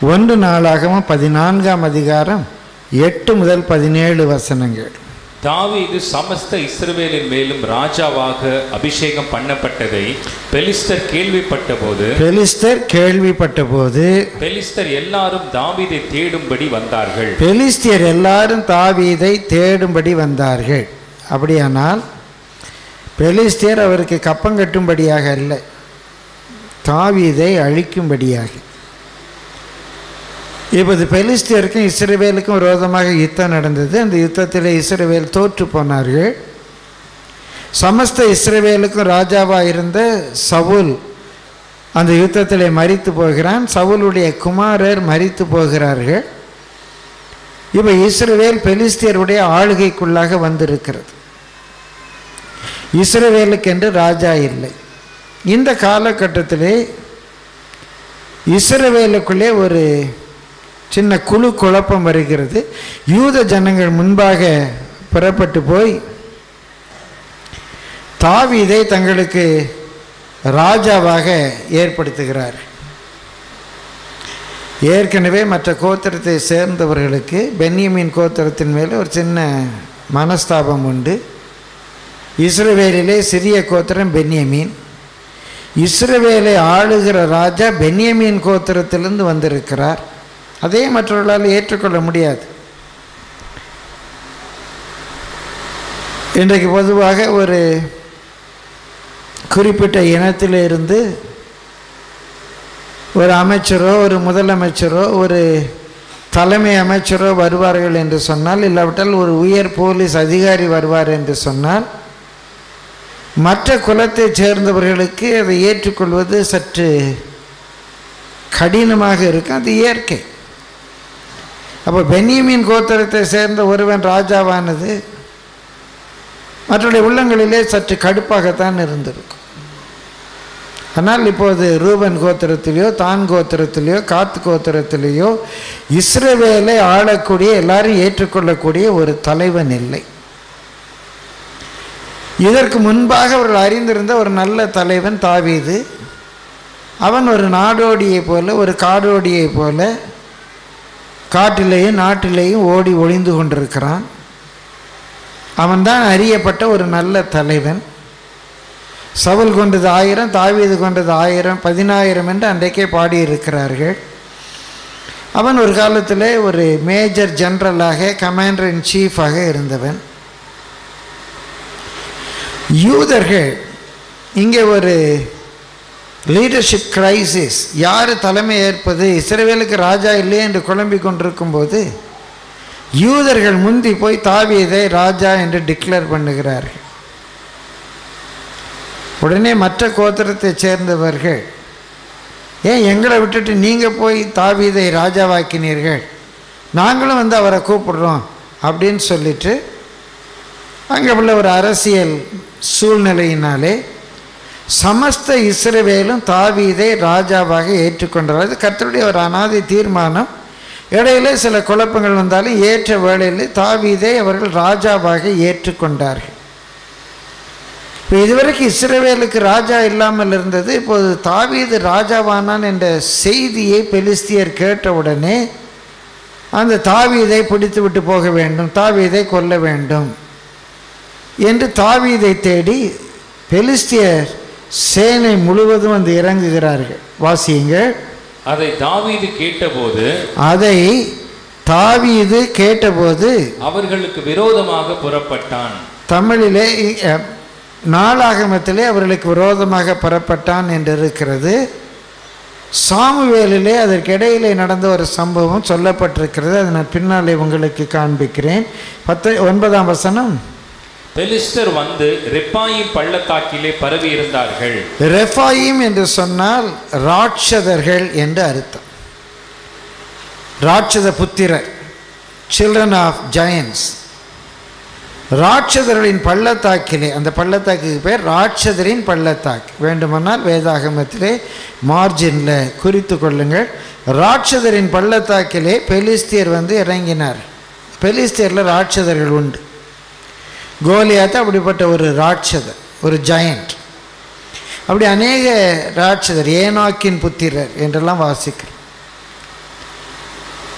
ஒன்று நாளாகவும் பதினான்காம் அதிகாரம் எட்டு முதல் பதினேழு வசனங்கள் தாவீது சமஸ்த இஸ்ரவேலின் மேலும் ராஜாவாக அபிஷேகம் பண்ணப்பட்டதை பெலிஸ்தர் கேள்விப்பட்டபோது பெலிஸ்தர் கேள்விப்பட்டபோது பெலிஸ்தர் எல்லாரும் தாவீதை தேடும்படி வந்தார்கள் பெலிஸ்தியர் எல்லாரும் தாவீதை தேடும்படி வந்தார்கள் அப்படியானால் பெலிஸ்தியர் அவருக்கு கப்பம் கட்டும்படியாக அல்ல தாவீதை அழிக்கும்படியாக இப்போது பெலிஸ்தியருக்கும் இஸ்ரவேலுக்கும் விரோதமாக யுத்தம் நடந்தது அந்த யுத்தத்தில் இஸ்ரவேல் தோற்று போனார்கள் சமஸ்த இஸ்ரவேலுக்கும் ராஜாவாக இருந்த சவுல் அந்த யுத்தத்தில் மரித்து போகிறான் சவுலுடைய குமாரர் மரித்து போகிறார்கள் இப்போ இஸ்ரவேல் பெலிஸ்தியருடைய ஆளுகைக்குள்ளாக வந்திருக்கிறது இஸ்ரவேலுக்கென்று ராஜா இல்லை இந்த காலகட்டத்திலே இஸ்ரவேலுக்குள்ளே ஒரு சின்ன குழு குழப்பம் வருகிறது யூத ஜனங்கள் முன்பாக புறப்பட்டு போய் தாவீதை தங்களுக்கு ராஜாவாக ஏற்படுத்துகிறார் ஏற்கனவே மற்ற கோத்திரத்தை சேர்ந்தவர்களுக்கு பென்யமின் கோத்திரத்தின் மேலே ஒரு சின்ன மனஸ்தாபம் உண்டு இஸ்ரவேலிலே சிறிய கோத்திரம் பென்யமீன் இஸ்ரவேலை ஆளுகிற ராஜா பென்யமீன் கோத்திரத்திலிருந்து வந்திருக்கிறார் அதே மற்றவர்களால் ஏற்றுக்கொள்ள முடியாது இன்றைக்கு பொதுவாக ஒரு குறிப்பிட்ட இனத்தில் இருந்து ஒரு அமைச்சரோ ஒரு முதலமைச்சரோ ஒரு தலைமை அமைச்சரோ வருவார்கள் என்று சொன்னால் இல்லாவிட்டால் ஒரு உயர் போலீஸ் அதிகாரி வருவார் என்று சொன்னால் மற்ற குலத்தைச் சேர்ந்தவர்களுக்கு அதை ஏற்றுக்கொள்வது சற்று கடினமாக இருக்கும் அது இயற்கை அப்போ பென்யமின் கோத்திரத்தை சேர்ந்த ஒருவன் ராஜாவானது மற்றவருடைய உள்ளங்களிலே சற்று கடுப்பாகத்தான் இருந்திருக்கும் ஆனால் இப்போது ரூபன் கோத்திரத்திலேயோ தான் கோத்திரத்திலேயோ காத்து கோத்திரத்திலேயோ இஸ்ரவேலை ஆளக்கூடிய எல்லாரும் ஏற்றுக்கொள்ளக்கூடிய ஒரு தலைவன் இல்லை இதற்கு முன்பாக அவர்கள் அறிந்திருந்த ஒரு நல்ல தலைவன் தாவீது அவன் ஒரு நாடோடியை போல ஒரு காடோடியை போல காட்டிலேயும் நாட்டிலேயும் ஓடி ஒளிந்து கொண்டிருக்கிறான் அவன்தான் அறியப்பட்ட ஒரு நல்ல தலைவன் சவுல் கொண்டது ஆயிரம் தாவீது கொண்டது ஆயிரம் பதினாயிரம் என்று அன்றைக்கே பாடியிருக்கிறார்கள் அவன் ஒரு காலத்தில் ஒரு மேஜர் ஜெனரலாக கமாண்டர் இன் சீஃபாக இருந்தவன் யூதர்கள் இங்கே ஒரு லீடர்ஷிப் கிரைசிஸ் யார் தலைமை ஏற்பது இஸ்ரவேலுக்கு ராஜா இல்லையே என்று குழம்பிக் கொண்டிருக்கும்போது யூதர்கள் முந்தி போய் தாவீதை ராஜா என்று டிக்ளேர் பண்ணுகிறார்கள் உடனே மற்ற கோத்திரத்தைச் சேர்ந்தவர்கள் ஏன் எங்களை விட்டுட்டு நீங்கள் போய் தாவீதை ராஜாவாக்கினீர்கள் நாங்களும் வந்து அவரை கூப்பிடுறோம் அப்படின்னு சொல்லிட்டு அங்கே உள்ள ஒரு அரசியல் சூழ்நிலையினாலே சமஸ்த இஸ்ரவேலும் தாவீதை ராஜாவாக ஏற்றுக்கொண்டார் அது கர்த்தருடைய ஒரு அனாதை தீர்மானம் இடையில சில குழப்பங்கள் வந்தாலும் ஏற்ற வேளையில் தாவீதை அவர்கள் ராஜாவாக ஏற்றுக்கொண்டார்கள் இப்போ இதுவரைக்கும் இஸ்ரவேலுக்கு ராஜா இல்லாமல் இருந்தது இப்போது தாவீது ராஜாவானான் என்ற செய்தியை பெலிஸ்தியர் கேட்டவுடனே அந்த தாவீதை பிடித்து விட்டு போக வேண்டும் தாவீதை கொல்ல வேண்டும் என்று தாவீதை தேடி பெலிஸ்தியர் சேனை முழுவதும் வந்து இறங்குகிறார்கள் வாசியுங்கள் அதை தாவீது கேட்டபோது அதை தாவீது கேட்டபோது அவர்களுக்கு விரோதமாக புறப்பட்டான் தமிழிலே அஹ், நாளாகமத்திலே அவர்களுக்கு விரோதமாக புறப்பட்டான் என்று இருக்கிறது சாமுவேலிலே அதற்கிடையிலே நடந்த ஒரு சம்பவம் சொல்லப்பட்டிருக்கிறது அதை நான் பின்னாலே உங்களுக்கு காண்பிக்கிறேன் பத்து ஒன்பதாம் வசனம் பெலிஸ்தர் வந்து ரெப்பாயின் பள்ளத்தாக்கிலே பரவி இருந்தார்கள் ரெஃபாயிம் என்று சொன்னால் ராட்சதர்கள் என்று அர்த்தம் ராட்சத புத்திரர் சில்ட்ரன் ஆஃப் ஜயன்ஸ் ராட்சதர்களின் பள்ளத்தாக்கிலே அந்த பள்ளத்தாக்குக்கு பேர் ராட்சதரின் பள்ளத்தாக்கு வேண்டுமானால் வேதாகமத்திலே மார்ஜினில் குறித்து கொள்ளுங்கள் ராட்சதரின் பள்ளத்தாக்கிலே பெலிஸ்தியர் வந்து இறங்கினார் பெலிஸ்தியரில் ராட்சதர்கள் உண்டு கோலியாத்து அப்படிப்பட்ட ஒரு ராட்சதர் ஒரு ஜெயண்ட் அப்படி அநேக ராட்சதர் ஏனாக்கின் புத்திரர் என்றெல்லாம் வாசிக்கிறோம்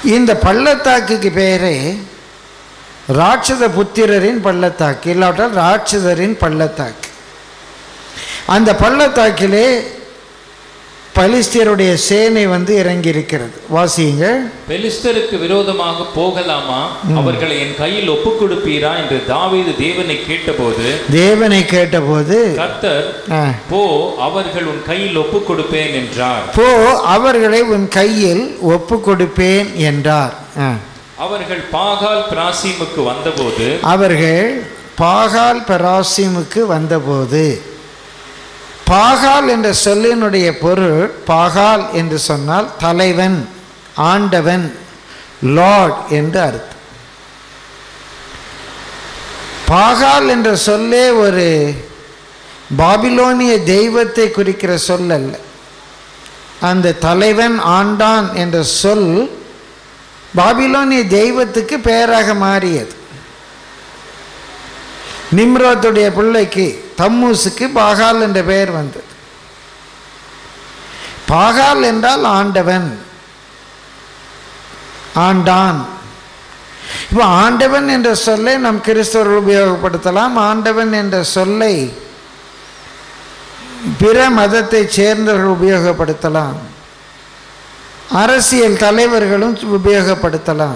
இந்த பள்ளத்தாக்குக்கு பேரே ராட்சத புத்திரரின் பள்ளத்தாக்கு இல்லாவிட்டால் ராட்சதரின் பள்ளத்தாக்கு அந்த பள்ளத்தாக்கிலே பலிஸ்தியருடைய சேனை வந்து இறங்கி இருக்கிறது வாசியுங்க பெலிஸ்தருக்கு விரோதமாக போகலாமா அவர்களை என் கையில் ஒப்புக் கொடுப்பீரா என்று தாவீது தேவனை கேட்டபோது தேவனை கேட்டபோது கர்த்தர் ஆ, போ அவர்கள் உன் கையில் ஒப்புக் கொடுப்பேன் என்றார் போ அவர்களை உன் கையில் ஒப்பு கொடுப்பேன் என்றார் ஆ. அவர்கள் பாகால் பிராசீமுக்கு வந்தபோது அவர்கள் பாகால் பெராசிமுக்கு வந்தபோது பாகால் என்ற சொல்லினுடைய பொருள் பாகால் என்று சொன்னால் தலைவன் ஆண்டவன் லார்ட் என்று அர்த்தம் பாகால் என்ற சொல்லே ஒரு பாபிலோனிய தெய்வத்தை குறிக்கிற சொல் அல்ல அந்த தலைவன் ஆண்டான் என்ற சொல் பாபிலோனிய தெய்வத்துக்கு பெயராக மாறியது நிம்ரோத்துடைய பிள்ளைக்கு தம்மூசுக்கு பாகால் என்ற பெயர் வந்தது பாகால் என்றால் ஆண்டவன் ஆண்டான் இப்போ ஆண்டவன் என்ற சொல்லை நம் கிறிஸ்தவர்கள் உபயோகப்படுத்தலாம் ஆண்டவன் என்ற சொல்லை பிற மதத்தைச் சேர்ந்தவர்கள் உபயோகப்படுத்தலாம் அரசியல் தலைவர்களும் உபயோகப்படுத்தலாம்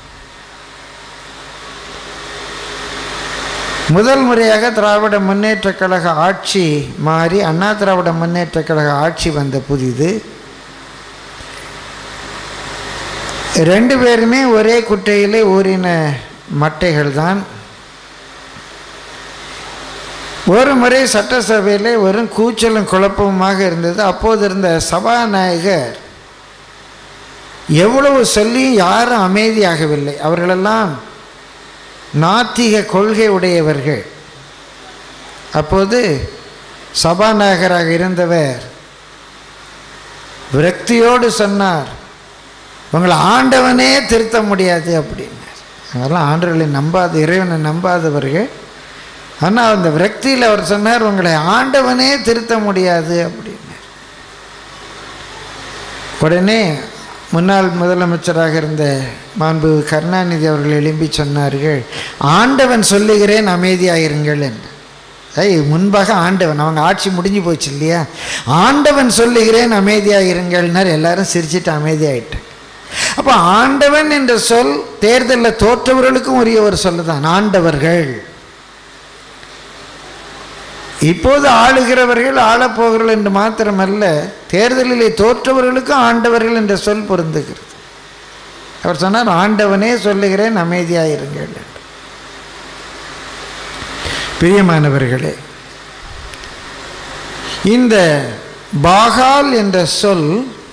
முதல் முறையாக திராவிட முன்னேற்றக் கழக ஆட்சி மாறி அண்ணா திராவிட முன்னேற்றக் கழக ஆட்சி வந்த புதிது ரெண்டு பேருமே ஒரே குட்டையிலே ஊறின மட்டைகள் தான் ஒரு முறை சட்டசபையிலே வெறும் கூச்சலும் குழப்பமுமாக இருந்தது அப்போது இருந்த சபாநாயகர் எவ்வளவு சொல்லியும் யாரும் அமைதியாகவில்லை அவர்களெல்லாம் நாத்திக கொள்கை உடையவர்கள் அப்போது சபாநாயகராக இருந்தவர் விரக்தியோடு சொன்னார் உங்களை ஆண்டவனே திருத்த முடியாது அப்படின்னார் அதெல்லாம் ஆண்டவர்களை நம்பாத இறைவனை நம்பாதவர்கள் ஆனால் அந்த விரக்தியில் அவர் சொன்னார் உங்களை ஆண்டவனே திருத்த முடியாது அப்படின்னார் உடனே முன்னாள் முதலமைச்சராக இருந்த மாண்பு கருணாநிதி அவர்கள் எழும்பி சொன்னார்கள் ஆண்டவன் சொல்லுகிறேன் அமைதியாயிருங்கள் என்று ஐய் முன்பாக ஆண்டவன் அவங்க ஆட்சி முடிஞ்சு போச்சு இல்லையா ஆண்டவன் சொல்லுகிறேன் அமைதியாயிருங்கள்னார் எல்லாரும் சிரிச்சிட்டு அமைதியாயிட்டாங்க அப்போ ஆண்டவன் என்ற சொல் தேர்தலில் தோற்றவர்களுக்கும் உரிய ஒரு சொல்லு தான் ஆண்டவர்கள் இப்போது ஆளுகிறவர்கள் ஆளப்போகிறவர்கள் என்று மாத்திரமல்ல தேர்தலிலே தோற்றவர்களுக்கும் ஆண்டவர்கள் என்ற சொல் பொருந்துகிறது அவர் சொன்னார் ஆண்டவனே சொல்லுகிறேன் அமைதியாயிருங்கள் என்று. பிரியமானவர்களே இந்த பாகால் என்ற சொல்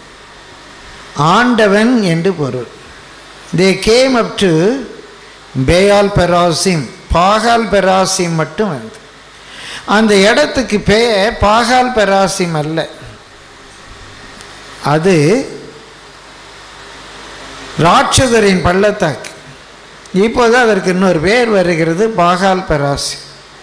ஆண்டவன் என்று பொருள் தே கேம் அப் டு பேயால் பெராசிம் பாகால் பெராசிம் மட்டும் வந்து அந்த இடத்துக்கு பெயர் பாகால் பெராசிம் அல்ல அது ராட்சதரின் பள்ளத்தாக்கு இப்போது அதற்கு இன்னொரு பேர் வருகிறது பாகால் பெராசி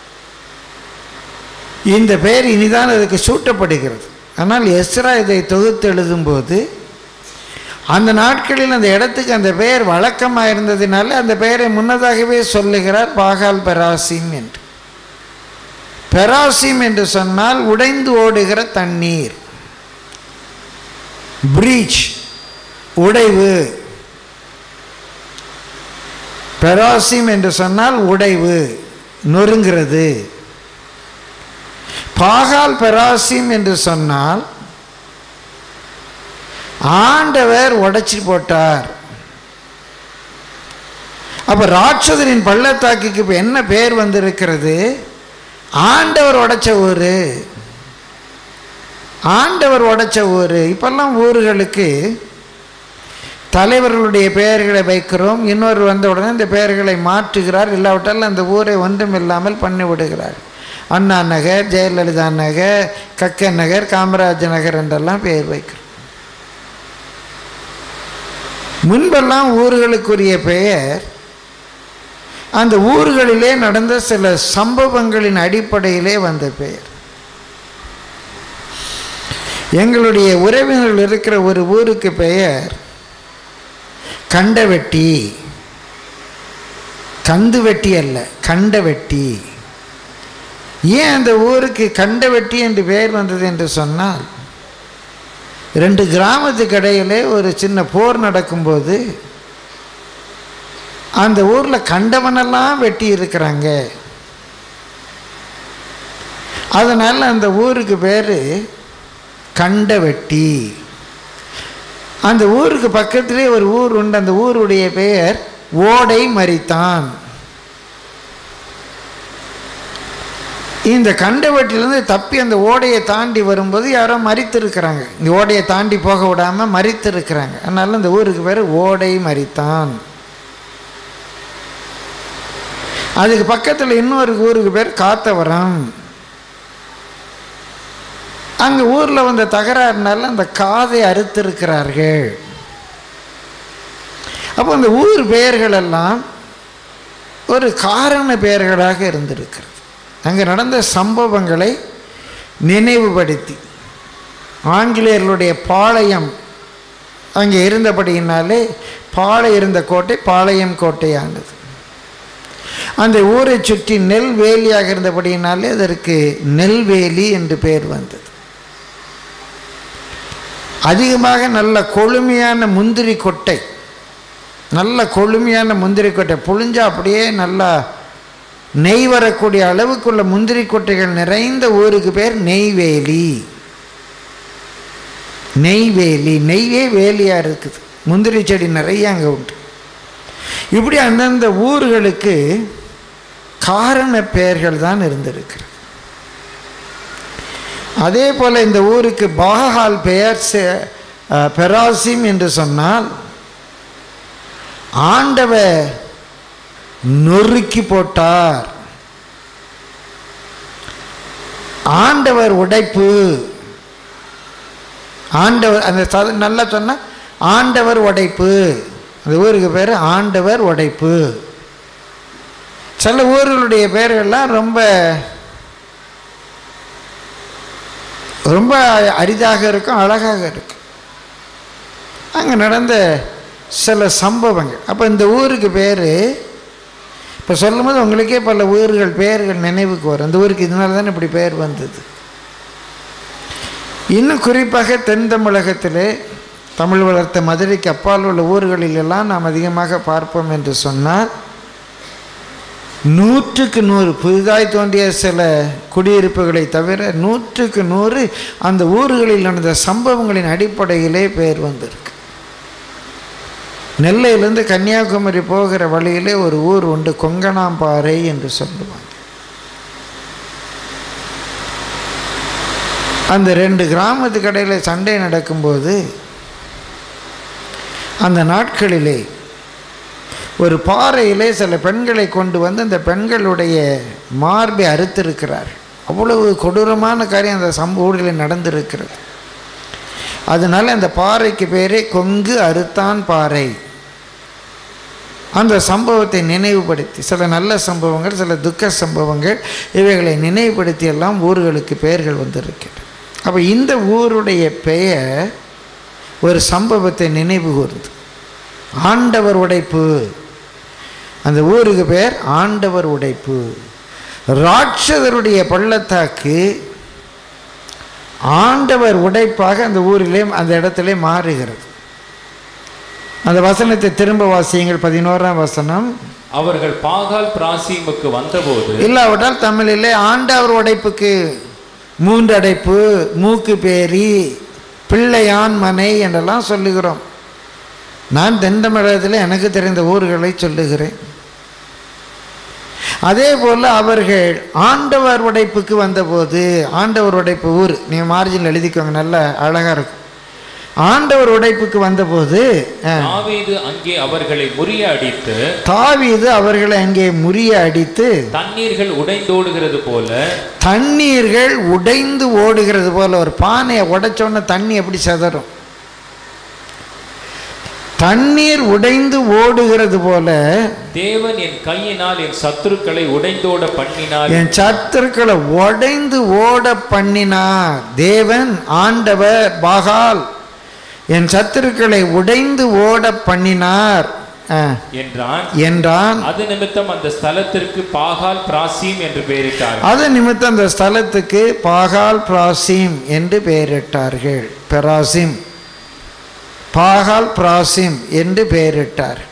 இந்த பெயர் இனிதான் அதுக்கு சூட்டப்படுகிறது ஆனால் எஸ்ரா இதை தொகுத்து எழுதும்போது அந்த நாட்களில் அந்த இடத்துக்கு அந்த பெயர் வழக்கமாக இருந்ததினால அந்த பெயரை முன்னதாகவே சொல்லுகிறார் பாகால் பெராசிம் என்று பெராசிம் என்று சொன்னால் உடைந்து ஓடுகிற தண்ணீர் பிரீச் உடைவு பெராசிம் என்று சொன்னால் உடைவு நொறுங்கிறது பாகால் பெராசிம் என்று சொன்னால் ஆண்டவர் உடைச்சி போட்டார் அப்ப ராட்சதரின் பள்ளத்தாக்குக்கு இப்போ என்ன பேர் வந்திருக்கிறது ஆண்டவர் உடைச்ச ஊர் ஆண்டவர் உடைச்ச ஊர் இப்பெல்லாம் ஊர்களுக்கு தலைவர்களுடைய பெயர்களை வைக்கிறோம் இன்னொரு வந்த உடனே இந்த பெயர்களை மாற்றுகிறார் இல்லாவிட்டால் அந்த ஊரை ஒன்றும் இல்லாமல் பண்ணி விடுகிறார் அண்ணா நகர் ஜெயலலிதா நகர் கக்க நகர் காமராஜ் நகர் என்றெல்லாம் பெயர் வைக்கிறோம் முன்பெல்லாம் ஊர்களுக்குரிய பெயர் அந்த ஊர்களிலே நடந்த சில சம்பவங்களின் அடிப்படையிலே வந்த பெயர் எங்களுடைய உறவினர்கள் இருக்கிற ஒரு ஊருக்கு பெயர் கண்ட வெட்டி கந்து வெட்டி அல்ல கண்ட வெட்டி ஏன் அந்த ஊருக்கு கண்ட வெட்டி என்று பெயர் வந்தது என்று சொன்னால் ரெண்டு கிராமத்துக்கு இடையிலே ஒரு சின்ன போர் நடக்கும்போது அந்த ஊரில் கண்டவனெல்லாம் வெட்டி இருக்கிறாங்க அதனால் அந்த ஊருக்கு பேர் கண்ட வெட்டி அந்த ஊருக்கு பக்கத்திலே ஒரு ஊர் உண்டு அந்த ஊருடைய பெயர் ஓடை மரித்தான் இந்த கண்டவட்டிலிருந்து தப்பி அந்த ஓடையை தாண்டி வரும்போது யாரோ மறித்திருக்கிறாங்க இந்த ஓடையை தாண்டி போக விடாமல் மறித்திருக்கிறாங்க அதனால இந்த ஊருக்கு பேர் ஓடை மரித்தான் அதுக்கு பக்கத்தில் இன்னொரு ஊருக்கு பேர் காத்தவரம் அங்கே ஊரில் வந்த தகராறுனால அந்த காதை அறுத்திருக்கிறார்கள் அப்போ அந்த ஊர் பெயர்கள் எல்லாம் ஒரு காரண பெயர்களாக இருந்திருக்கிறது அங்கே நடந்த சம்பவங்களை நினைவுபடுத்தி ஆங்கிலேயர்களுடைய பாளையம் அங்கே இருந்தபடியினாலே பாளை இருந்த கோட்டை பாளையம் கோட்டையானது அந்த ஊரை சுற்றி நெல்வேலியாக இருந்தபடியினாலே அதற்கு நெல்வேலி என்று பெயர் வந்தது அதிகமாக நல்ல கொழுமையான முந்திரி கொட்டை நல்ல கொழுமையான முந்திரி கொட்டை புழிஞ்சா அப்படியே நல்லா நெய் வரக்கூடிய அளவுக்குள்ள முந்திரி கொட்டைகள் நிறைந்த ஊருக்கு பேர் நெய்வேலி நெய்வேலி நெய்யே வேலியாக இருக்குது முந்திரி செடி நிறைய அங்கே உண்டு இப்படி அந்தந்த ஊர்களுக்கு காரண பெயர்கள் தான் இருந்திருக்கிறது அதே போல் இந்த ஊருக்கு பாகால் பெயர் செ- அஹ், பெராசிம் என்று சொன்னால் ஆண்டவர் நொறுக்கி போட்டார் ஆண்டவர் உடைப்பு ஆண்டவர் அந்த சத நல்லா சொன்னால் ஆண்டவர் உடைப்பு அந்த ஊருக்கு பேர் ஆண்டவர் உடைப்பு சில ஊர்களுடைய பெயர்கள்லாம் ரொம்ப ரொம்ப அரிதாக இருக்கும் அழகாக இருக்கும் அங்கே நடந்த சில சம்பவங்கள் அப்போ இந்த ஊருக்கு பேர் இப்போ சொல்லும்போது உங்களுக்கே பல ஊர்கள் பெயர்கள் நினைவுக்கு வரும் இந்த ஊருக்கு இதனால தானே இப்படி பெயர் வந்தது இன்னும் குறிப்பாக தென் தமிழகத்திலே தமிழ் வளர்த்த மதுரைக்கு அப்பால் உள்ள ஊர்களிலெல்லாம் நாம் அதிகமாக பார்ப்போம் என்று சொன்னால் நூற்றுக்கு நூறு புதிதாய் தோன்றிய சில குடியிருப்புகளை தவிர நூற்றுக்கு நூறு அந்த ஊர்களில் நடந்த சம்பவங்களின் அடிப்படையிலே பெயர் வந்திருக்கு நெல்லையிலேருந்து கன்னியாகுமரி போகிற வழியிலே ஒரு ஊர் உண்டு கொங்கணாம்பாறை என்று சொல்லுவாங்க அந்த ரெண்டு கிராமத்துக்கு இடையில் சண்டை நடக்கும்போது அந்த நாட்களிலே ஒரு பாறையிலே சில பெண்களை கொண்டு வந்து அந்த பெண்களுடைய மார்பை அறுத்திருக்கிறார் அவ்வளவு கொடூரமான காரியம் அந்த சம்பவ ஊரில் நடந்திருக்கிறது அதனால அந்த பாறைக்கு பேரே கொங்கு அறுத்தான் பாறை அந்த சம்பவத்தை நினைவுபடுத்தி சில நல்ல சம்பவங்கள் சில துக்க சம்பவங்கள் இவைகளை நினைவுபடுத்தி எல்லாம் ஊர்களுக்கு பெயர்கள் வந்திருக்கிறது அப்போ இந்த ஊருடைய பெயர் ஒரு சம்பவத்தை நினைவு கூர்ந்து ஆண்டவர் உடைப்பு அந்த ஊருக்கு பேர் ஆண்டவர் உடைப்பு ராட்சதருடைய பள்ளத்தாக்கு ஆண்டவர் உடைப்பாக அந்த ஊரிலே அந்த இடத்திலே மாறுகிறது அந்த வசனத்தை திரும்ப வாசியுங்கள் பதினோராம் வசனம் அவர்கள் பாகால் பிராசீமுக்கு வந்தபோது இல்லாவிட்டால் தமிழிலே ஆண்டவர் உடைப்புக்கு மூன்று அடைப்பு மூக்கு பேரி பிள்ளையான் மனை என்றெல்லாம் சொல்லுகிறோம் நான் தென் தமிழகத்தில் எனக்கு தெரிந்த ஊர்களை சொல்லுகிறேன் அதே போல் அவர்கள் ஆண்டவர் உடைப்புக்கு வந்தபோது ஆண்டவர் உடைப்பு ஊர் நீங்கள் மார்ஜினில் எழுதிக்கோங்க நல்ல அழகாக இருக்கும் ஆண்டவர் உடைப்புக்கு வந்தபோது அஹ், தாவீது அங்கே அவர்களை முறியடித்து தாவீது அவர்களை அங்கே முறிய அடித்து தண்ணீர்கள் உடைந்தோடுகிறது போல தண்ணீர்கள் உடைந்து ஓடுகிறது போல ஒரு பானையை உடைச்சோன்னே தண்ணி எப்படி செதறும் தண்ணீர் உடைந்து ஓடுகிறது போல தேவன் என் கையினால் என் சத்துருக்களை உடைந்தோட பண்ணினார் என் சத்துருக்களை உடைந்து ஓட பண்ணினார் தேவன் ஆண்டவர் பாகால் என் சத்துருக்களை உடைந்து ஓட பண்ணினார் ஆ, என்றான் என்றான் அது நிமித்தம் அந்த ஸ்தலத்திற்கு பாகால் பிராசீம் என்று பெயரிட்டார் அது நிமித்தம் அந்த ஸ்தலத்துக்கு பாகால் பிராசிம் என்று பெயரிட்டார்கள் பெராசிம் பாகால் பிராசிம் என்று பெயரிட்டார்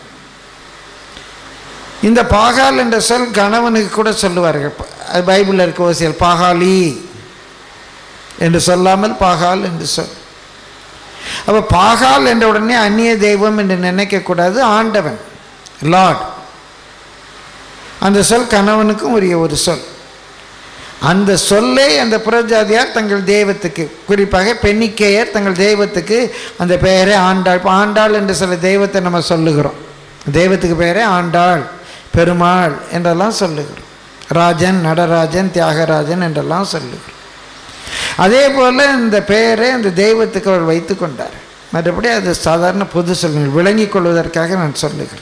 இந்த பாகால் என்ற சொல் கணவனுக்கு கூட சொல்லுவார்கள் அது பைபிளில் இருக்க ஓசியல் பாகாலி என்று சொல்லாமல் பாகால் என்று சொல் அப்போ பாகால் என்ற உடனே அந்நிய தெய்வம் என்று நினைக்கக்கூடாது ஆண்டவன் லார்ட் அந்த சொல் கணவனுக்கும் உரிய ஒரு சொல் அந்த சொல்லை அந்த புறஜாதியார் தங்கள் தெய்வத்துக்கு குறிப்பாக பெண்ணிக்கையர் தங்கள் தெய்வத்துக்கு அந்த பெயரை ஆண்டாள் இப்போ ஆண்டாள் என்று சில தெய்வத்தை நம்ம சொல்லுகிறோம் தெய்வத்துக்கு பெயரே ஆண்டாள் பெருமாள் என்றெல்லாம் சொல்லுகிறோம் ராஜன் நடராஜன் தியாகராஜன் என்றெல்லாம் சொல்லுகிறோம் அதே போல் இந்த பெயரை அந்த தெய்வத்துக்கு அவர் வைத்து கொண்டார் மற்றபடி அது சாதாரண பொது சொல்லுங்கள் விளங்கிக் கொள்வதற்காக நான் சொல்லுகிறேன்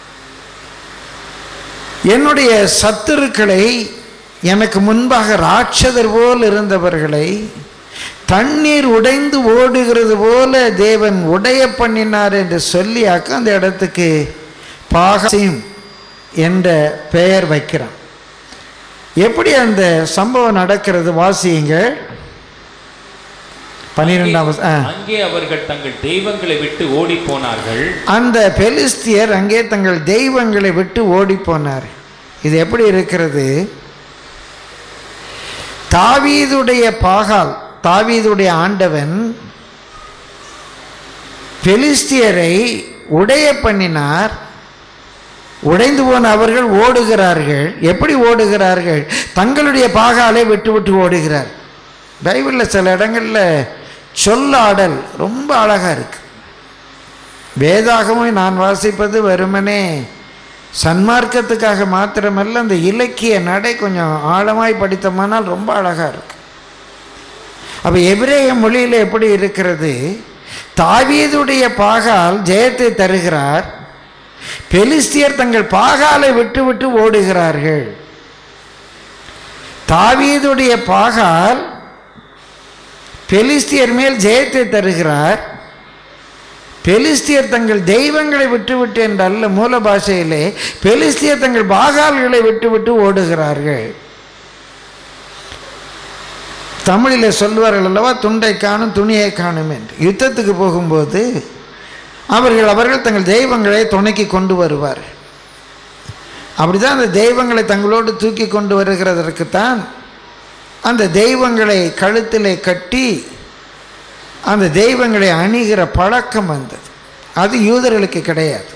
என்னுடைய சத்துருக்களை எனக்கு முன்பாக ராட்சதர் போல் இருந்தவர்களை தண்ணீர் உடைந்து ஓடுகிறது போல தேவன் உடைய பண்ணினார் என்று சொல்லியாக்க அந்த இடத்துக்கு பாகசிம் என்ற பெயர் வைக்கிறான் எப்படி அந்த சம்பவம் நடக்கிறது வாசியுங்க பன்னிரெண்டாம் வச- ஆ. அங்கே அவர்கள் தங்கள் தெய்வங்களை விட்டு ஓடி போனார்கள் அந்த பெலிஸ்தியர் அங்கே தங்கள் தெய்வங்களை விட்டு ஓடி போனார் இது எப்படி இருக்கிறது தாவீதுடைய பாகால் தாவீதுடைய ஆண்டவன் பெலிஸ்தியரை உடைய பண்ணினார் உடைந்து போன அவர்கள் ஓடுகிறார்கள் எப்படி ஓடுகிறார்கள் தங்களுடைய பாகாலை விட்டு விட்டு ஓடுகிறார் பைபிளில் சில இடங்களில் சொல்லாடல் ரொம்ப அழகாக இருக்கு வேதாகமும் நான் வாசிப்பது வெறுமனே சன்மார்க்கத்துக்காக மாத்திரமல்ல அந்த இலக்கிய நடை கொஞ்சம் ஆழமாய் படித்தோமானால் ரொம்ப அழகாக இருக்கு அப்போ எபிரேய மொழியில் எப்படி இருக்கிறது தாவீதுடைய பாகால் ஜெயத்தை தருகிறார் பெலிஸ்தியர் தங்கள் பாகாலை விட்டு விட்டு ஓடுகிறார்கள் தாவீதுடைய பாகால் பெலிஸ்தியர் மேல் ஜெயத்தை தருகிறார் பெலிஸ்தியர் தங்கள் தெய்வங்களை விட்டுவிட்டு என்றல்ல மூல பாஷையிலே பெலிஸ்தியர் தங்கள் பாகால்களை விட்டுவிட்டு ஓடுகிறார்கள் தமிழில் சொல்வார்கள் அல்லவா துண்டை காணும் துணியை காணும் என்று யுத்தத்துக்கு போகும்போது அவர்கள் அவர்கள் தங்கள் தெய்வங்களை துணைக்கு கொண்டு வருவார் அப்படிதான் அந்த தெய்வங்களை தங்களோடு தூக்கி கொண்டு வருகிறதற்குத்தான் அந்த தெய்வங்களை கழுத்திலே கட்டி அந்த தெய்வங்களை அணிகிற பழக்கம் வந்தது அது யூதர்களுக்கு கிடையாது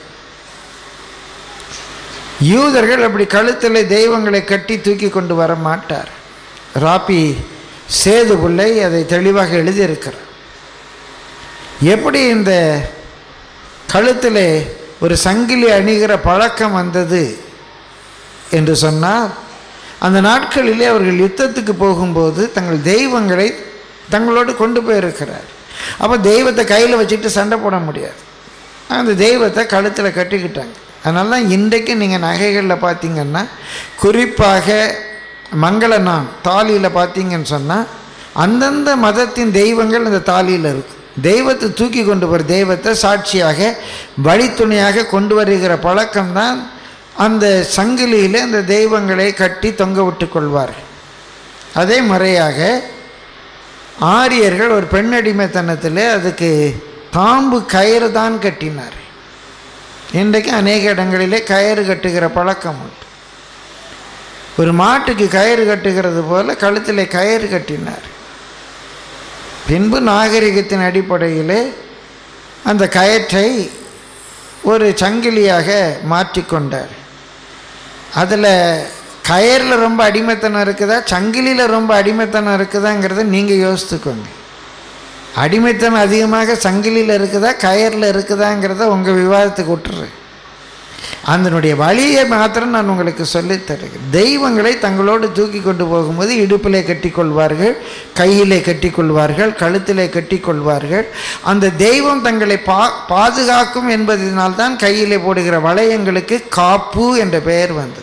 யூதர்கள் அப்படி கழுத்தில் தெய்வங்களை கட்டி தூக்கி கொண்டு வர மாட்டார் ராபி சேது பிள்ளை அதை தெளிவாக எழுதியிருக்கிறார் எப்படி இந்த கழுத்தில் ஒரு சங்கிலி அணிகிற பழக்கம் வந்தது என்று சொன்னால் அந்த நாட்களிலே அவர்கள் யுத்தத்துக்கு போகும்போது தங்கள் தெய்வங்களை தங்களோடு கொண்டு போயிருக்கிறார் அப்போ தெய்வத்தை கையில் வச்சுட்டு சண்டை போட முடியாது அந்த தெய்வத்தை கழுத்தில் கட்டிக்கிட்டாங்க அதனால தான் இன்றைக்கு நீங்கள் நகைகளில் பார்த்தீங்கன்னா குறிப்பாக மங்கள நாள் தாலியில் பார்த்தீங்கன்னு சொன்னால் அந்தந்த மதத்தின் தெய்வங்கள் அந்த தாலியில் இருக்கும் தெய்வத்தை தூக்கி கொண்டு வர தெய்வத்தை சாட்சியாக வழித்துணையாக கொண்டு வருகிற பழக்கம்தான் அந்த சங்கிலியில் அந்த தெய்வங்களை கட்டி தொங்க விட்டு கொள்வார்கள் அதே முறையாக ஆரியர்கள் ஒரு பெண்ணடிமைத்தனத்தில் அதுக்கு தாம்பு கயிறு தான் கட்டினார் இன்றைக்கு அநேக இடங்களிலே கயிறு கட்டுகிற பழக்கம் உண்டு ஒரு மாட்டுக்கு கயிறு கட்டுகிறது போல கழுத்தில் கயிறு கட்டினார் பின்பு நாகரிகத்தின் அடிப்படையிலே அந்த கயிற்றை ஒரு சங்கிலியாக மாற்றிக்கொண்டார் அதில் கயரில் ரொம்ப அடிமைத்தனம் இருக்குதா சங்கிலியில் ரொம்ப அடிமைத்தனம் இருக்குதாங்கிறத நீங்கள் யோசித்துக்கோங்க அடிமைத்தனம் அதிகமாக சங்கிலியில் இருக்குதா கயரில் இருக்குதாங்கிறத உங்கள் விவாதத்துக்கு விட்டுறேன் அதனுடைய வழியை மாத்திரம் நான் உங்களுக்கு சொல்லித் தருகிறேன் தெய்வங்களை தங்களோடு தூக்கி கொண்டு போகும்போது இடுப்பிலே கட்டிக்கொள்வார்கள் கையிலே கட்டிக்கொள்வார்கள் கழுத்திலே கட்டிக்கொள்வார்கள் அந்த தெய்வம் தங்களை பா பாதுகாக்கும் என்பதனால்தான் கையிலே போடுகிற வளையங்களுக்கு காப்பு என்ற பெயர் வந்தது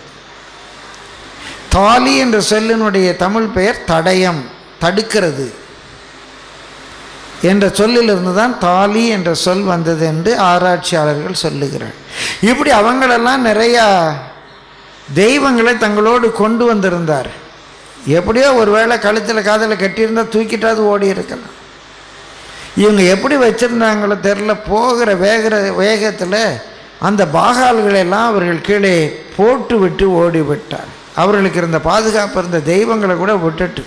தாலி என்ற சொல்லினுடைய தமிழ் பெயர் தடயம் தடுக்கிறது என்ற சொல்லிலிருந்து தான் தாலி என்ற சொல் வந்தது என்று ஆராய்ச்சியாளர்கள் சொல்லுகிறார் இப்படி அவங்களெல்லாம் நிறையா தெய்வங்களை தங்களோடு கொண்டு வந்திருந்தார் எப்படியோ ஒரு வேளை கழுத்தில் காதில் கட்டியிருந்தால் தூக்கிட்டாவது ஓடி இருக்கலாம் இவங்க எப்படி வச்சுருந்தாங்களோ தெரில போகிற வேகிற வேகத்தில் அந்த பாகால்களை எல்லாம் அவர்கள் கீழே போட்டு விட்டு ஓடி விட்டார் அவர்களுக்கு இருந்த பாதுகாப்பு இருந்த தெய்வங்களை கூட விட்டுட்டு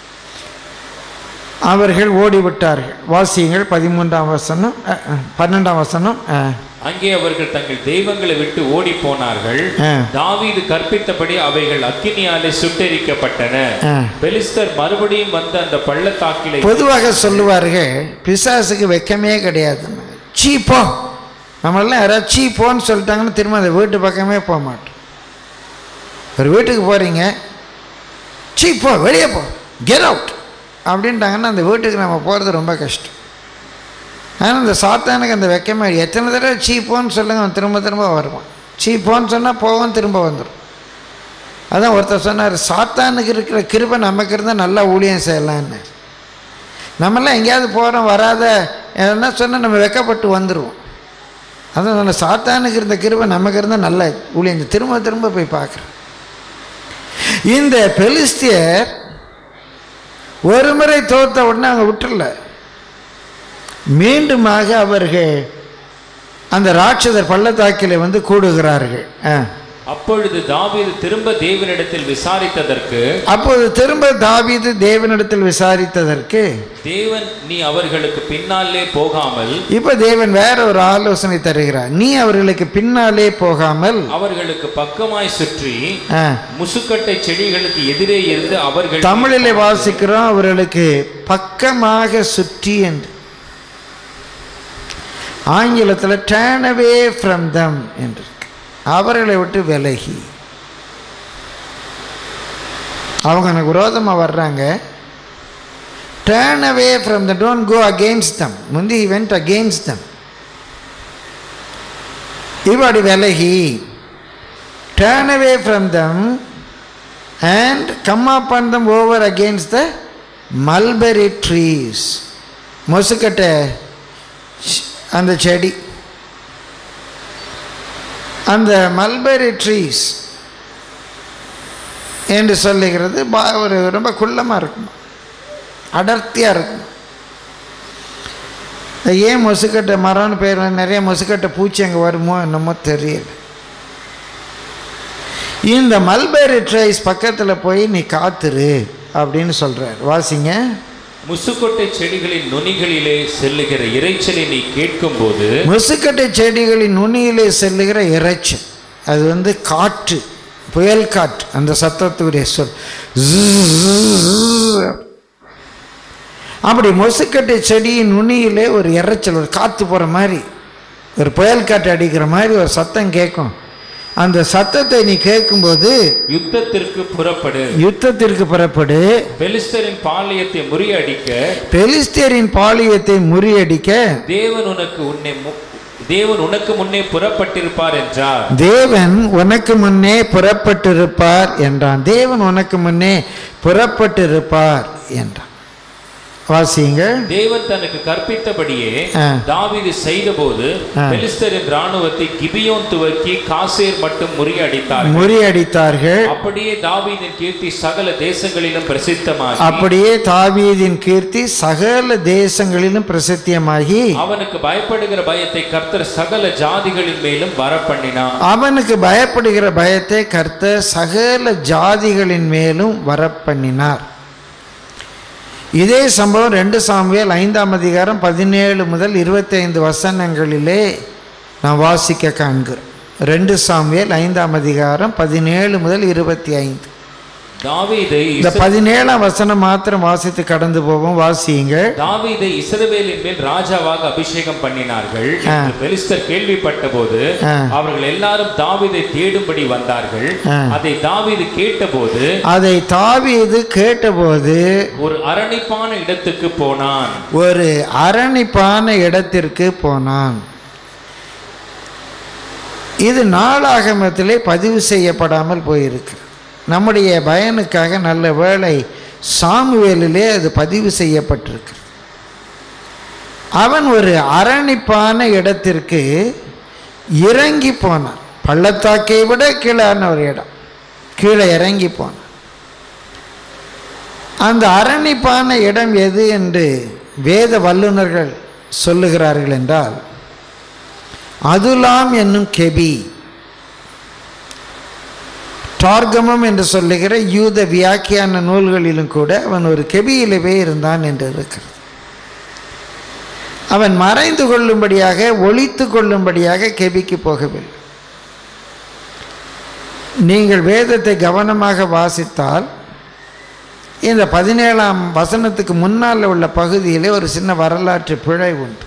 அவர்கள் ஓடிவிட்டார்கள் வாசியங்கள் பதிமூன்றாம் வசனம் அஹ், அஹ், பன்னெண்டாம் வசனம் அஹ், அங்கே அவர்கள் தங்கள் தெய்வங்களை விட்டு ஓடி போனார்கள் அஹ், தாவீது கற்பித்தபடி அவைகள் அக்கினியாலே சுட்டெரிக்கப்பட்டன அஹ். பெலிஸ்தர் மறுபடியும் வந்து அந்த பள்ளத்தாக்கிலே பொதுவாக சொல்லுவார்கள் பிசாசுக்கு வெக்கமே கிடையாது சீ போ நம்மளெல்லாம் யாராவது சீ போன்னு சொல்லிட்டாங்கன்னு திரும்ப அந்த வீட்டு பக்கமே போக மாட்டோம் ஒரு வீட்டுக்கு போகிறீங்க சீ போ வெளியே போ கெட் அவுட் அப்படின்ட்டாங்கன்னா அந்த வீட்டுக்கு நம்ம போகிறது ரொம்ப கஷ்டம் ஆனால் இந்த சாத்தானுக்கு அந்த வெக்கமே எத்தனை தடவை சீ போன்னு சொல்லுங்க அவன் திரும்ப திரும்ப வருவான் சீ போன்னு சொன்னால் போவான் திரும்ப வந்துடும் அதான் ஒருத்தர் சொன்னார் சாத்தானுக்கு இருக்கிற கிருபை நமக்கு இருந்தால் நல்லா ஊழியம் செய்யலான்னு நம்மெல்லாம் எங்கேயாவது போகிறோம் வராத என்ன சொன்னால் நம்ம வெக்கப்பட்டு வந்துடுவோம் அதான் சொன்ன சாத்தானுக்கு இருந்த கிருபை நமக்கு இருந்தால் நல்ல ஊழியம் செய். திரும்ப திரும்ப போய் பார்க்குறேன் இந்த பெலிஸ்தியர் ஒரு முறை தோத்த உடனே அவங்க விட்டுறல மீண்டுமாக அவர்கள் அந்த ராட்சதர் பள்ளத்தாக்கிலே வந்து கூடுகிறார்கள் ஆ அப்பொழுது தாவீது திரும்ப தேவனிடத்தில் விசாரித்ததற்கு அப்போது திரும்ப தாவீது தேவனிடத்தில் விசாரித்ததற்கு தேவன் நீ அவர்களுக்கு பின்னாலே போகாமல் இப்போ தேவன் வேற ஒரு ஆலோசனை தருகிறார் நீ அவர்களுக்கு பின்னாலே போகாமல் அவர்களுக்கு பக்கமாய் சுற்றி ஆ, முசுக்கட்டை செடிகளுக்கு எதிரே இருந்து அவர்கள் தமிழிலே வாசிக்கிறோம் அவர்களுக்கு பக்கமாக சுற்றி என்று ஆங்கிலத்தில் டேர்ன் அவே ஃப்ரம் தம் என்று இருக்கு. அவர்களை விட்டு விலகி அவங்க எனக்கு விரோதமாக வர்றாங்க turn away from the don't go against them முந்தி வெண்ட் அகெயின்ஸ்ட் தம் இப்படி விலகி turn away from them and come upon them over against the mulberry trees மொசுக்கட்டை ஷ்- அந்த செடி அந்த மல்பெரி ட்ரீஸ் என்று சொல்லுகிறது பா- ஒரு ரொம்ப குள்ளமாக இருக்கும் அடர்த்தியாக இருக்கும் அது ஏன் மொசுக்கட்டை மரம்னு பேர் வந்து நிறைய மொசுக்கட்டை பூச்சி அங்கே வருமோ என்னமோ தெரியல இந்த மல்பெரி ட்ரைஸ் பக்கத்தில் போய் நீ காத்துரு அப்படின்னு சொல்கிறார் வாசிங்க முசுக்கொட்டை செடிகளின் நுனிகளிலே செல்லுகிற இரைச்சலை நீ கேட்கும்போது முசுக்கட்டை செடிகளின் நுனியிலே செல்லுகிற இறைச்சல் அது வந்து காற்று புயல் காற்று அந்த சத்தத்துடைய சொல் ஜுzzz. அப்படி முசுக்கட்டை செடியின் நுனியிலே ஒரு இறைச்சல் ஒரு காற்று போகிற மாதிரி ஒரு புயல் காற்று அடிக்கிற மாதிரி ஒரு சத்தம் கேட்கும் அந்த சத்தத்தை நீ கேட்கும்போது யுத்தத்திற்கு புறப்படு யுத்தத்திற்கு புறப்படு பெலிஸ்தரின் பாளையத்தை முறியடிக்க பெலிஸ்தியரின் பாலியத்தை முறியடிக்க தேவன் உனக்கு உன்னை மு- தேவன் உனக்கு முன்னே புறப்பட்டிருப்பார் என்றார் தேவன் உனக்கு முன்னே புறப்பட்டிருப்பார் என்றான் தேவன் உனக்கு முன்னே புறப்பட்டிருப்பார் என்றான் வாசியுங்கள் தேவன் தனக்கு கற்பித்தபடியே ஆ. தாவீது செய்தபோது ஆ. பெலிஸ்தரின் ராணுவத்தை கிபியோன் துவக்கி காசேர் மட்டும் முறியடித்தார் முறியடித்தார்கள் அப்படியே தாவீதின் கீர்த்தி சகல தேசங்களிலும் பிரசித்தமாகி அப்படியே தாவீதின் கீர்த்தி சகல தேசங்களிலும் பிரசித்தியமாகி அவனுக்கு பயப்படுகிற பயத்தை கர்த்தர் சகல ஜாதிகளின் மேலும் வரப்பண்ணினான் அவனுக்கு பயப்படுகிற பயத்தை கர்த்தர் சகல ஜாதிகளின் மேலும் வரப்பண்ணினார் இதே சம்பவம் ரெண்டு சாமுவேல் ஐந்தாம் அதிகாரம் பதினேழு முதல் இருபத்தைந்து வசனங்களிலே நாம் வாசிக்க காண்கிறோம் ரெண்டு சாமுவேல் ஐந்தாம் அதிகாரம் பதினேழு முதல் இருபத்தி ஐந்து தாவீதை இந்த பதினேழாம் வசனம் மாத்திரம் வாசித்து கடந்து போவோம் வாசியுங்கள் தாவீதை இஸ்ரவேலின் மேல் ராஜாவாக அபிஷேகம் பண்ணினார்கள் ஆ. என்று பெலிஸ்தர் கேள்விப்பட்ட போது ஆ. அவர்கள் எல்லாரும் தாவீதை தேடும்படி வந்தார்கள் ஆ. அதை தாவீது கேட்டபோது அதை தாவீது கேட்டபோது ஒரு அரணிப்பான இடத்துக்கு போனான் ஒரு அரணிப்பான இடத்திற்கு போனான் இது நாளாகமத்திலே பதிவு செய்யப்படாமல் போயிருக்கு நம்முடைய பயனுக்காக நல்ல வேளை சாமுவேலிலே அது பதிவு செய்யப்பட்டிருக்கு அவன் ஒரு அரணிப்பான இடத்திற்கு இறங்கி போனான் பள்ளத்தாக்கை விட கீழான ஒரு இடம் கீழே இறங்கி போனான் அந்த அரணிப்பான இடம் எது என்று வேத வல்லுநர்கள் சொல்லுகிறார்கள் என்றால் அதுலாம் என்னும் கெபி டார்கமம் என்று சொல்லுகிற யூத வியாக்கியான நூல்களிலும் கூட அவன் ஒரு கெபியிலவே இருந்தான் என்று இருக்கிறது அவன் மறைந்து கொள்ளும்படியாக ஒழித்து கொள்ளும்படியாக கெபிக்கு போகவில்லை நீங்கள் வேதத்தை கவனமாக வாசித்தால் இந்த பதினேழாம் வசனத்துக்கு முன்னால் உள்ள பகுதியிலே ஒரு சின்ன வரலாற்று பிழை உண்டு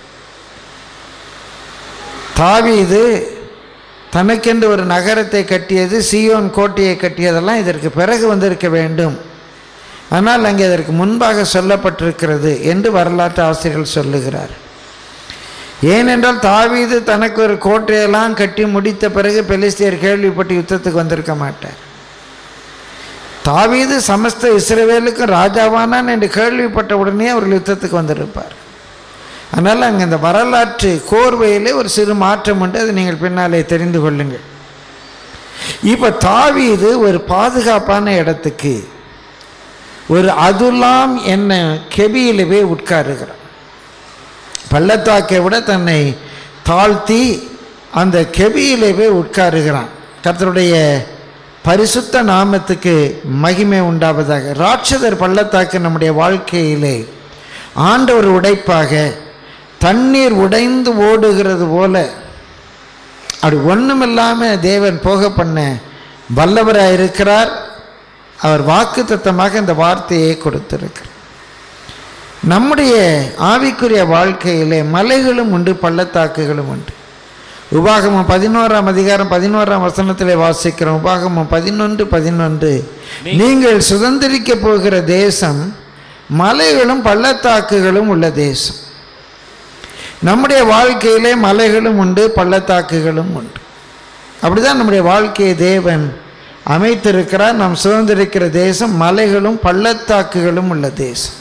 தாவீது தனக்கென்று ஒரு நகரத்தை கட்டியது சியோன் கோட்டையை கட்டியதெல்லாம் இதற்கு பிறகு வந்திருக்க வேண்டும் ஆனால் அங்கே இதற்கு முன்பாக சொல்லப்பட்டிருக்கிறது என்று வரலாற்று ஆசிரியர்கள் சொல்லுகிறார் ஏனென்றால் தாவீது தனக்கு ஒரு கோட்டையெல்லாம் கட்டி முடித்த பிறகு பெலிஸ்தியர் கேள்விப்பட்டு யுத்தத்துக்கு வந்திருக்க மாட்டார் தாவீது சமஸ்த இஸ்ரவேலுக்கும் ராஜாவானான் என்று கேள்விப்பட்ட உடனே அவர்கள் யுத்தத்துக்கு வந்திருப்பார் அதனால் அங்கே இந்த வரலாற்று கோர்வையிலே ஒரு சிறு மாற்றம் உண்டு அதை நீங்கள் பின்னாலே தெரிந்து கொள்ளுங்கள் இப்போ தாவீது ஒரு பாதுகாப்பான இடத்துக்கு ஒரு அதுலாம் என்ன கெபியிலவே உட்காருகிறான் பள்ளத்தாக்கை விட தன்னை தாழ்த்தி அந்த கெபியிலவே உட்காருகிறான் கர்த்தருடைய பரிசுத்த நாமத்துக்கு மகிமை உண்டாவதாக ராட்சதர் பள்ளத்தாக்கு நம்முடைய வாழ்க்கையிலே ஆண்டவர் உடைப்பாக தண்ணீர் உடைந்து ஓடுகிறது போல அப்படி ஒன்றுமில்லாமல் தேவன் போக பண்ண வல்லவராக இருக்கிறார் அவர் வாக்கு தத்தமாக இந்த வார்த்தையை கொடுத்திருக்கிறார் நம்முடைய ஆவிக்குரிய வாழ்க்கையிலே மலைகளும் உண்டு பள்ளத்தாக்குகளும் உண்டு உபாகமம் பதினோராம் அதிகாரம் பதினோராம் வசனத்திலே வாசிக்கிறோம் உபாகமம் பதினொன்று பதினொன்று நீங்கள் சுதந்திரிக்க போகிற தேசம் மலைகளும் பள்ளத்தாக்குகளும் உள்ள தேசம் நம்முடைய வாழ்க்கையிலே மலைகளும் உண்டு பள்ளத்தாக்குகளும் உண்டு அப்படிதான் நம்முடைய வாழ்க்கையை தேவன் அமைத்திருக்கிறார் நாம் சுதந்திரிக்கிற தேசம் மலைகளும் பள்ளத்தாக்குகளும் உள்ள தேசம்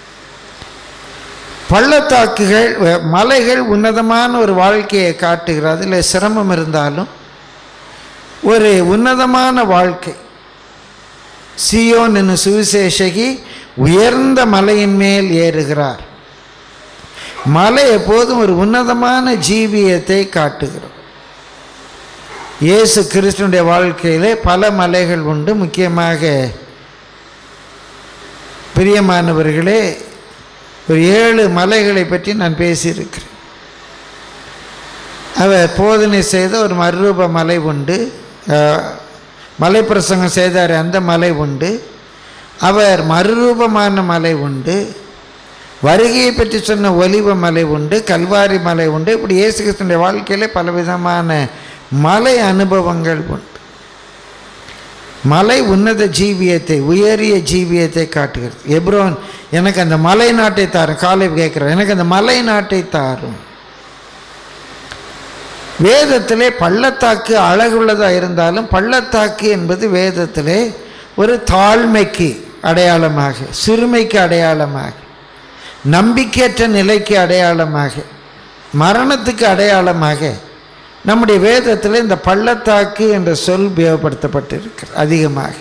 பள்ளத்தாக்குகள் அஹ், மலைகள் உன்னதமான ஒரு வாழ்க்கையை காட்டுகிறது அதில் சிரமம் இருந்தாலும் ஒரு உன்னதமான வாழ்க்கை சியோன் என்னும் சுவிசேஷகி உயர்ந்த மலையின் மேல் ஏறுகிறார் மலை எப்போதும் ஒரு உன்னதமான ஜீவியத்தை காட்டுகிறோம் இயேசு கிறிஸ்துனுடைய வாழ்க்கையிலே பல மலைகள் உண்டு முக்கியமாக பிரியமானவர்களே ஒரு ஏழு மலைகளை பற்றி நான் பேசியிருக்கிறேன் அவர் போதனை செய்த ஒரு மறுரூப மலை உண்டு அஹ், மலை பிரசங்கம் செய்தார் அந்த மலை உண்டு அவர் மறுரூபமான மலை உண்டு வருகையை பற்றி சொன்ன ஒலிவ மலை உண்டு கல்வாரி மலை உண்டு இப்படி இயேசு கிறிஸ்துடைய வாழ்க்கையிலே பலவிதமான மலை அனுபவங்கள் உண்டு மலை உன்னத ஜீவியத்தை உயரிய ஜீவியத்தை காட்டுகிறது எப்ரோன் எனக்கு அந்த மலை நாட்டை தாரும் காலை கேட்குறேன் எனக்கு அந்த மலை நாட்டை தாரும் வேதத்திலே பள்ளத்தாக்கு அழகுள்ளதாக இருந்தாலும் பள்ளத்தாக்கு என்பது வேதத்திலே ஒரு தாழ்மைக்கு அடையாளமாக சிறுமைக்கு அடையாளமாக நம்பிக்கையற்ற நிலைக்கு அடையாளமாக மரணத்துக்கு அடையாளமாக நம்முடைய வேதத்தில் இந்த பள்ளத்தாக்கு என்ற சொல் உபயோகப்படுத்தப்பட்டிருக்கிறது அதிகமாக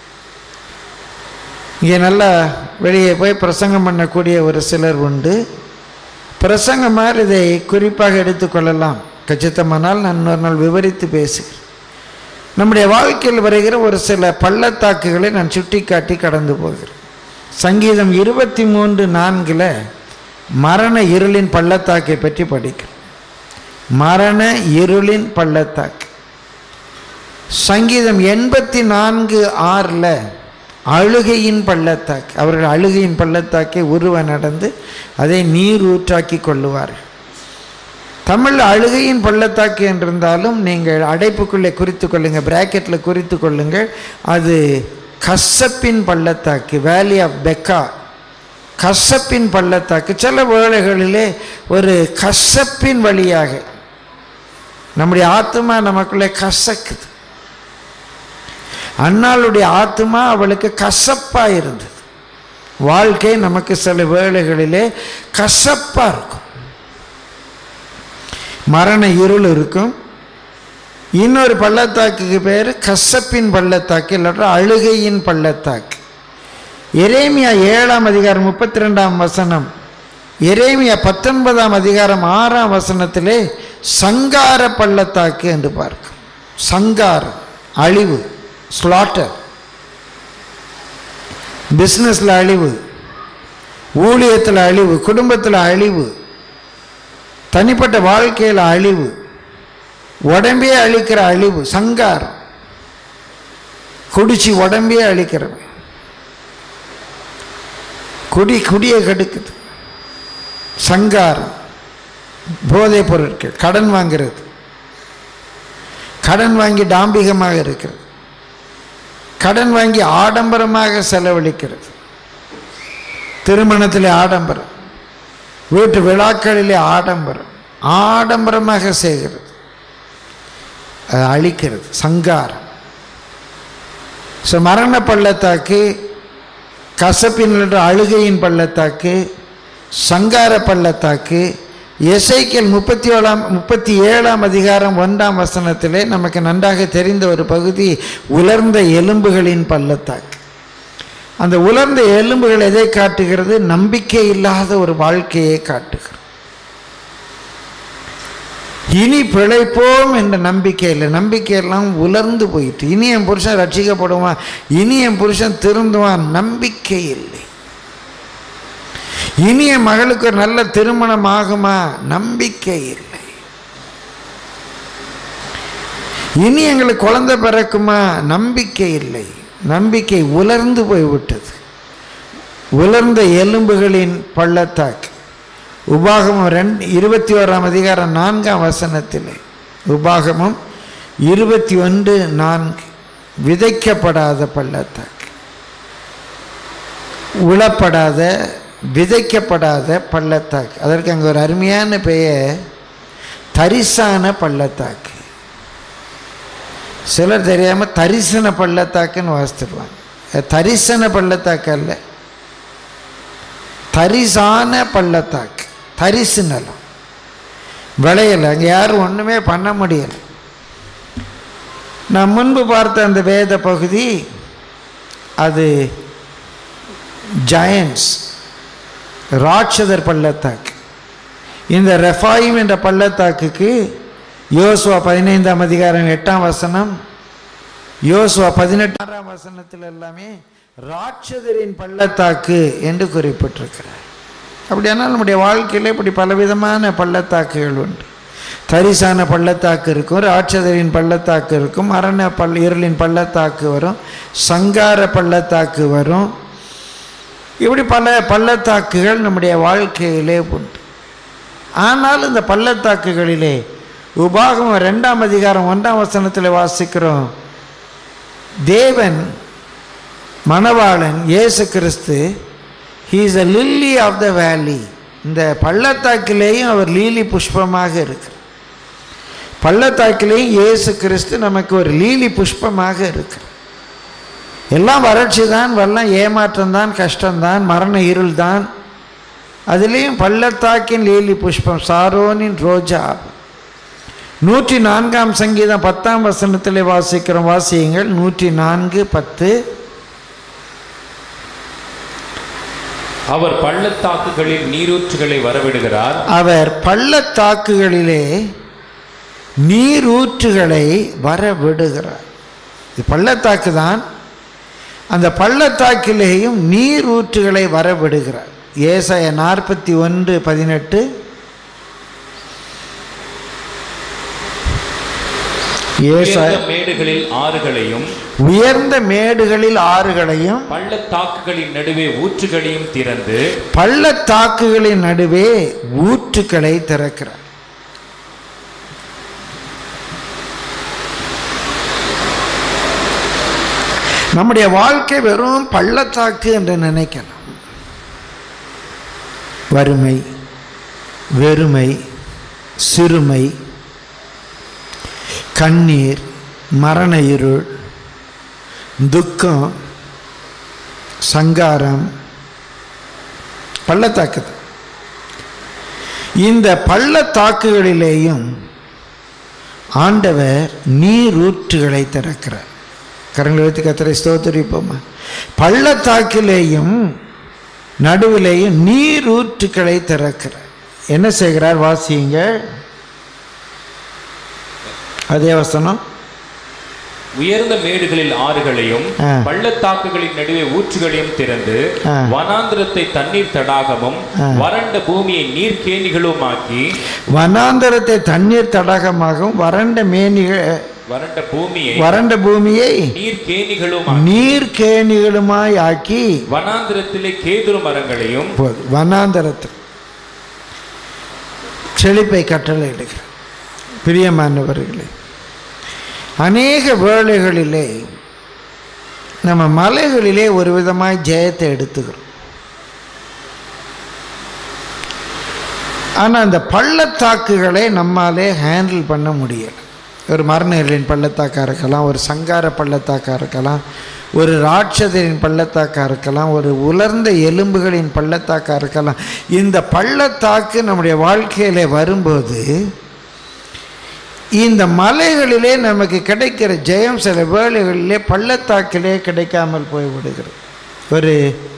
இங்கே நல்லா வெளியே போய் பிரசங்கம் பண்ணக்கூடிய ஒரு சிலர் உண்டு பிரசங்கமாக இதை குறிப்பாக எடுத்துக்கொள்ளலாம் கச்சித்தமானால் நான் இன்னொரு நாள் விவரித்து பேசுகிறேன் நம்முடைய வாழ்க்கையில் வருகிற ஒரு சில பள்ளத்தாக்குகளை நான் சுட்டிக்காட்டி கடந்து போகிறேன் சங்கீதம் இருபத்தி மூன்று நான்கில் மரண இருளின் பள்ளத்தாக்கை பற்றி படிக்கிறேன் மரண இருளின் பள்ளத்தாக்கு சங்கீதம் எண்பத்தி நான்கு ஆறில் அழுகையின் பள்ளத்தாக்கு அவர்கள் அழுகையின் பள்ளத்தாக்கை உருவ நடந்து அதை நீர் ஊற்றாக்கி கொள்ளுவார்கள் தமிழ் அழுகையின் பள்ளத்தாக்கு என்றிருந்தாலும் நீங்கள் அடைப்புக்குள்ளே குறித்து கொள்ளுங்கள் பிராக்கெட்டில் குறித்து கொள்ளுங்கள் அது கசப்பின் பள்ளத்தாக்கு வேலி ஆஃப் பெக்கா கசப்பின் பள்ளத்தாக்கு சில வேளைகளிலே ஒரு கசப்பின் வழியாக நம்முடைய ஆத்மா நமக்குள்ளே கசக்குது அன்னாளுடைய ஆத்மா அவளுக்கு கசப்பாக இருந்தது வாழ்க்கை நமக்கு சில வேளைகளிலே கசப்பாக இருக்கும் மரண இருள் இருக்கும் இன்னொரு பள்ளத்தாக்குக்கு பேர் கசப்பின் பள்ளத்தாக்கு இல்லாட்டா அழுகையின் பள்ளத்தாக்கு எரேமியா ஏழாம் அதிகாரம் முப்பத்தி ரெண்டாம் வசனம் எரேமியா பத்தொன்பதாம் அதிகாரம் ஆறாம் வசனத்திலே சங்கார பள்ளத்தாக்கு என்று பார்க்கும் சங்காரம் அழிவு ஸ்லாட்டர் பிஸ்னஸில் அழிவு ஊழியத்தில் அழிவு குடும்பத்தில் அழிவு தனிப்பட்ட வாழ்க்கையில் அழிவு உடம்பே அழிக்கிற அழிவு சங்காரம் குடிச்சு உடம்பே அழிக்கிறவன் குடி குடியை கெடுக்குது சங்காரம் போதைப் பொருட்கள் கடன் வாங்கிறது கடன் வாங்கி டாம்பிகமாக இருக்கிறது கடன் வாங்கி ஆடம்பரமாக செலவழிக்கிறது திருமணத்திலே ஆடம்பரம் வீட்டு விழாக்களிலே ஆடம்பரம் ஆடம்பரமாக செய்கிறது அது அழிக்கிறது சங்காரம் ஸோ மரண பள்ளத்தாக்கு கசப்பின் என்ற அழுகையின் பள்ளத்தாக்கு சங்கார பள்ளத்தாக்கு எசைக்கல் முப்பத்தி ஏழாம் முப்பத்தி ஏழாம் அதிகாரம் ஒன்றாம் வசனத்திலே நமக்கு நன்றாக தெரிந்த ஒரு பகுதி உலர்ந்த எலும்புகளின் பள்ளத்தாக்கு அந்த உலர்ந்த எலும்புகள் எதை காட்டுகிறது நம்பிக்கை இல்லாத ஒரு வாழ்க்கையை காட்டுகிறது இனி பிழைப்போம் என்ற நம்பிக்கை இல்லை நம்பிக்கையெல்லாம் உலர்ந்து போயிட்டு இனி என் புருஷன் ரட்சிக்கப்படுவான் இனி என் புருஷன் திருந்துவான் நம்பிக்கை இல்லை இனி என் மகளுக்கு ஒரு நல்ல திருமணம் ஆகுமா நம்பிக்கை இல்லை இனி எங்களுக்கு குழந்தை பிறக்குமா நம்பிக்கை இல்லை நம்பிக்கை உலர்ந்து போய்விட்டது உலர்ந்த எலும்புகளின் பள்ளத்தாக்கு உபாகமம் ரெண்டு இருபத்தி ஓராம் அதிகாரம் நான்காம் வசனத்திலே உபாகமம் இருபத்தி ஒன்று நான்கு விதைக்கப்படாத பள்ளத்தாக்கு உளப்படாத விதைக்கப்படாத பள்ளத்தாக்கு அதற்கு அங்கே ஒரு அருமையான பெயர் தரிசான பள்ளத்தாக்கு சிலர் தெரியாமல் தரிசன பள்ளத்தாக்குன்னு வாசித்துருவாங்க அது தரிசன பள்ளத்தாக்கு அல்ல தரிசான பள்ளத்தாக்கு தரிசு நிலம் விளையலை அங்கே யாரும் ஒன்றுமே பண்ண முடியலை நான் முன்பு பார்த்த அந்த வேத பகுதி அது ஜயன்ஸ் ராட்சதர் பள்ளத்தாக்கு இந்த ரெஃபாயிம் என்ற பள்ளத்தாக்குக்கு யோசுவா பதினைந்தாம் அதிகாரம் எட்டாம் வசனம் யோசுவா பதினெட்டாம் வசனத்தில் எல்லாமே ராட்சதரின் பள்ளத்தாக்கு என்று குறிப்பிட்டிருக்கிறார் அப்படியானால் நம்முடைய வாழ்க்கையில் இப்படி பலவிதமான பள்ளத்தாக்குகள் உண்டு தரிசான பள்ளத்தாக்கு இருக்கும் ராட்சதரின் பள்ளத்தாக்கு இருக்கும் மரண பல் இருளின் பள்ளத்தாக்கு வரும் சங்கார பள்ளத்தாக்கு வரும் இப்படி பல பள்ளத்தாக்குகள் நம்முடைய வாழ்க்கையிலே உண்டு ஆனால் இந்த பள்ளத்தாக்குகளிலே உபாகமம் ரெண்டாம் அதிகாரம் ஒன்றாம் வசனத்தில் வாசிக்கிறோம் தேவன் மணவாளன் Yesu Kristhu he's a lily of the valley இந்த பள்ளத்தாக்கிலேயும் அவர் லீலி புஷ்பமாக இருக்கிறார் பள்ளத்தாக்கிலேயும் இயேசு கிறிஸ்து நமக்கு ஒரு லீலி புஷ்பமாக இருக்கிறார் எல்லாம் வறட்சி தான் வெள்ளம் ஏமாற்றம் தான் கஷ்டம்தான் மரண இருள் தான் அதுலேயும் பள்ளத்தாக்கின் லீலி புஷ்பம் சாரோனின் ரோஜா நூற்றி நான்காம் சங்கீதம் பத்தாம் வசனத்தில் வாசிக்கிறோம் வாசியுங்கள் நூற்றி நான்கு பத்து அவர் பள்ளத்தாக்குகளில் நீரூற்றுகளை வரவிடுகிறார் அவர் பள்ளத்தாக்குகளிலே நீரூற்றுகளை வர விடுகிறார் இது பள்ளத்தாக்கு தான் அந்த பள்ளத்தாக்கிலேயும் நீரூற்றுகளை வர விடுகிறார் ஏசாய நாற்பத்தி ஒன்று பதினெட்டு ஏசாய உயர்ந்த மேடுகளில் ஆறுகளையும் உயர்ந்த மேடுகளில் ஆறுகளையும் பள்ளத்தாக்குகளின் நடுவே ஊற்றுகளையும் திறந்து பள்ளத்தாக்குகளின் நடுவே ஊற்றுக்களை திறக்கிறார் நம்முடைய வாழ்க்கை வெறும் பள்ளத்தாக்கு என்று நினைக்கலாம் வறுமை வெறுமை சிறுமை கண்ணீர் மரண இருள் துக்கம் சங்காரம் பள்ளத்தாக்கு தான் இந்த பள்ளத்தாக்குகளிலேயும் ஆண்டவர் நீரூற்றுகளை திறக்கிறார் கரங்களை வைத்து கத்தரை ஸ்தோத்தரிப்போமா பள்ளத்தாக்கிலேயும் நடுவிலேயும் நீரூற்றுக்களை திறக்கிறார் என்ன செய்கிறார் வாசியுங்க அதே வசனம் உயர்ந்த மேடுகளில் ஆறுகளையும் ஆ. பள்ளத்தாக்குகளின் நடுவே ஊற்றுகளையும் திறந்து ஆ. வனாந்திரத்தை தண்ணீர் தடாகமும் ஆ. வறண்ட பூமியை நீர்க்கேணிகளுமாக்கி வனாந்தரத்தை தண்ணீர் தடாகமாகவும் வறண்ட மேனிகள் வறண்ட பூமியை வறண்ட பூமியை நீர்க்கேணிகளும் நீர்க்கேணிகளுமாய் ஆக்கி வனாந்திரத்திலே கேதுரு மரங்களையும் போதும் வனாந்தரத்தில் செழிப்பை கட்டளை எடுக்கிறார் பிரியமானவர்களே அநேக வேளைகளிலே நம்ம மலைகளிலே ஒரு விதமாய் ஜெயத்தை எடுத்துக்கிறோம் ஆனால் அந்த பள்ளத்தாக்குகளை நம்மாலே ஹேண்டில் பண்ண முடியலை ஒரு மரணர்களின் பள்ளத்தாக்காக இருக்கலாம் ஒரு சங்கார பள்ளத்தாக்காக இருக்கலாம் ஒரு ராட்சதரின் பள்ளத்தாக்காக இருக்கலாம் ஒரு உலர்ந்த எலும்புகளின் பள்ளத்தாக்காக இருக்கலாம் இந்த பள்ளத்தாக்கு நம்முடைய வாழ்க்கையில் வரும்போது இந்த மலைகளிலே நமக்கு கிடைக்கிற ஜெயம் சில வேளைகளிலே பள்ளத்தாக்கிலே கிடைக்காமல் போய்விடுகிறது ஒரு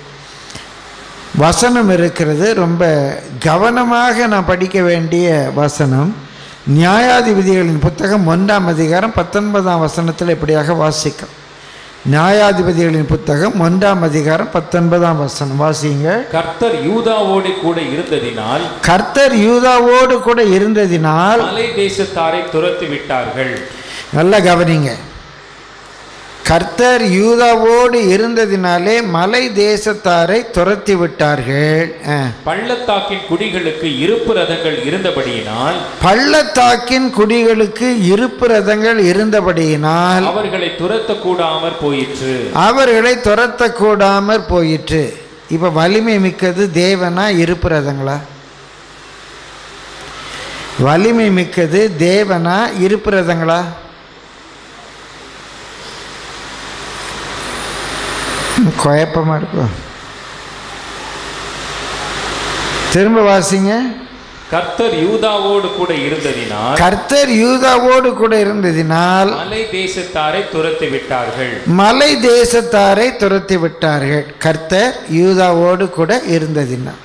வசனம் இருக்கிறது ரொம்ப கவனமாக நான் படிக்க வேண்டிய வசனம் நியாயாதிபதிகளின் புத்தகம் ஒன்றாம் அதிகாரம் பத்தொன்பதாம் வசனத்தில் இப்படியாக வாசிக்கும் நியாயாதிபதிகளின் புத்தகம் ஒன்றாம் அதிகாரம் பத்தொன்பதாம் வசனம் வாசிங்க கர்த்தர் யூதாவோடு கூட இருந்ததினால் கர்த்தர் யூதாவோடு கூட இருந்ததினால் மலை தேசத்தாரை துரத்தி விட்டார்கள் நல்லா கவனிங்க கர்த்தர் யூதாவோடு இருந்ததினாலே மலை தேசத்தாரை துரத்தி விட்டார்கள் ஆ. பள்ளத்தாக்கின் குடிகளுக்கு இருப்பு ரதங்கள் இருந்தபடியினால் பள்ளத்தாக்கின் குடிகளுக்கு இருப்பு ரதங்கள் இருந்தபடியினால் அவர்களை துரத்த கூடாமற் போயிற்று அவர்களை துரத்தக்கூடாமற் போயிற்று இப்போ வலிமை மிக்கது தேவனா இருப்பு ரதங்களா வலிமை மிக்கது தேவனா இருப்பு ரதங்களா குழப்பமாக இருக்கும் திரும்ப வாசிங்க கர்த்தர் யூதாவோடு கூட இருந்ததினால் கர்த்தர் யூதாவோடு கூட இருந்ததினால் மலை தேசத்தாரை துரத்தி விட்டார்கள் மலை தேசத்தாரை துரத்தி விட்டார்கள் கர்த்தர் யூதாவோடு கூட இருந்ததினால்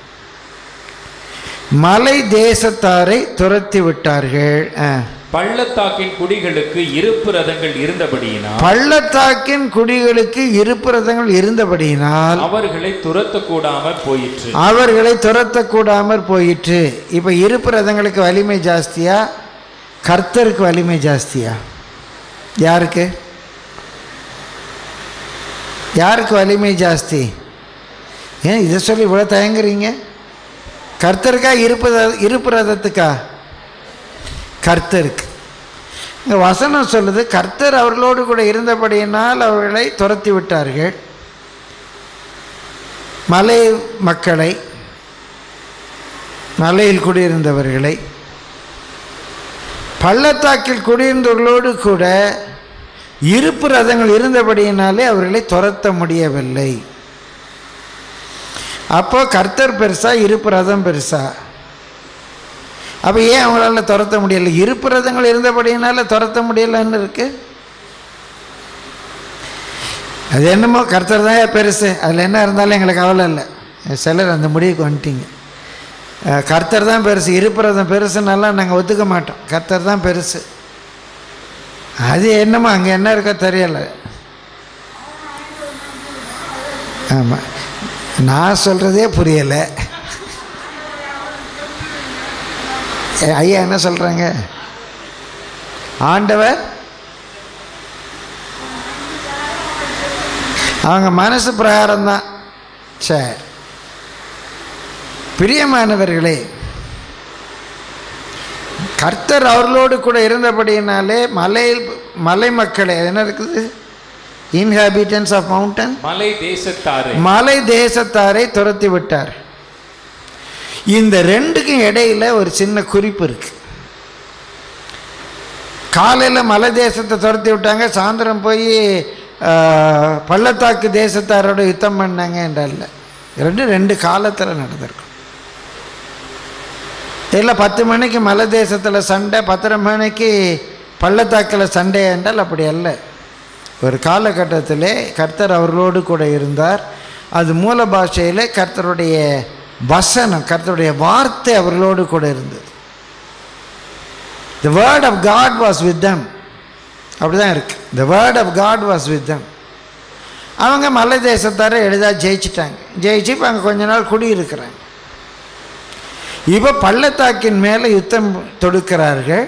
மலை தேசத்தாரை துரத்தி விட்டார்கள் ஆ. பள்ளத்தாக்கின் குடிகளுக்கு இருப்பு ரதங்கள் இருந்தபடியினால் பள்ளத்தாக்கின் குடிகளுக்கு இருப்பு ரதங்கள் இருந்தபடியினால் அவர்களை துரத்த கூடாமற் போயிற்று அவர்களை துரத்தக்கூடாமற் போயிற்று இப்போ இருப்பு ரதங்களுக்கு வலிமை ஜாஸ்தியா கர்த்தருக்கு வலிமை ஜாஸ்தியா யாருக்கு யாருக்கு வலிமை ஜாஸ்தி ஏன் இதை சொல்லி இவ்வளோ தயங்குறீங்க கர்த்தருக்கா இருப்பு ர- இருப்பு ரதத்துக்கா கர்த்தருக்கு இந்த வசனம் சொல்லுது கர்த்தர் அவர்களோடு கூட இருந்தபடியினால் அவர்களை துரத்தி விட்டார்கள் மலை மக்களை மலையில் குடியிருந்தவர்களை பள்ளத்தாக்கில் குடியிருந்தவர்களோடு கூட இருப்பு ரதங்கள் இருந்தபடியினாலே அவர்களை துரத்த முடியவில்லை அப்போ கர்த்தர் பெருசா இருப்பு ரதம் பெருசா அப்போ ஏன் அவங்களால துரத்த முடியல இருப்பு ரதங்கள் இருந்தபடியினால துரத்த முடியலன்னு இருக்கு அது என்னமோ கர்த்தர் தான் பெருசு அதில் என்ன இருந்தாலும் எங்களுக்கு கவலை இல்லை சிலர் அந்த முடிவுக்கு வந்துட்டீங்க அஹ், கர்த்தர் தான் பெருசு இருப்புறதம் பெருசுன்னெல்லாம் நாங்கள் ஒத்துக்க மாட்டோம் கர்த்தர் தான் பெருசு அது என்னமோ அங்கே என்ன இருக்கோ தெரியலை ஆமாம் நான் சொல்கிறதே புரியலை ஐயா என்ன சொல்கிறாங்க ஆண்டவர் அவங்க மனசு பிரகாரம் தான் சரி பிரியமானவர்களே கர்த்தர் அவர்களோடு கூட இருந்தபடியினாலே மலையில் மலை மக்களே அது என்ன இருக்குது இன்ஹாபிட்டன்ஸ் ஆஃப் மவுண்டன் மலை தேசத்தாரை மலை தேசத்தாரை துரத்தி விட்டார் இந்த ரெண்டுக்கும் இடையில ஒரு சின்ன குறிப்பு இருக்கு காலையில் மலை தேசத்தை துரத்தி விட்டாங்க சாயந்தரம் போய் ஆஹ், பள்ளத்தாக்கு தேசத்தாரோட யுத்தம் பண்ணாங்க என்றல்ல ரெண்டு ரெண்டு காலத்தில் நடந்திருக்கும் இல்லை பத்து மணிக்கு மலை தேசத்தில் சண்டை பத்தரை மணிக்கு பள்ளத்தாக்கில் சண்டை என்றால் அப்படி அல்ல ஒரு காலகட்டத்திலே கர்த்தர் அவர்களோடு கூட இருந்தார் அது மூல பாஷையில் கர்த்தருடைய வசனம் கர்த்தருடைய வார்த்தை அவர்களோடு கூட இருந்தது the word of God was with them அப்படி தான் இருக்கு the word of God was with them அவங்க மலை தேசத்தார எளிதாக ஜெயிச்சிட்டாங்க ஜெயிச்சு இப்போ அங்கே கொஞ்ச நாள் குடியிருக்கிறாங்க இப்போ பள்ளத்தாக்கின் மேலே யுத்தம் தொடுக்கிறார்கள்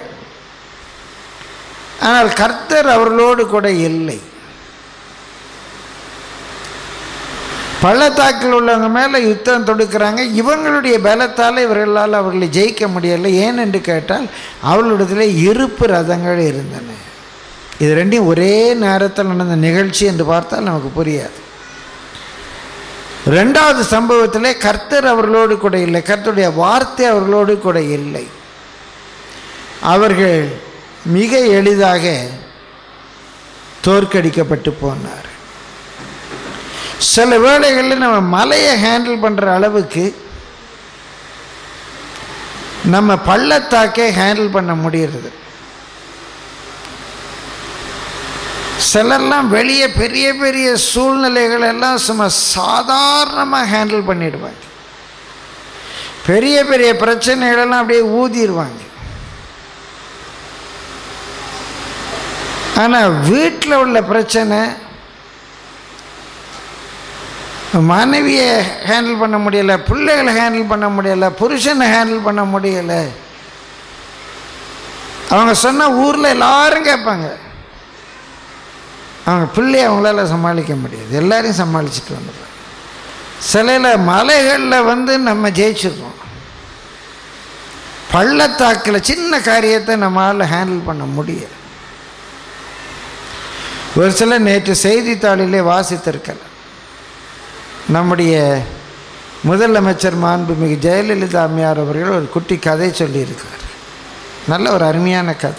ஆனால் கர்த்தர் அவர்களோடு கூட இல்லை பள்ளத்தாக்கில் உள்ளவங்க மேலே யுத்தம் தொடுக்கிறாங்க இவங்களுடைய பலத்தால் இவர்களால் அவர்களை ஜெயிக்க முடியலை ஏன் என்று கேட்டால் அவர்களிடத்தில் இருப்பு ரதங்கள் இருந்தன இது ரெண்டையும் ஒரே நேரத்தில் நடந்த நிகழ்ச்சி என்று பார்த்தால் நமக்கு புரியாது ரெண்டாவது சம்பவத்திலே கர்த்தர் அவர்களோடு கூட இல்லை கர்த்தருடைய வார்த்தை அவர்களோடு கூட இல்லை அவர்கள் மிக எளிதாக தோற்கடிக்கப்பட்டு போனார் சில வேளைகளில் நம்ம மலையை ஹேண்டில் பண்ணுற அளவுக்கு நம்ம பள்ளத்தாக்கே ஹேண்டில் பண்ண முடியறது சிலர்லாம் வெளியே பெரிய பெரிய சூழ்நிலைகள் எல்லாம் சும்மா சாதாரணமாக ஹேண்டில் பண்ணிடுவாங்க பெரிய பெரிய பிரச்சனைகளெல்லாம் அப்படியே ஊதிடுவாங்க ஆனால் வீட்டில் உள்ள பிரச்சனை மனைவியை ஹேண்டில் பண்ண முடியலை பிள்ளைகளை ஹேண்டில் பண்ண முடியலை புருஷனை ஹேண்டில் பண்ண முடியலை அவங்க சொன்ன ஊரில் எல்லாரும் கேட்பாங்க அவங்க பிள்ளைய அவங்களால சமாளிக்க முடியாது எல்லாரையும் சமாளிச்சுட்டு வந்துடுறாங்க சிலையில் மலைகளில் வந்து நம்ம ஜெயிச்சிடுறோம் பள்ளத்தாக்கில் சின்ன காரியத்தை நம்மளால் ஹேண்டில் பண்ண முடியும் ஒரு சிலர் நேற்று செய்தித்தாளிலே வாசித்திருக்கலாம் நம்முடைய முதலமைச்சர் மாண்புமிகு ஜெயலலிதா அம்மையார் அவர்கள் ஒரு குட்டி கதை சொல்லியிருக்கார் நல்ல ஒரு அருமையான கதை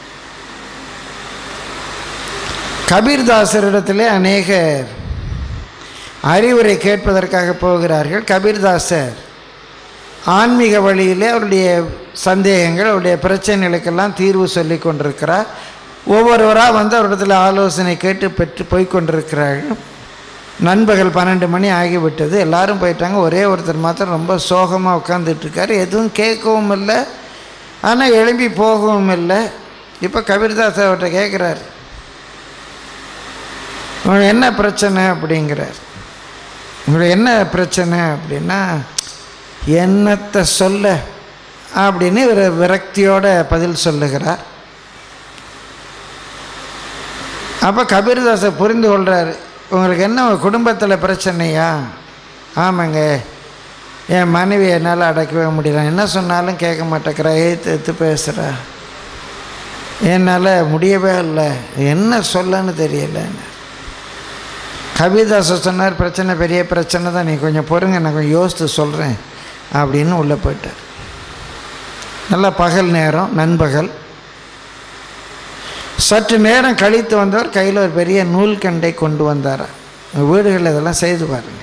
கபீர்தாசரிடத்திலே அநேக அறிவுரை கேட்பதற்காக போகிறார்கள் கபீர்தாசர் ஆன்மீக வழியிலே அவருடைய சந்தேகங்கள் அவருடைய பிரச்சனைகளுக்கெல்லாம் தீர்வு சொல்லி கொண்டிருக்கிறார் ஒவ்வொருவராக வந்து அவரிடத்தில் ஆலோசனை கேட்டு பெற்று போய் கொண்டிருக்கிறார்கள் நண்பகல் பன்னெண்டு மணி ஆகிவிட்டது எல்லாரும் போயிட்டாங்க ஒரே ஒருத்தர் மாத்திரம் ரொம்ப சோகமாக உட்காந்துட்ருக்காரு எதுவும் கேட்கவும் இல்லை ஆனால் எழும்பி போகவும் இல்லை இப்போ கபீர்தாஸ் அவர்கிட்ட கேட்குறாரு உங்களுக்கு என்ன பிரச்சனை அப்படிங்கிறார் உங்களுக்கு என்ன பிரச்சனை அப்படின்னா என்னத்தை சொல்ல அப்படின்னு ஒரு விரக்தியோட பதில் சொல்லுகிறார் அப்போ கபீர்தாஸை புரிந்து கொள்கிறாரு உங்களுக்கு என்ன உங்கள் குடும்பத்தில் பிரச்சனையா ஆமாங்க என் மனைவி என்னால் அடக்கவே முடியல என்ன சொன்னாலும் கேட்க மாட்டேங்கிறா ஏற்று எடுத்து பேசுகிறா என்னால் முடியவே இல்லை என்ன சொல்லன்னு தெரியலன்னு கவிதாச சொன்னார் பிரச்சனை பெரிய பிரச்சனை தான் நீ கொஞ்சம் பொறுங்க நான் கொஞ்சம் யோசித்து சொல்கிறேன் அப்படின்னு உள்ளே போயிட்டார் நல்லா பகல் நேரம் நண்பகல் சற்று நேரம் கழித்து வந்தவர் கையில் ஒரு பெரிய நூல்கண்டை கொண்டு வந்தார் வீடுகளில் இதெல்லாம் செய்து பாருங்க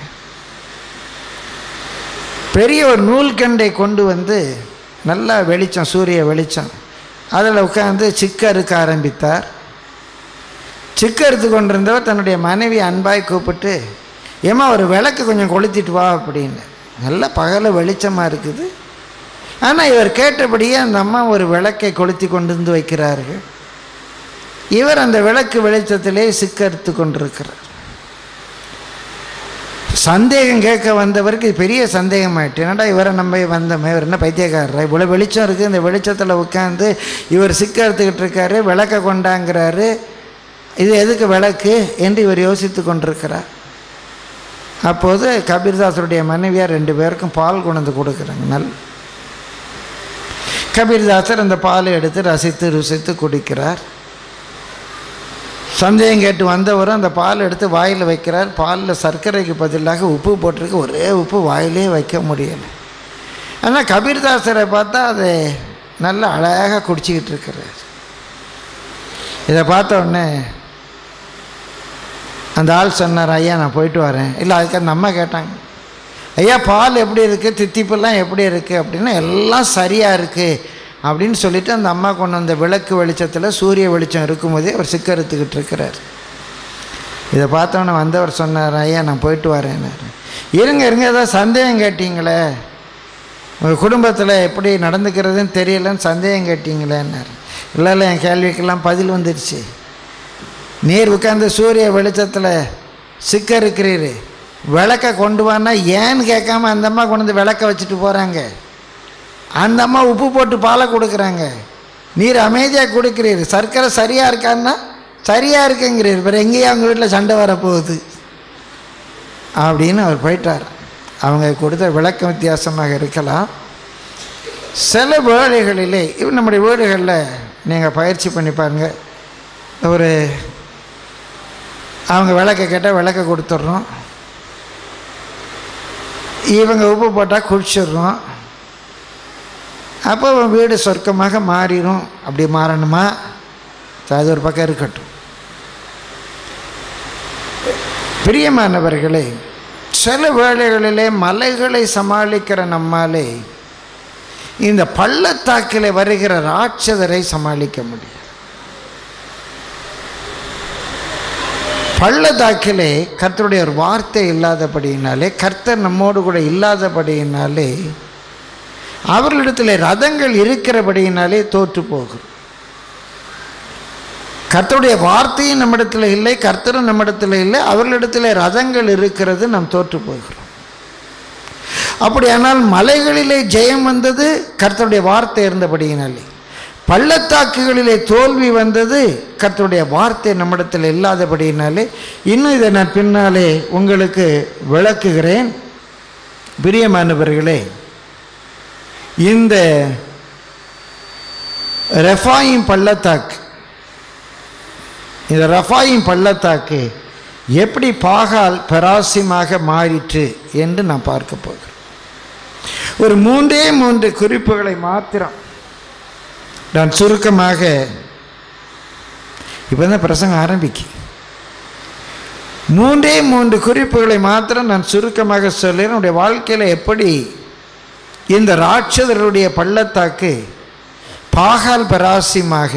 பெரிய ஒரு நூல்கண்டை கொண்டு வந்து நல்லா வெளிச்சம் சூரிய வெளிச்சம் அதில் உட்காந்து சிக்க அறுக்க ஆரம்பித்தார் சிக்க அறுத்து கொண்டிருந்தவர் தன்னுடைய மனைவி அன்பாய் கூப்பிட்டு ஏமா ஒரு விளக்கு கொஞ்சம் கொளுத்திட்டு வா அப்படின்னு நல்ல பகல வெளிச்சமாக இருக்குது ஆனால் இவர் கேட்டபடியே அந்த அம்மா ஒரு விளக்கை கொளுத்தி கொண்டு வந்து வைக்கிறார்கள் இவர் அந்த விளக்கு வெளிச்சத்திலே சிக்கறுத்து கொண்டிருக்கிறார் சந்தேகம் கேட்க வந்தவருக்கு இது பெரிய சந்தேகமாயிட்டு என்னடா இவரை நம்ப வந்தோமே இவர் என்ன பைத்தியக்காரரா இவ்வளோ வெளிச்சம் இருக்குது இந்த வெளிச்சத்தில் உட்காந்து இவர் சிக்கறுத்துக்கிட்டு இருக்காரு விளக்க கொண்டாங்கிறாரு இது எதுக்கு விளக்கு என்று இவர் யோசித்து கொண்டிருக்கிறார் அப்போது கபீர்தாசருடைய மனைவியார் ரெண்டு பேருக்கும் பால் கொண்டு வந்து கொடுக்குறாங்க நல் கபீர்தாசர் அந்த பாலை எடுத்து ரசித்து ருசித்து குடிக்கிறார் சந்தேகம் கேட்டு வந்தவரும் அந்த பால் எடுத்து வாயில் வைக்கிறார் பாலில் சர்க்கரைக்கு பதிலாக உப்பு போட்டிருக்கு ஒரே உப்பு வாயிலே வைக்க முடியலை ஆனால் கபீர்தாசரை பார்த்தா அது நல்லா அழகாக குடிச்சிக்கிட்டு இருக்கிறார் இதை பார்த்த உடனே அந்த ஆள் சொன்னார் ஐயா நான் போயிட்டு வரேன் இல்லை அதுக்கு அந்த அம்மா கேட்டாங்க ஐயா பால் எப்படி இருக்குது தித்திப்பெல்லாம் எப்படி இருக்குது அப்படின்னா எல்லாம் சரியாக இருக்குது அப்படின்னு சொல்லிட்டு அந்த அம்மா கொண்டு வந்த விளக்கு வெளிச்சத்தில் சூரிய வெளிச்சம் இருக்கும்போதே அவர் சிக்கறுத்துக்கிட்டு இருக்கிறார் இதை பார்த்தோன்னே வந்தவர் சொன்னார் ஐயா நான் போயிட்டு வரேன்னாரு இருங்க இருங்க ஏதோ சந்தேகம் கேட்டீங்களே உங்கள் குடும்பத்தில் எப்படி நடந்துக்கிறதுன்னு தெரியலன்னு சந்தேகம் கேட்டீங்களேன்னாரு இல்லை இல்லை என் கேள்விக்கெல்லாம் பதில் வந்துடுச்சு நீர் உட்காந்து சூரிய வெளிச்சத்தில் சிக்க இருக்கிறீரு விளக்க கொண்டு வான்னா ஏன்னு கேட்காம அந்த அம்மா கொண்டு வந்து விளக்க வச்சுட்டு போகிறாங்க அந்த அம்மா உப்பு போட்டு பாலை கொடுக்குறாங்க நீர் அமைதியாக கொடுக்குறீர் சர்க்கரை சரியாக இருக்கான்னா சரியாக இருக்குங்கிறீர் வேறு எங்கேயும் அவங்க வீட்டில் சண்டை வரப்போகுது அப்படின்னு அவர் போயிட்டார் அவங்க கொடுத்த விளக்கம் வித்தியாசமாக இருக்கலாம் சில வேலைகளிலே இப்போ நம்முடைய வீடுகளில் நீங்கள் பயிற்சி பண்ணி பாருங்க ஒரு அவங்க விளக்க கேட்டால் விளக்க கொடுத்துட்றோம் இவங்க உப்பு போட்டால் குடிச்சிடுறோம் அப்போ வீடு சொர்க்கமாக மாறிடும் அப்படி மாறணுமா அது ஒரு பக்கம் இருக்கட்டும் பிரியமானவர்களே சில வேளைகளிலே மலைகளை சமாளிக்கிற நம்மாலே இந்த பள்ளத்தாக்கில் வருகிற ராட்சதரை சமாளிக்க முடியும் பள்ளத்தாக்கிலே கர்த்தருடைய ஒரு வார்த்தை இல்லாதபடியினாலே கர்த்தர் நம்மோடு கூட இல்லாதபடியினாலே அவர்களிடத்தில் ரதங்கள் இருக்கிறபடியினாலே தோற்று போகும் கர்த்தருடைய வார்த்தையும் நம்மிடத்தில் இல்லை கர்த்தரும் நம்மிடத்தில் இல்லை அவர்களிடத்தில் ரதங்கள் இருக்கிறது நாம் தோற்று போகிறோம் அப்படியானால் மலைகளிலே ஜெயம் வந்தது கர்த்தருடைய வார்த்தை இருந்தபடியினாலே பள்ளத்தாக்குகளிலே தோல்வி வந்தது கர்த்தருடைய வார்த்தை நம்மிடத்தில் இல்லாதபடியினாலே இன்னும் இதை நான் பின்னாலே உங்களுக்கு விளக்குகிறேன் பிரியமானவர்களே இந்த ரெஃபாயும் பள்ளத்தாக்கு இந்த ரஃபாயும் பள்ளத்தாக்கு எப்படி பாகால் பராசியமாக மாறிற்று என்று நான் பார்க்க போகிறேன் ஒரு மூன்றே மூன்று குறிப்புகளை மாத்திரம் நான் சுருக்கமாக இப்போ தான் பிரசங்கம் ஆரம்பிக்கு மூன்றே மூன்று குறிப்புகளை மாத்திரம் நான் சுருக்கமாக சொல்லேன் என்னுடைய வாழ்க்கையில் எப்படி இந்த ராட்சதருடைய பள்ளத்தாக்கு பாகால் பராசியமாக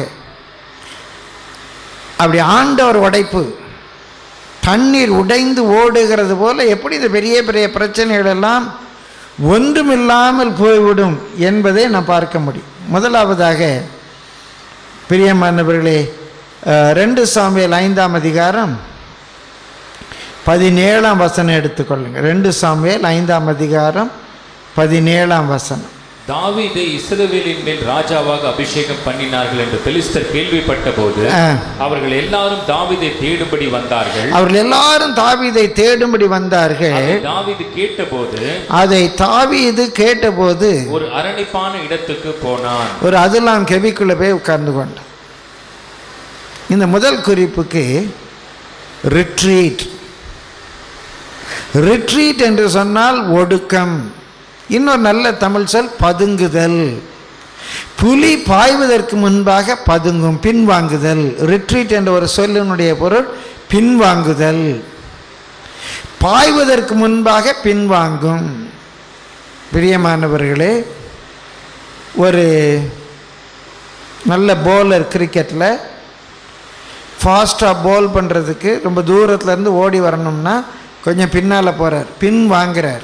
அப்படி ஆண்டவர் உடைப்பு தண்ணீர் உடைந்து ஓடுகிறது போல எப்படி இந்த பெரிய பெரிய பிரச்சனைகள் எல்லாம் ஒன்றுமில்லாமல் போய்விடும் என்பதை நான் பார்க்க முடியும் முதலாவதாக பிரியமானவர்களே அஹ், ரெண்டு சாமியல் ஐந்தாம் அதிகாரம் பதினேழாம் வசனம் எடுத்துக்கொள்ளுங்க ரெண்டு சாமியல் ஐந்தாம் அதிகாரம் பதினேழாம் வசனம் தாவீதை இஸ்ரவேலின் மேல் ராஜாவாக அபிஷேகம் பண்ணினார்கள் என்று பெலிஸ்தர் கேள்விப்பட்ட போது ஆ. அவர்கள் எல்லாரும் தாவீதை தேடும்படி வந்தார்கள் அவர்கள் எல்லாரும் தாவீதை தேடும்படி வந்தார்கள் அதை தாவீது கேட்டபோது அதை தாவீது கேட்டபோது ஒரு அரணிப்பான இடத்துக்கு போனான் ஒரு அதுலாம் கெபிக்குள்ளே போய் உட்கார்ந்து கொண்டான் இந்த முதல் குறிப்புக்கு ரிட்ரீட் ரிட்ரீட் என்று சொன்னால் ஒடுக்கம் இன்னொரு நல்ல தமிழ் சொல் பதுங்குதல் புலி பாய்வதற்கு முன்பாக பதுங்கும் பின்வாங்குதல் ரிட்ரீட் என்ற ஒரு சொல்லினுடைய பொருள் பின்வாங்குதல் பாய்வதற்கு முன்பாக பின்வாங்கும் பிரியமானவர்களே ஒரு நல்ல போலர் கிரிக்கெட்டில் ஃபாஸ்ட்டாக போல் பண்ணுறதுக்கு ரொம்ப தூரத்துலேருந்து ஓடி வரணும்னா கொஞ்சம் பின்னால் போகிறார் பின் வாங்குறார்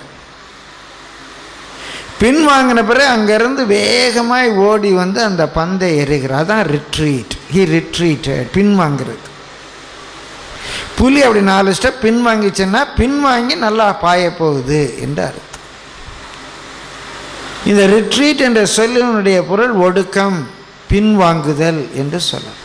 பின் வாங்கின பிறகு அங்கேருந்து வேகமாய் ஓடி வந்து அந்த பந்தை எறிகிறார் அதான் ரிட்ரீட் ஹி ரிட்ரீட்டட் பின் வாங்குறது புலி அப்படி நாலு ஸ்டெப் பின் வாங்கிச்சுன்னா பின் வாங்கி நல்லா பாய போகுது என்று அர்த்தம் இந்த ரிட்ரீட் என்ற சொல்லினுடைய பொருள் ஒடுக்கம் பின்வாங்குதல் என்று சொல்லலாம்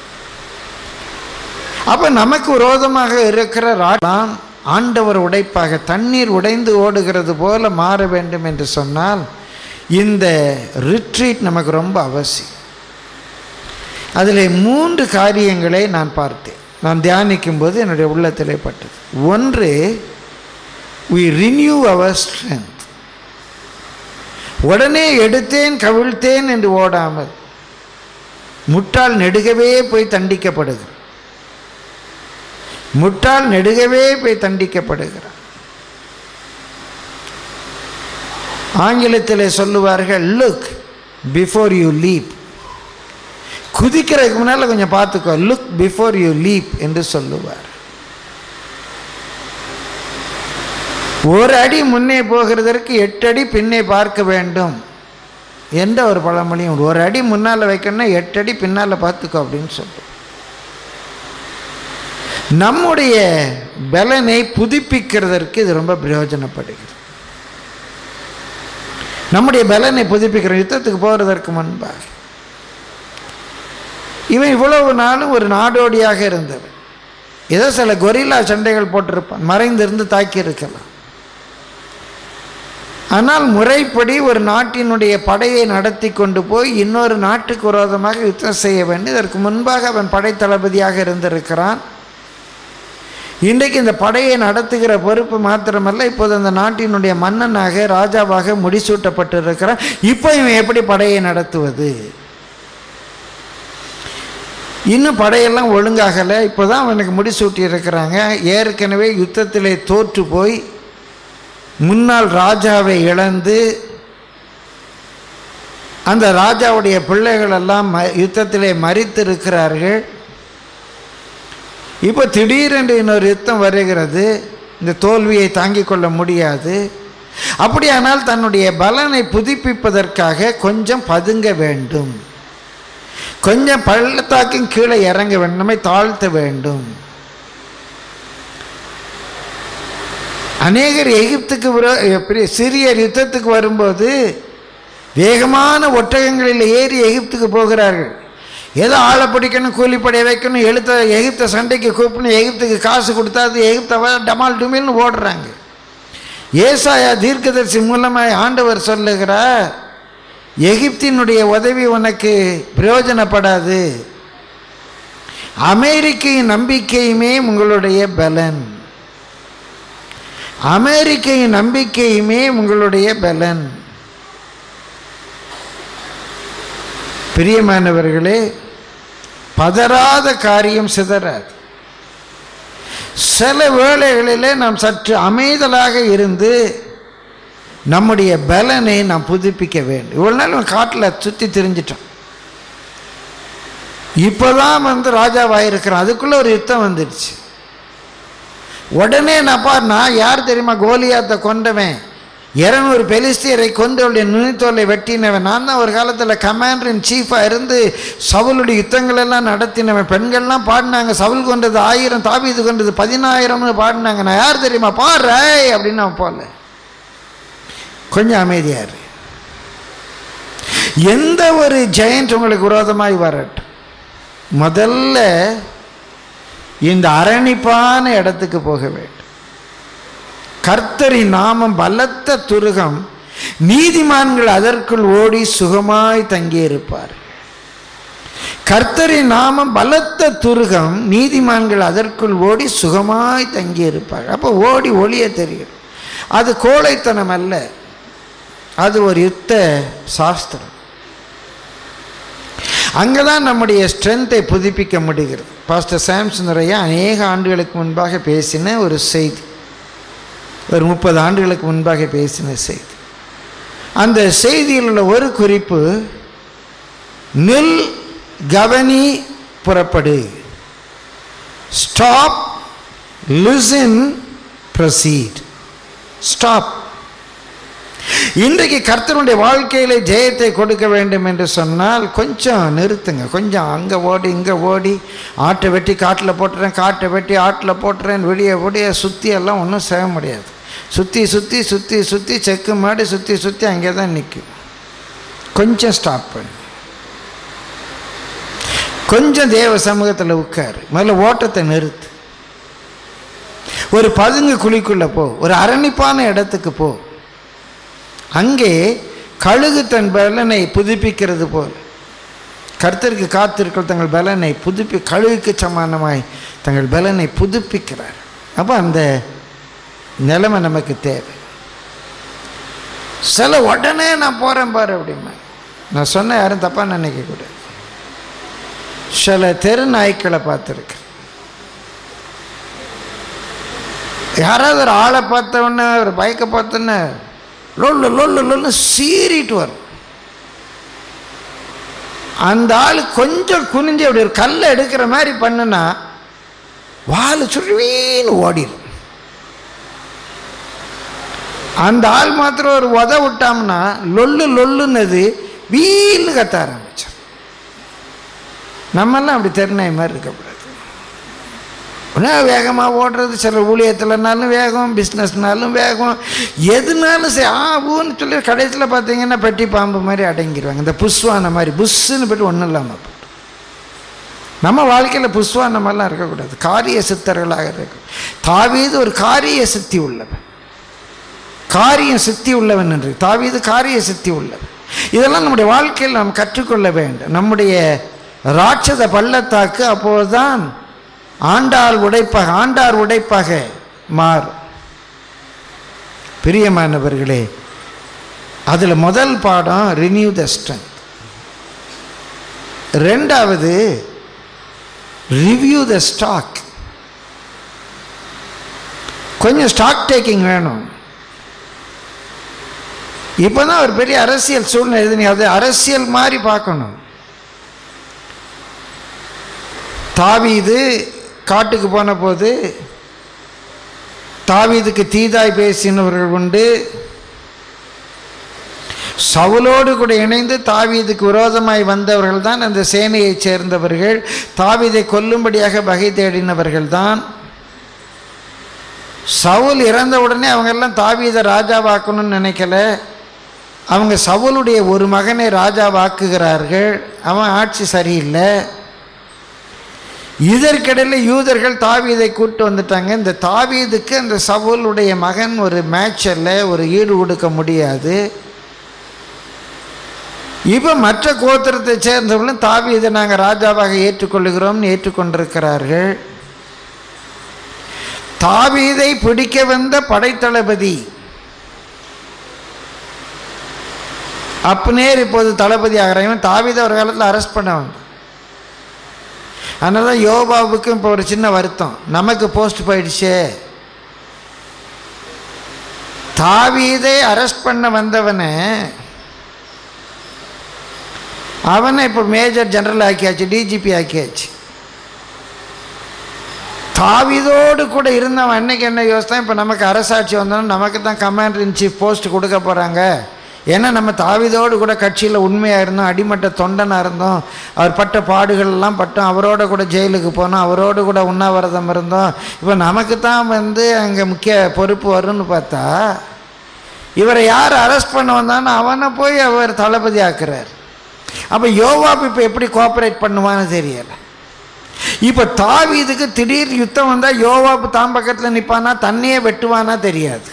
அப்போ நமக்கு விரோதமாக இருக்கிற ராட்லாம் ஆண்டவர் உடைப்பாக தண்ணீர் உடைந்து ஓடுகிறது போல மாற வேண்டும் என்று சொன்னால் இந்த ரிட்ரீட் நமக்கு ரொம்ப அவசியம் அதில் மூன்று காரியங்களை நான் பார்த்தேன் நான் தியானிக்கும் போது என்னுடைய உள்ளத்திலே பட்டது ஒன்று we renew our strength உடனே எடுத்தேன் கவிழ்த்தேன் என்று ஓடாமல் முட்டாள் நெடுகவே போய் தண்டிக்கப்படுகிறார் முட்டாள் நெடுகவே போய் தண்டிக்கப்படுகிறார் ஆங்கிலத்தில் சொல்லுவார்கள் லுக் பிஃபோர் யூ லீப் குதிக்கிறதுக்கு முன்னால் கொஞ்சம் பார்த்துக்கோ லுக் பிஃபோர் யூ லீப் என்று சொல்லுவார் ஒரு அடி முன்னே போகிறதற்கு எட்டு அடி பின்னே பார்க்க வேண்டும் என்ற ஒரு பழமொழியும் உண்டு. ஒரு அடி முன்னால் வைக்கணும்னா எட்டு அடி பின்னால் பார்த்துக்கோ அப்படின்னு சொல்லுவோம் நம்முடைய பலனை புதுப்பிக்கிறதற்கு இது ரொம்ப பிரயோஜனப்படுகிறது நம்முடைய பலனை புதுப்பிக்கிற யுத்தத்துக்கு போகிறதற்கு முன்பாக இவன் இவ்வளவு நாளும் ஒரு நாடோடியாக இருந்தவன் ஏதோ சில கொரில்லா சண்டைகள் போட்டிருப்பான் மறைந்திருந்து தாக்கி இருக்கலாம் ஆனால் முறைப்படி ஒரு நாட்டினுடைய படையை நடத்தி கொண்டு போய் இன்னொரு நாட்டுக்கு விரோதமாக யுத்தம் செய்ய வேண்டும் இதற்கு முன்பாக அவன் படை தளபதியாக இருந்திருக்கிறான் இன்றைக்கு இந்த படையை நடத்துகிற பொறுப்பு மாத்திரமல்ல இப்போது அந்த நாட்டினுடைய மன்னனாக ராஜாவாக முடிசூட்டப்பட்டிருக்கிறான் இப்போ இவன் எப்படி படையை நடத்துவது இன்னும் படையெல்லாம் ஒழுங்காகலை இப்போ தான் அவனுக்கு முடிசூட்டி இருக்கிறாங்க ஏற்கனவே யுத்தத்திலே தோற்று போய் முன்னாள் ராஜாவை இழந்து அந்த ராஜாவுடைய பிள்ளைகள் எல்லாம் ம யுத்தத்திலே மறித்திருக்கிறார்கள் இப்போ திடீரென்று இன்னொரு யுத்தம் வருகிறது இந்த தோல்வியை தாங்கிக் கொள்ள முடியாது அப்படியானால் தன்னுடைய பலனை புதுப்பிப்பதற்காக கொஞ்சம் பதுங்க வேண்டும் கொஞ்சம் பள்ளத்தாக்கும் கீழே இறங்க வேண்டும் நம்மை தாழ்த்த வேண்டும் அநேகர் எகிப்துக்கு விரோ எப்படி சிறியர் யுத்தத்துக்கு வரும்போது வேகமான ஒட்டகங்களில் ஏறி எகிப்துக்கு போகிறார்கள் ஏதோ ஆளை பிடிக்கணும் கூலிப்படையை வைக்கணும் எழுத்த எகிப்த சண்டைக்கு கூப்பிடணும் எகிப்துக்கு காசு கொடுத்தா அது எகிப்தை டமால் டுமில்னு ஓடுறாங்க ஏசாயா தீர்க்கதரிசி மூலமாய் ஆண்டவர் சொல்லுகிறார் எகிப்தினுடைய உதவி உனக்கு பிரயோஜனப்படாது அமெரிக்கையின் நம்பிக்கையுமே உங்களுடைய பலன் அமெரிக்கையின் நம்பிக்கையுமே உங்களுடைய பலன் பிரியமானவர்களே பதறாத காரியம் சிதறாது சில வேளைகளிலே நாம் சற்று அமைதலாக இருந்து நம்முடைய பலனை நாம் புதுப்பிக்க வேண்டும் இவ்வளோ நாள் இவன் காட்டில் சுற்றி திரிஞ்சிட்டான் இப்போ தான் வந்து ராஜாவாயிருக்கிறான் அதுக்குள்ளே ஒரு யுத்தம் வந்துடுச்சு உடனே நான் பார் நான் யார் தெரியுமா கோலியாத்தை கொண்டவன் இரநூறு பெலிஸ்தியரை கொண்டு அவருடைய நுனித்தோலை வெட்டினவன் நான் தான் ஒரு காலத்தில் கமாண்டர் இன் சீஃபாக இருந்து சவுளுடைய யுத்தங்கள் எல்லாம் நடத்தினவன் பெண்கள்லாம் பாடினாங்க சவுல் கொண்டது ஆயிரம் தாபீது கொண்டது பதினாயிரம்னு பாடினாங்க நான் யார் தெரியுமா பாடுற அப்படின்னு அவன் போல கொஞ்சம் அமைதியாக இரு எந்த ஒரு ஜெயண்ட் உங்களுக்கு விரோதமாய் வரட்டும் முதல்ல இந்த அரணிப்பான இடத்துக்கு போக வேண்டும் கர்த்தரின் நாமம் பலத்த துருகம் நீதிமான்கள் அதற்குள் ஓடி சுகமாய் தங்கியிருப்பார் கர்த்தரின் நாமம் பலத்த துருகம் நீதிமான்கள் அதற்குள் ஓடி சுகமாய் தங்கியிருப்பார் அப்போ ஓடி ஒளிய தெரியும் அது கோழைத்தனம் அல்ல அது ஒரு யுத்த சாஸ்திரம் அங்கே தான் நம்முடைய ஸ்ட்ரென்த்தை புதுப்பிக்க முடிகிறது பாஸ்டர் சாம்சனுடைய அநேக ஆண்டுகளுக்கு முன்பாக பேசின ஒரு செய்தி ஒரு முப்பது ஆண்டுகளுக்கு முன்பாக பேசின செய்தி அந்த செய்தியில் உள்ள ஒரு குறிப்பு நில் கவனி புறப்படு ஸ்டாப் லிசன் ப்ரொசீட் ஸ்டாப் இன்றைக்கு கர்த்தனுடைய வாழ்க்கையில் ஜெயத்தை கொடுக்க வேண்டும் என்று சொன்னால் கொஞ்சம் நிறுத்துங்க கொஞ்சம் அங்கே ஓடி இங்கே ஓடி ஆட்டை வெட்டி காட்டில் போட்டுறேன் காட்டை வெட்டி ஆட்டில் போட்டுறேன் விடிய விடிய சுற்றி எல்லாம் ஒன்றும் செய்ய முடியாது சுற்றி சுற்றி சுற்றி சுற்றி செக்கு மாடி சுற்றி சுற்றி அங்கே தான் நிற்கும் கொஞ்சம் ஸ்டாப் பண்ணு கொஞ்சம் தேவ சமூகத்தில் உட்காரு முதல்ல ஓட்டத்தை நிறுத்து ஒரு பதுங்கு குழிக்குள்ளே போ ஒரு அரணிப்பான இடத்துக்கு போ அங்கே கழுகு தன் பலனை புதுப்பிக்கிறது போல் கர்த்தருக்கு காத்திருக்கிற தங்கள் பலனை புதுப்பி கழுகுக்கு சமானமாய் தங்கள் பலனை புதுப்பிக்கிறார் அப்போ அந்த நிலைமை நமக்கு தேவை சில உடனே நான் போகிறேன் பாரு அப்படிமா நான் சொன்ன யாரும் தப்பாக நினைக்கக்கூடாது சில தெரு நாய்க்களை பார்த்துருக்கேன் யாராவது ஒரு ஆளை பார்த்தவொன்னே ஒரு பைக்கை பார்த்தோன்னே லொல்லு லொல்லு லொல்லு சீறிட்டு வரும் அந்த ஆள் கொஞ்சம் குனிஞ்சு அப்படி ஒரு கல்லை எடுக்கிற மாதிரி பண்ணுனா வால் சுருவின்னு ஓடிடும் அந்த ஆள் மாத்திரம் ஒரு உத விட்டோம்னா லொல்லு லொல்லுன்னது வீல்னு கத்த ஆரம்பிச்சோம் நம்மெல்லாம் அப்படி தெருநாய் மாதிரி இருக்கக்கூடாது உடனே வேகமாக ஓடுறது சில ஊழியத்தில்னாலும் வேகம் பிஸ்னஸ்னாலும் வேகம் எதுனாலும் சரி ஆ ஊன்னு சொல்லி கடைசியில் பார்த்தீங்கன்னா பெட்டி பாம்பு மாதிரி அடங்கிடுவாங்க இந்த புஷ்வான மாதிரி புஷ்ஷுன்னு போய்ட்டு ஒன்றும் இல்லாமல் போய்ட்டு நம்ம வாழ்க்கையில் புஷ்வான மாதிரிலாம் இருக்கக்கூடாது காரிய சித்தர்களாக இருக்கும் தாவீது ஒரு காரிய சித்தி உள்ளவன் காரியம் சித்தி உள்ளவன் என்று தாவீது காரிய சித்தி உள்ளவன் இதெல்லாம் நம்முடைய வாழ்க்கையில் நாம் கற்றுக்கொள்ள வேண்டும் நம்முடைய ராட்சத பள்ளத்தாக்கு அப்போதுதான் ஆண்டாள் உடைப்பாக ஆண்டார் உடைப்பாக மாறும் பிரியமானவர்களே அதில் முதல் பாடம் ரினியூ த ஸ்ட்ரென்த் ரெண்டாவது ரிவ்யூ த ஸ்டாக் கொஞ்சம் ஸ்டாக் டேக்கிங் வேணும் இப்போ தான் ஒரு பெரிய அரசியல் சூழ்நிலை இது நீ அது அரசியல் மாதிரி பார்க்கணும் தாவீது காட்டுக்கு போன போது தாவீதுக்கு தீதாய் பேசினவர்கள் உண்டு சவுலோடு கூட இணைந்து தாவீதுக்கு விரோதமாய் வந்தவர்கள் தான் அந்த சேனையைச் சேர்ந்தவர்கள் தாவீதை கொல்லும்படியாக பகை தேடினவர்கள் தான் சவுல் இறந்த உடனே அவங்க எல்லாம் தாவீதை ராஜாவாக்கணும்னு நினைக்கல அவங்க சவுலுடைய ஒரு மகனை ராஜாவாக்குகிறார்கள் அவன் ஆட்சி சரியில்லை இதற்கிடையில் யூதர்கள் தாவீதை கூட்டு வந்துட்டாங்க இந்த தாவீதுக்கு அந்த சவுலுடைய மகன் ஒரு மேட்ச் அல்ல ஒரு ஈடு கொடுக்க முடியாது இப்போ மற்ற கோத்திரத்தை சேர்ந்தவர்களும் தாவீதை நாங்கள் ராஜாவாக ஏற்றுக்கொள்ளுகிறோம்னு ஏற்றுக்கொண்டிருக்கிறார்கள் தாவீதை பிடிக்க வந்த படைத்தளபதி அப்னேர் இப்போது தளபதி ஆகிறான் தாவீதை ஒரு காலத்தில் அரெஸ்ட் பண்ண வந்தான் அதனால தான் யோபாவுக்கும் இப்போ ஒரு சின்ன வருத்தம் நமக்கு போஸ்ட் போயிடுச்சே தாவீதை அரெஸ்ட் பண்ண வந்தவனை அவனை இப்போ மேஜர் ஜெனரல் ஆக்கியாச்சு டிஜிபி ஆக்கியாச்சு தாவிதோடு கூட இருந்தவன் அன்னைக்கு என்ன யோசித்தான் இப்போ நமக்கு அரசாட்சி வந்தோன்னா நமக்கு தான் கமாண்டர் இன் சீஃப் போஸ்ட் கொடுக்க போகிறாங்க ஏன்னா நம்ம தாவிதோடு கூட கட்சியில் உண்மையாக இருந்தோம் அடிமட்ட தொண்டனாக இருந்தோம் அவர் பட்ட பாடுகள்லாம் பட்டோம் அவரோட கூட ஜெயிலுக்கு போனோம் அவரோடு கூட உண்ணாவிரதம் இருந்தோம் இப்போ நமக்கு தான் வந்து அங்கே முக்கிய பொறுப்பு வரும்னு பார்த்தா இவரை யார் அரெஸ்ட் பண்ண வந்தான்னு அவனை போய் அவர் தளபதி ஆக்குறார் அப்போ யோவாப் இப்போ எப்படி கோஆப்ரேட் பண்ணுவான்னு தெரியலை இப்போ தாவீதுக்கு திடீர் யுத்தம் வந்தால் யோவாப்பு தான் பக்கத்தில் நிற்பானா தன்னையே வெட்டுவானா தெரியாது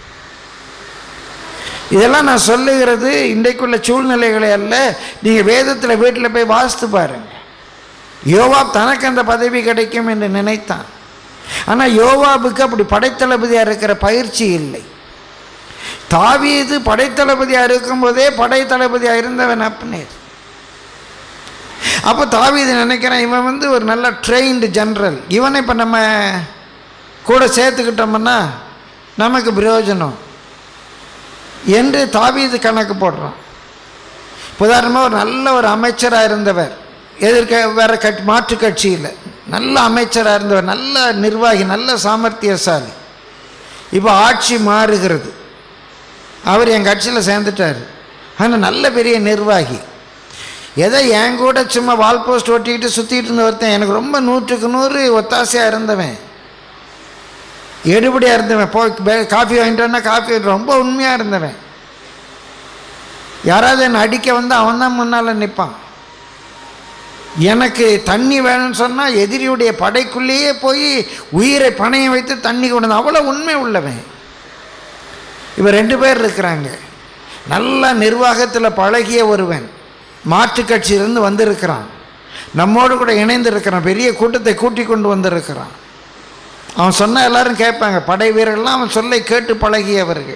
இதெல்லாம் நான் சொல்லுகிறது இன்றைக்குள்ள சூழ்நிலைகளை அல்ல நீங்கள் வேதத்தில் வீட்டில் போய் வாசித்து பாருங்க யோவாப் தனக்கு அந்த பதவி கிடைக்கும் என்று நினைத்தான் ஆனால் யோவாபுக்கு அப்படி படைத்தளபதியாக இருக்கிற பயிற்சி இல்லை தாவீது படைத்தளபதியாக இருக்கும்போதே படைத்தளபதியாக இருந்தவன் அப்னேர் அப்போ தாவீது நினைக்கிறேன் இவன் வந்து ஒரு நல்ல ட்ரெயின்டு ஜென்ரல் இவனை இப்போ நம்ம கூட சேர்த்துக்கிட்டோம்னா நமக்கு பிரயோஜனம் என்று தாவீது கணக்கு போடுறான் உதாரணமாக ஒரு நல்ல ஒரு அமைச்சராக இருந்தவர் எதிர்க்க வேற கட் மாற்று கட்சியில் நல்ல அமைச்சராக இருந்தவர் நல்ல நிர்வாகி நல்ல சாமர்த்தியசாலி இப்போ ஆட்சி மாறுகிறது அவர் என் கட்சியில் சேர்ந்துட்டார் ஆனால் நல்ல பெரிய நிர்வாகி எதை என் கூட சும்மா வால் போஸ்ட் ஒட்டிக்கிட்டு சுற்றிட்டு இருந்த ஒருத்தன் எனக்கு ரொம்ப நூற்றுக்கு நூறு ஒத்தாசையாக இருந்தவன் எடுபடியாக இருந்தவன் போ பே- காஃபி வாங்கிட்டு வந்தா காஃபி ரொம்ப உண்மையாக இருந்தவன் யாராவது என்னை அடிக்க வந்து அவன் தான் முன்னால் நிற்பான் எனக்கு தண்ணி வேணும்னு சொன்னால் எதிரியுடைய படைக்குள்ளேயே போய் உயிரை பணையம் வைத்து தண்ணி கொண்டு வந்தான். அவ்வளோ உண்மை உள்ளவன் இப்போ ரெண்டு பேர் இருக்கிறாங்க நல்ல நிர்வாகத்தில் பழகிய ஒருவன் மாற்றுக் கட்சியிலிருந்து வந்திருக்கிறான் நம்மோடு கூட இணைந்து இருக்கிறான் பெரிய கூட்டத்தை கூட்டி கொண்டு வந்திருக்கிறான் அவன் சொன்ன எல்லாரும் கேட்பாங்க படை வீரர்கள்லாம் அவன் சொல்லை கேட்டு பழகியவர்கள்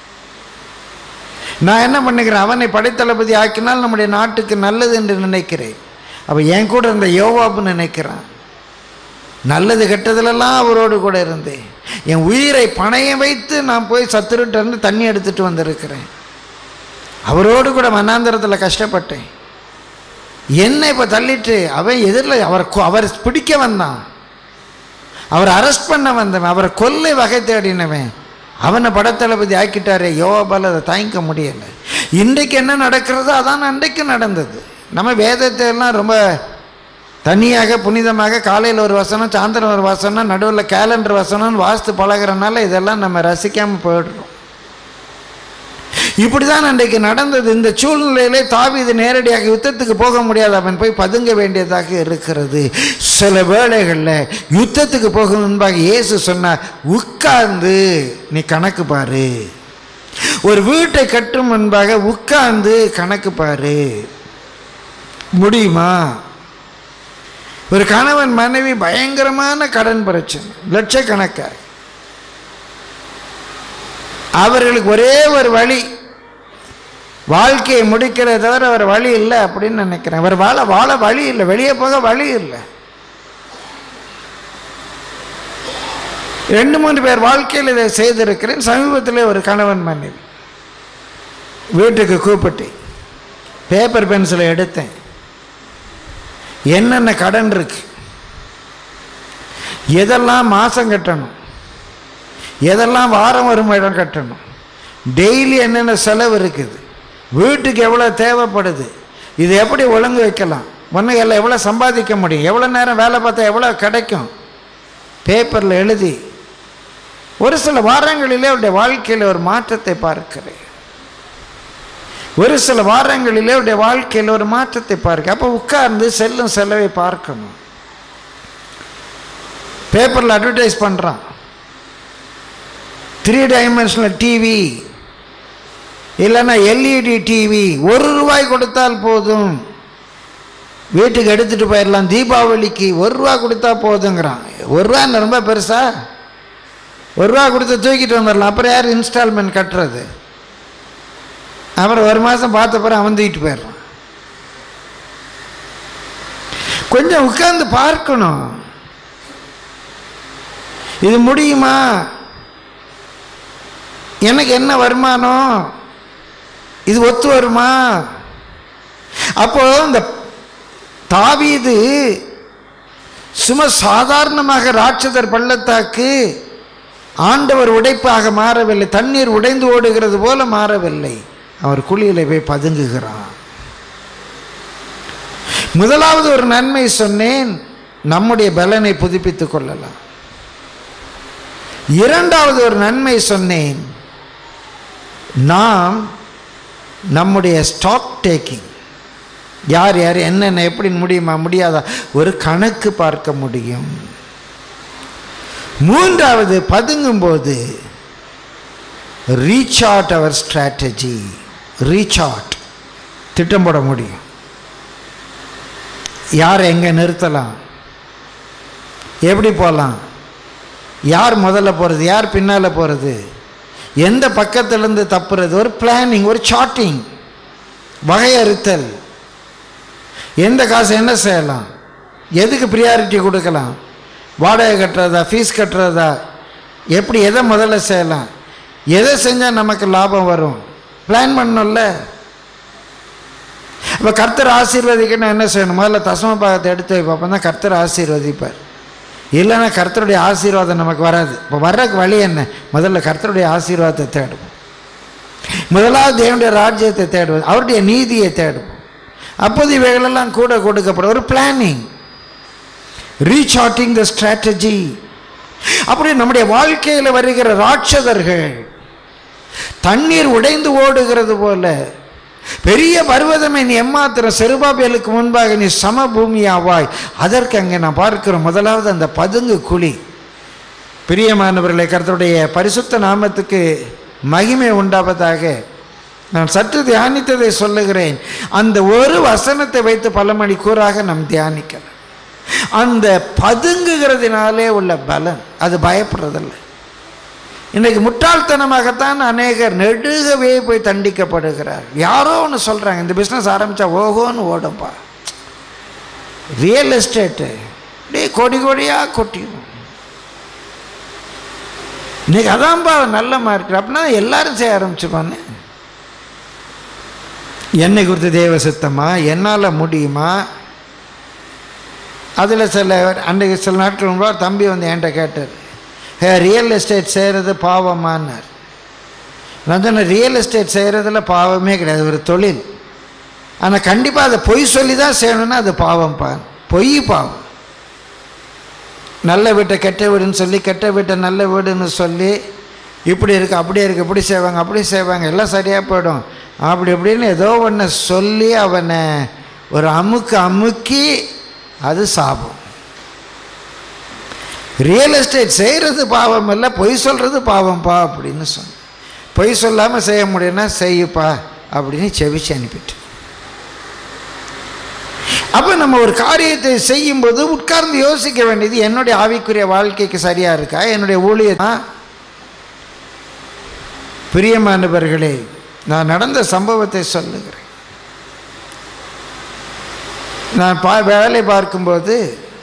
நான் என்ன பண்ணுகிறேன் அவனை படைத்தளபதி ஆக்கினால் நம்முடைய நாட்டுக்கு நல்லது என்று நினைக்கிறேன் அப்போ என் கூட இருந்த யோவாப்பு நினைக்கிறான் நல்லது கெட்டதுலெல்லாம் அவரோடு கூட இருந்தேன் என் உயிரை பணையம் வைத்து நான் போய் சத்துருட்ட இருந்து தண்ணி எடுத்துட்டு வந்திருக்கிறேன் அவரோடு கூட மன்னாந்திரத்தில் கஷ்டப்பட்டேன் என்னை இப்போ தள்ளிட்டு அவன் எதிரில் அவர் கொ- அவர் பிடிக்க வந்தான் அவர் அரெஸ்ட் பண்ண வந்தவன் அவரை கொல்லை வகை தேடினவன் அவனை படத்தளபதி ஆக்கிட்டாரே யோபால் அதை தாங்கிக்க முடியலை இன்றைக்கு என்ன நடக்கிறதோ அதான் அன்றைக்கு நடந்தது நம்ம வேதத்தை எல்லாம் ரொம்ப தனியாக புனிதமாக காலையில் ஒரு வசனம் சாயந்தரம் ஒரு வசனம் நடுவில் கேலண்டர் வசனம்னு வாஸ்து பழகுறனால இதெல்லாம் நம்ம ரசிக்காமல் போயிடுறோம் இப்படி தான் அன்றைக்கு நடந்தது இந்த சூழ்நிலையிலே தாவீது நேரடியாக யுத்தத்துக்கு போக முடியாது அவன் போய் பதுங்க வேண்டியதாக இருக்கிறது சில வேளைகளில் யுத்தத்துக்கு போகும் முன்பாக இயேசு சொன்னார் உட்கார்ந்து நீ கணக்கு பாரு ஒரு வீட்டை கட்டும் முன்பாக உட்கார்ந்து கணக்கு பாரு முடியுமா ஒரு கணவன் மனைவி பயங்கரமான கடன் பிரச்சனை லட்சக்கணக்காக அவர்களுக்கு ஒரே ஒரு வழி வாழ்க்கையை முடிக்கிறத தவிர ஒரு வழி இல்லை அப்படின்னு நினைக்கிறேன் அவர் வாழ வாழ வழி இல்லை வெளியே போக வழி இல்லை ரெண்டு மூன்று பேர் வாழ்க்கையில் இதை செய்திருக்கிறேன் சமீபத்தில் ஒரு கணவன் மனைவி வீட்டுக்கு கூப்பிட்டு பேப்பர் பென்சிலை எடுத்தேன் என்னென்ன கடன் இருக்கு எதெல்லாம் மாதம் கட்டணும் எதெல்லாம் வாரம் ஒரு இடம் கட்டணும் டெய்லி என்னென்ன செலவு இருக்குது வீட்டுக்கு எவ்வளோ தேவைப்படுது இது எப்படி ஒழுங்கு வைக்கலாம் ஒன்று எல்லாம் எவ்வளோ சம்பாதிக்க முடியும் எவ்வளோ நேரம் வேலை பார்த்தா எவ்வளோ கிடைக்கும் பேப்பரில் எழுதி ஒரு சில வாரங்களிலே அவருடைய வாழ்க்கையில் ஒரு மாற்றத்தை பார்க்கிறேன் ஒரு சில வாரங்களிலே அவருடைய வாழ்க்கையில் ஒரு மாற்றத்தை பார்க்க அப்போ உட்கார்ந்து செல்லும் செலவை பார்க்கணும் பேப்பரில் அட்வர்டைஸ் பண்ணுறான் த்ரீ டைமென்ஷனல் டிவி இல்லைன்னா எல்இடி டிவி ஒரு ரூபாய் கொடுத்தால் போதும் வீட்டுக்கு எடுத்துகிட்டு போயிடலாம் தீபாவளிக்கு ஒரு ரூபா கொடுத்தா போதுங்கிறான் ஒரு ரூபா என்ன ரொம்ப பெருசா ஒரு ரூபா கொடுத்து தூக்கிட்டு வந்துடலாம் அப்புறம் யார் இன்ஸ்டால்மெண்ட் கட்டுறது அப்புறம் ஒரு மாதம் பார்த்த பிறகு அவன் தூக்கிட்டு போயிடுறான் கொஞ்சம் உட்கார்ந்து பார்க்கணும் இது முடியுமா எனக்கு என்ன வருமானம் இது ஒத்து வருமா அப்போ இந்த தாவீது சும்மா சாதாரணமாக ராட்சதர் பள்ளத்தாக்கு ஆண்டவர் உடைப்பாக மாறவில்லை தண்ணீர் உடைந்து ஓடுகிறது போல மாறவில்லை அவர் குழியில போய் பதுங்குகிறான் முதலாவது ஒரு நன்மை சொன்னேன் நம்முடைய பலனை புதுப்பித்துக் கொள்ளலாம் இரண்டாவது ஒரு நன்மை சொன்னேன் நாம் நம்முடைய ஸ்டாக் டேக்கிங் யார் யார் என்னென்ன எப்படி முடியுமா முடியாதா ஒரு கணக்கு பார்க்க முடியும் மூன்றாவது பதுங்கும்போது reach out our strategy reach out திட்டம் போட முடியும் யார் எங்கே நிறுத்தலாம் எப்படி போகலாம் யார் முதல்ல போகிறது யார் பின்னால் போகிறது எந்த பக்கத்துலேருந்து தப்புறது ஒரு பிளானிங் ஒரு சார்ட்டிங் வகையறுத்தல் எந்த காசு என்ன செய்யலாம் எதுக்கு ப்ரியாரிட்டி கொடுக்கலாம் வாடகை கட்டுறதா ஃபீஸ் கட்டுறதா எப்படி எதை முதல்ல செய்யலாம் எதை செஞ்சால் நமக்கு லாபம் வரும் பிளான் பண்ணணும்ல இப்போ கர்த்தர் ஆசீர்வதிக்கணும் என்ன செய்யணும் முதல்ல தசம பாகத்தை எடுத்து வைப்போம் அப்போ தான் கர்த்தர் ஆசீர்வதிப்பார் இல்லைன்னா கர்த்தருடைய ஆசீர்வாதம் நமக்கு வராது இப்போ வர்றதுக்கு வழி என்ன முதல்ல கர்த்தருடைய ஆசீர்வாதத்தை தேடுவோம் முதலாவது தேவனுடைய ராஜ்யத்தை தேடுவது அவருடைய நீதியை தேடுவோம் அப்போது இவைகளெல்லாம் கூட கொடுக்கப்படும் ஒரு planning reach outing the strategy அப்படி நம்முடைய வாழ்க்கையில் வருகிற ராட்சதர்கள் தண்ணீர் உடைந்து ஓடுகிறது போல பெரிய பர்வதமை நீ எம்மாத்திரம் செருபாபேலுக்கு முன்பாக நீ சமபூமியாவாய் அதற்கு அங்கே நான் பார்க்கிறோம் முதலாவது அந்த பதுங்கு குழி பிரியமானவர்களை கர்த்தருடைய பரிசுத்த நாமத்துக்கு மகிமை உண்டாவதாக நான் சற்று தியானித்ததை சொல்லுகிறேன் அந்த ஒரு வசனத்தை வைத்து பல மணி கூறாக நாம் தியானிக்கலாம் அந்த பதுங்குகிறதுனாலே உள்ள பலன் அது பயப்படுறதில்ல இன்றைக்கு முட்டாள்தனமாகத்தான் அநேகர் நெடுகவே போய் தண்டிக்கப்படுகிறார் யாரோ ஒன்று சொல்கிறாங்க இந்த பிஸ்னஸ் ஆரம்பித்தா ஓஹோன்னு ஓடும்பா ரியல் எஸ்டேட்டு அப்படியே கொடி கொடியாக கொட்டிடும் இன்னைக்கு அதான்ப்பா நல்ல மார்க் அப்படின்னா எல்லாரும் செய்ய ஆரம்பிச்சிருவானே என்னை குறித்து தேவ சித்தமா என்னால் முடியுமா அதில் சில அன்றைக்கு சில நாட்கள் முன்பாக தம்பி வந்து என்கிட்ட கேட்டார் ஹே ரியல் எஸ்டேட் செய்கிறது பாவமானார் நான் சொன்னேன் ரியல் எஸ்டேட் செய்கிறதுல பாவமே கிடையாது ஒரு தொழில் ஆனால் கண்டிப்பாக அதை பொய் சொல்லி தான் செய்யணும்னா அது பாவம் பா பொய் பாவம் நல்ல வீட்டை கெட்ட வீடுன்னு சொல்லி கெட்ட வீட்டை நல்ல வீடுன்னு சொல்லி இப்படி இருக்குது அப்படி இருக்குது இப்படி செய்வாங்க அப்படி செய்வாங்க எல்லாம் சரியாக போயிடும் அப்படி இப்படின்னு ஏதோ ஒன்று சொல்லி அவனை ஒரு அமுக்கு அமுக்கி அது சாபம் ரியல் எஸ்டேட் செய்கிறது பாவம் இல்லை பொய் சொல்கிறது பாவம்ப்பா அப்படின்னு சொன்னேன் பொய் சொல்லாமல் செய்ய முடியும்னா செய்யுப்பா அப்படின்னு செவிச்சு அனுப்பிட்டு அப்போ நம்ம ஒரு காரியத்தை செய்யும்போது உட்கார்ந்து யோசிக்க வேண்டியது என்னுடைய ஆவிக்குரிய வாழ்க்கைக்கு சரியாக இருக்கா என்னுடைய ஊழியர் பிரியமானவர்களே நான் நடந்த சம்பவத்தை சொல்லுகிறேன் நான் பா வேலை பார்க்கும்போது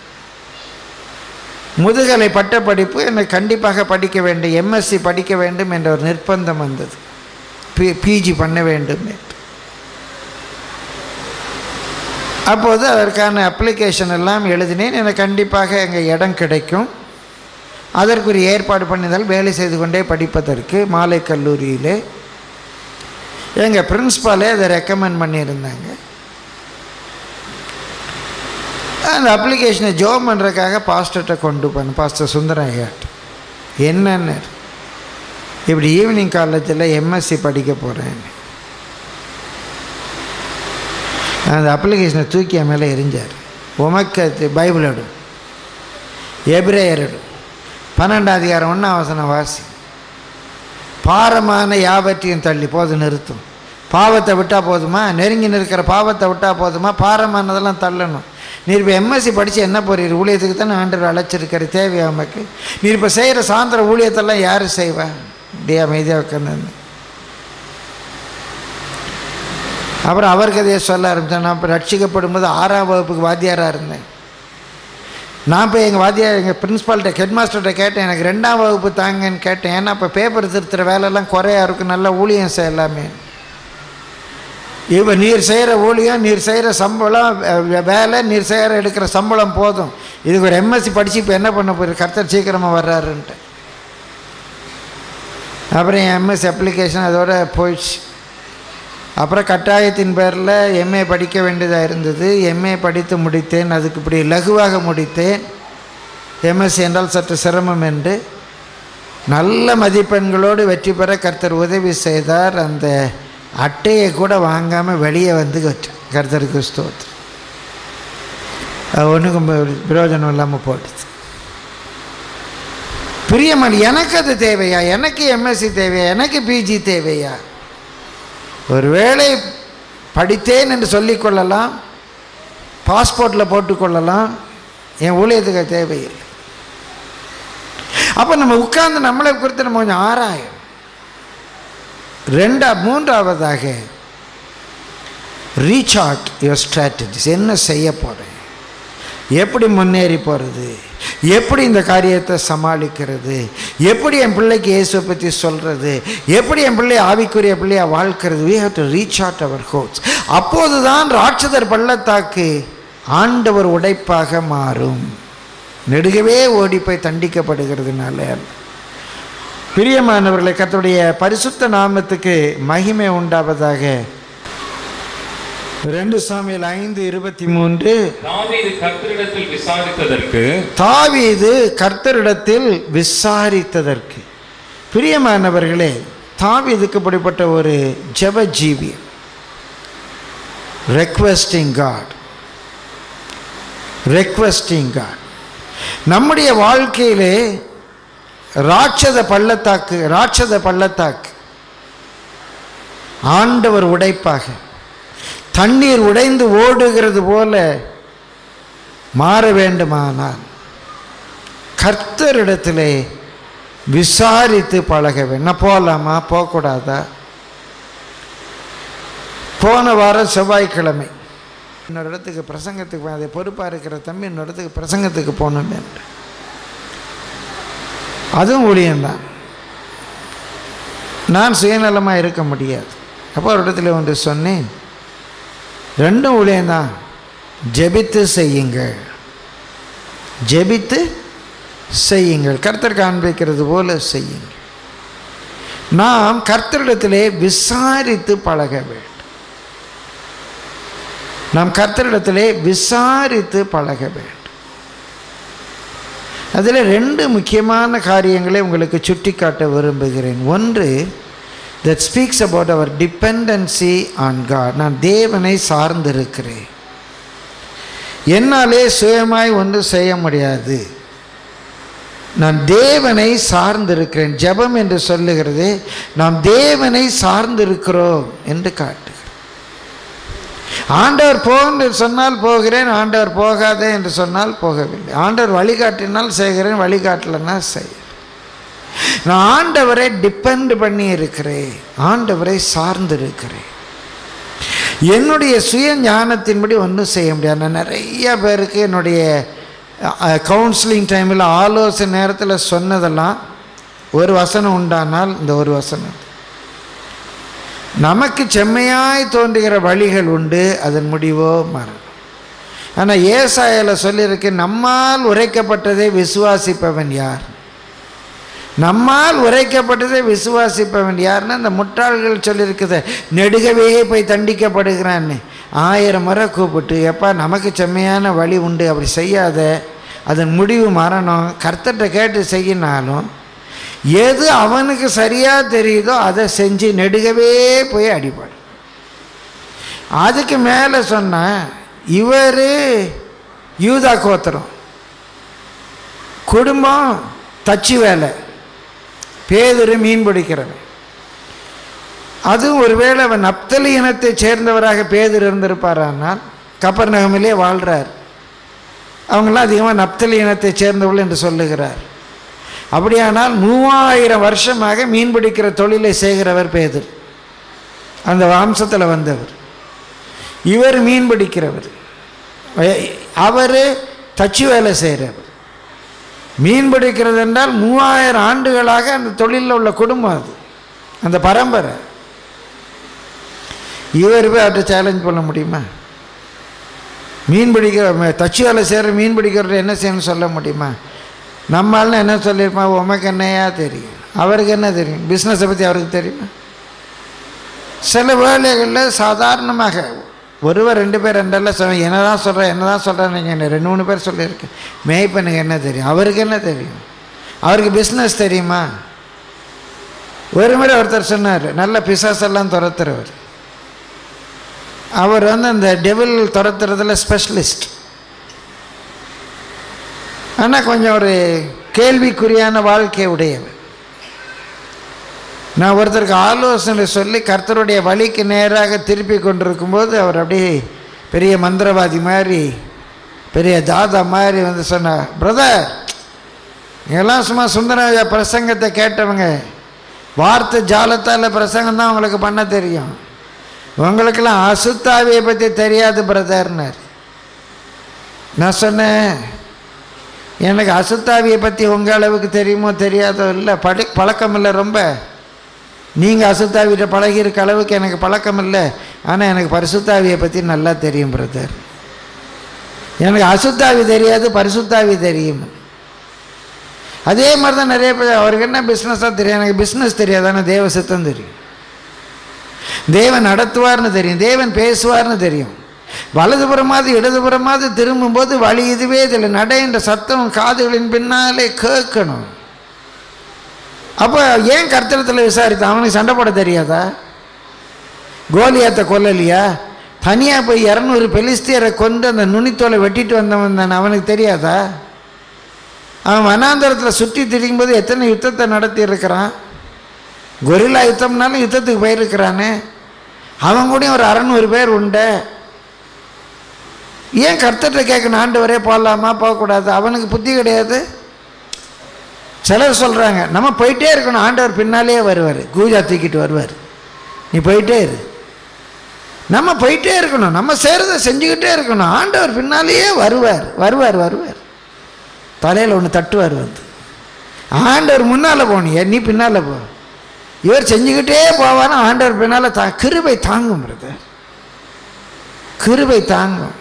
முதுகலை பட்டப்படிப்பு என்னை கண்டிப்பாக படிக்க வேண்டும் எம்எஸ்சி படிக்க வேண்டும் என்ற ஒரு நிர்பந்தம் வந்தது பி பிஜி பண்ண வேண்டும் என்று அப்போது அதற்கான அப்ளிகேஷன் எல்லாம் எழுதினேன் எனக்கு கண்டிப்பாக எங்கள் இடம் கிடைக்கும் அதற்குரிய ஏற்பாடு பண்ணினால் வேலை செய்து கொண்டே படிப்பதற்கு மாலை கல்லூரியிலே எங்கள் பிரின்ஸ்பாலே அதை ரெக்கமெண்ட் பண்ணியிருந்தாங்க அந்த அப்ளிகேஷனை ஜோம் பண்ணுறதுக்காக பாஸ்டர்கிட்ட கொண்டு போனேன் பாஸ்டர் சுந்தரம் ஐயாட்ட என்னன்னு இப்படி ஈவினிங் காலேஜில் எம்எஸ்சி படிக்க போகிறேன் அந்த அப்ளிகேஷனை தூக்கி என் மேலே எரிஞ்சார் உமக்கு பைபிள் எடும் எபிரேயர் எடும் பன்னெண்டாம் அதிகாரம் ஒன்றாம் வசனம் வாசி பாரமான யாவற்றையும் தள்ளி போது நிறுத்தும் பாவத்தை விட்டால் போதுமா நெருங்கி நிற்கிற பாவத்தை விட்டால் போதுமா பாரமானதெல்லாம் தள்ளணும் நீர் இப்போ எம்எஸ்சி படித்து என்ன போறீர் ஊழியத்துக்கு தானே ஆண்டவர் அழைச்சிருக்காரு தேவையா நமக்கு நீர் இப்போ செய்கிற சாயந்தர ஊழியத்தெல்லாம் யார் செய்வா இப்படியே அமைதியாக உட்காந்து அப்புறம் அவர் கதையை சொல்ல ஆரம்பித்தேன் நான் இப்போ ரட்சிக்கப்படும் போது ஆறாம் வகுப்புக்கு வாத்தியாராக இருந்தேன் நான் போய் எங்கள் வாத்தியார் எங்கள் பிரின்ஸ்பால்கிட்ட ஹெட் மாஸ்டர்கிட்ட கேட்டேன் எனக்கு ரெண்டாம் வகுப்பு தாங்கன்னு கேட்டேன் ஏன்னா இப்போ பேப்பர் திருத்துற வேலையெல்லாம் குறையா இருக்கும் நல்ல ஊழியம் செய்ய எல்லாமே இப்போ நீர் செய்கிற ஊழியம் நீர் செய்கிற சம்பளம் வே- வேலை நீர் செய்கிற எடுக்கிற சம்பளம் போதும் இதுக்கு ஒரு எம்எஸ்சி படித்து இப்போ என்ன பண்ண போகிற கர்த்தர் சீக்கிரமாக வர்றாருன்ட்டு அப்புறம் என் எம்எஸ்சி அப்ளிகேஷன் அதோட போயிடுச்சு அப்புறம் கட்டாயத்தின் பேரில் எம்ஏ படிக்க வேண்டியதாக இருந்தது எம்ஏ படித்து முடித்தேன் அதுக்கு இப்படி லகுவாக முடித்தேன் எம்எஸ்சி என்றால் சற்று சிரமம் என்று நல்ல மதிப்பெண்களோடு வெற்றி பெற கர்த்தர் உதவி செய்தார் அந்த அட்டையை கூட வாங்காமல் வெளியே வந்து வச்சேன் கர்த்தருக்கு ஸ்தோத்திரம் அது ஒன்றுக்கும் பிரயோஜனம் இல்லாமல் போட்டுச்சு பிரியமன் எனக்கு அது தேவையா எனக்கு எம்எஸ்சி தேவையா எனக்கு பிஜி தேவையா ஒருவேளை படித்தேன் என்று சொல்லிக்கொள்ளலாம் பாஸ்போர்ட்டில் போட்டுக்கொள்ளலாம் என் ஊழியத்துக்கு அது தேவையில்லை அப்போ நம்ம உட்கார்ந்து நம்மளை குறித்து நம்ம கொஞ்சம் ஆராயும் ரெண்டா மூன்றாவதாக ரீச் அவுட் யுவர் ஸ்ட்ராட்டஜிஸ் என்ன செய்ய போகிறேன் எப்படி முன்னேறி போகிறது எப்படி இந்த காரியத்தை சமாளிக்கிறது எப்படி என் பிள்ளைக்கு இயேசுவை பற்றி சொல்கிறது எப்படி என் பிள்ளை ஆவிக்குரிய பிள்ளையை வாழ்க்கிறது we have to reach out our hopes அப்போது தான் ராட்சதர் பள்ளத்தாக்கு ஆண்டவர் உடைப்பாக மாறும் நெடுகவே ஓடி போய் தண்டிக்கப்படுகிறதுனால அல்ல. பிரியமானவர்களை கர்த்தருடைய பரிசுத்த நாமத்துக்கு மகிமை உண்டாவதாக ரெண்டு சாமியில் ஐந்து இருபத்தி மூன்று தாவீது கர்த்தரிடத்தில் விசாரித்ததற்கு தாவீது கர்த்தரிடத்தில் விசாரித்ததற்கு பிரியமானவர்களே தாவீதுக்கு இப்படிப்பட்ட ஒரு ஜெப ஜீவி ரெக்வெஸ்டிங் காட் ரெக்வெஸ்டிங் காட் நம்முடைய வாழ்க்கையிலே ராட்சத பள்ளத்தாக்கு ராட்சத பள்ளத்தாக்கு ஆண்டவர் உடைப்பாக தண்ணீர் உடைந்து ஓடுகிறது போல மாற வேண்டுமானால் கர்த்தரிடத்திலே விசாரித்து பழக வேண்டும் நான் போகலாமா போகக்கூடாதா போன வாரம் செவ்வாய்க்கிழமை இன்னொரு இடத்துக்கு பிரசங்கத்துக்கு போய் அதை பொறுப்பாக இருக்கிற தம்பி இன்னொரு இடத்துக்கு பிரசங்கத்துக்கு போகணுன்னு அதுவும் ஊழியம்தான் நான் சுயநலமாக இருக்க முடியாது அப்போ ஒரு இடத்துல ஒன்று சொன்னேன் ரெண்டும் ஊழியம்தான் ஜெபித்து செய்யுங்கள் ஜெபித்து செய்யுங்கள் கர்த்தர் காண்பிக்கிறது போல செய்யுங்கள் நாம் கர்த்தரிடத்திலே விசாரித்து பழக வேண்டும் நாம் கர்த்தரிடத்திலே விசாரித்து பழக வேண்டும் அதில் ரெண்டு முக்கியமான காரியங்களை உங்களுக்கு சுட்டிக்காட்ட விரும்புகிறேன் ஒன்று that speaks about our dependency on God நான் தேவனை சார்ந்திருக்கிறேன் என்னாலே சுயமாய் ஒன்றும் செய்ய முடியாது நான் தேவனை சார்ந்திருக்கிறேன் ஜெபம் என்று சொல்லுகிறது நாம் தேவனை சார்ந்திருக்கிறோம் என்று காட்டுகிறேன் ஆண்டவர் போ என்று சொன்னால் போகிறேன் ஆண்டவர் போகாதே என்று சொன்னால் போகவில்லை ஆண்டவர் வழிகாட்டினால் செய்கிறேன் வழிகாட்டலைன்னா செய்கிறேன் நான் ஆண்டவரை டிபெண்ட் பண்ணி இருக்கிறேன் ஆண்டவரை சார்ந்து இருக்கிறேன் என்னுடைய சுய ஞானத்தின்படி ஒன்றும் செய்ய முடியாது நான் நிறைய பேருக்கு என்னுடைய கவுன்சிலிங் டைமில் ஆலோசனை நேரத்தில் சொன்னதெல்லாம் ஒரு வசனம் உண்டானால் இந்த ஒரு வசனம் நமக்கு செம்மையாய் தோன்றுகிற வழிகள் உண்டு அதன் முடிவோ மரணம் ஆனால் ஏசாயில் சொல்லியிருக்கு நம்மால் உரைக்கப்பட்டதை விசுவாசிப்பவன் யார் நம்மால் உரைக்கப்பட்டதை விசுவாசிப்பவன் யாருன்னா இந்த முட்டாள்கள் சொல்லியிருக்குது நெடுகவே போய் தண்டிக்கப்படுகிறான்னு ஆயிரம் முறை கூப்பிட்டு எப்பா நமக்கு செம்மையான வழி உண்டு அப்படி செய்யாத அதன் முடிவு மரணம் கர்த்தர்கிட்ட கேட்டு செய்யினாலும் எது அவனுக்கு சரியாக தெரியுதோ அதை செஞ்சு நெடுகவே போய் அடிப்பாடு அதுக்கு மேலே சொன்ன இவர் யூதா கோத்திரம் குடும்பம் தச்சு வேலை பேதுரு மீன் பிடிக்கிறவன் அதுவும் ஒருவேளை அவன் நப்தலி இனத்தை சேர்ந்தவராக பேதர் இருந்திருப்பாரானால் கப்பர் நகமிலே வாழ்கிறார் அவங்களாம் அதிகமாக நப்தலி இனத்தை சேர்ந்தவர்கள் என்று சொல்லுகிறார் அப்படியானால் மூவாயிரம் வருஷமாக மீன் பிடிக்கிற தொழிலை செய்கிறவர் பேதர் அந்த வம்சத்தில் வந்தவர் இவர் மீன் பிடிக்கிறவர் அவர் தச்சு வேலை செய்கிறவர் மீன் பிடிக்கிறது என்றால் மூவாயிரம் ஆண்டுகளாக அந்த தொழிலில் உள்ள குடும்பம் அது அந்த பரம்பரை இவர் போய் அவர்கிட்ட சேலஞ்ச் பண்ண முடியுமா மீன் பிடிக்கிற தச்சு வேலை செய்கிற மீன் பிடிக்கிறத என்ன செய்யணும்னு சொல்ல முடியுமா நம்மளால என்ன சொல்லியிருப்பான் உமக்கு என்னையா தெரியும் அவருக்கு என்ன தெரியும் பிஸ்னஸை பற்றி அவருக்கு தெரியுமா சில வேலைகளில் சாதாரணமாக ஒருவர் ரெண்டு பேர் ரெண்டெல்லாம் சொல்ல என்ன தான் சொல்கிறேன் என்ன தான் சொல்கிறேன் நீங்கள் என்ன ரெண்டு மூணு பேர் சொல்லியிருக்கேன் மேய்ப்பனுக்கு என்ன தெரியும் அவருக்கு என்ன தெரியும் அவருக்கு பிஸ்னஸ் தெரியுமா ஒரு முறை ஒருத்தர் சொன்னார் நல்ல பிசாசெல்லாம் துரத்துறவர் அவர் வந்து அந்த டெவில் துரத்துறதுல ஸ்பெஷலிஸ்ட் ஆனால் கொஞ்சம் ஒரு கேள்விக்குறியான வாழ்க்கை உடையவர் நான் ஒருத்தருக்கு ஆலோசனை சொல்லி கர்த்தருடைய வழிக்கு நேராக திருப்பி கொண்டிருக்கும்போது அவர் அப்படியே பெரிய மந்திரவாதி மாதிரி பெரிய தாதா மாதிரி வந்து சொன்னார் பிரதர் நீங்கள்லாம் சும்மா சுந்தரராஜா பிரசங்கத்தை கேட்டவங்க வார்த்தை ஜாலத்தால் பிரசங்கம் தான் உங்களுக்கு பண்ண தெரியும் உங்களுக்கெல்லாம் அசுத்தாவியை பற்றி தெரியாது பிரதர்னார் நான் சொன்னேன் எனக்கு அசுத்தாவியை பற்றி உங்கள் அளவுக்கு தெரியுமோ தெரியாதோ இல்லை படி பழக்கம் இல்லை ரொம்ப நீங்கள் அசுத்தாவிட்ட பழகியிருக்க அளவுக்கு எனக்கு பழக்கம் இல்லை ஆனால் எனக்கு பரிசுத்தாவியை பற்றி நல்லா தெரியும் பிரதர் எனக்கு அசுத்தாவி தெரியாது பரிசுத்தாவி தெரியும் அதே மாதிரி தான் நிறைய பேர் அவருக்கு என்ன பிஸ்னஸாக தெரியும் எனக்கு பிஸ்னஸ் தெரியாது ஆனால் தேவ சித்தம் தெரியும் தேவன் நடத்துவார்னு தெரியும் தேவன் பேசுவார்னு தெரியும் வலதுபுறமாவது இடதுபுறமாவது திரும்பும்போது வழி இதுவே இதில் நட என்ற சத்தம் காதுகளின் பின்னாலே கேட்கணும் அப்போ ஏன் கர்த்தரத்தில் விசாரித்தான் அவனுக்கு சண்டை போட தெரியாதா கோலியாத்தை கொல்லலையா தனியாக போய் இரநூறு பெலிஸ்தியரை கொண்டு அந்த நுனித்தோலை வெட்டிட்டு வந்தவன் தானே அவனுக்கு தெரியாதா அவன் வனாந்தரத்தில் சுற்றி திரியும் போது எத்தனை யுத்தத்தை நடத்தி இருக்கிறான் கொரில்லா யுத்தம்னாலும் யுத்தத்துக்கு போயிருக்கிறானே அவன் கூட ஒரு அறநூறு பேர் உண்டு ஏன் கர்த்தர்கிட்ட கேட்கணும் ஆண்டு வரே போகலாமா போகக்கூடாது அவனுக்கு புத்தி கிடையாது சிலர் சொல்கிறாங்க நம்ம போயிட்டே இருக்கணும் ஆண்டவர் பின்னாலேயே வருவார் கூஜா தூக்கிட்டு வருவார் நீ போயிட்டே இரு நம்ம போயிட்டே இருக்கணும் நம்ம செய்கிறத செஞ்சுக்கிட்டே இருக்கணும் ஆண்டவர் பின்னாலேயே வருவார் வருவார் வருவார் தலையில் ஒன்று தட்டுவார் வந்து ஆண்டவர் முன்னால் போனிய நீ பின்னால் போ இவர் செஞ்சுக்கிட்டே போவானா ஆண்டவர் பின்னால் தா கிருபை தாங்கும் பிரதர் கிருபை தாங்கும்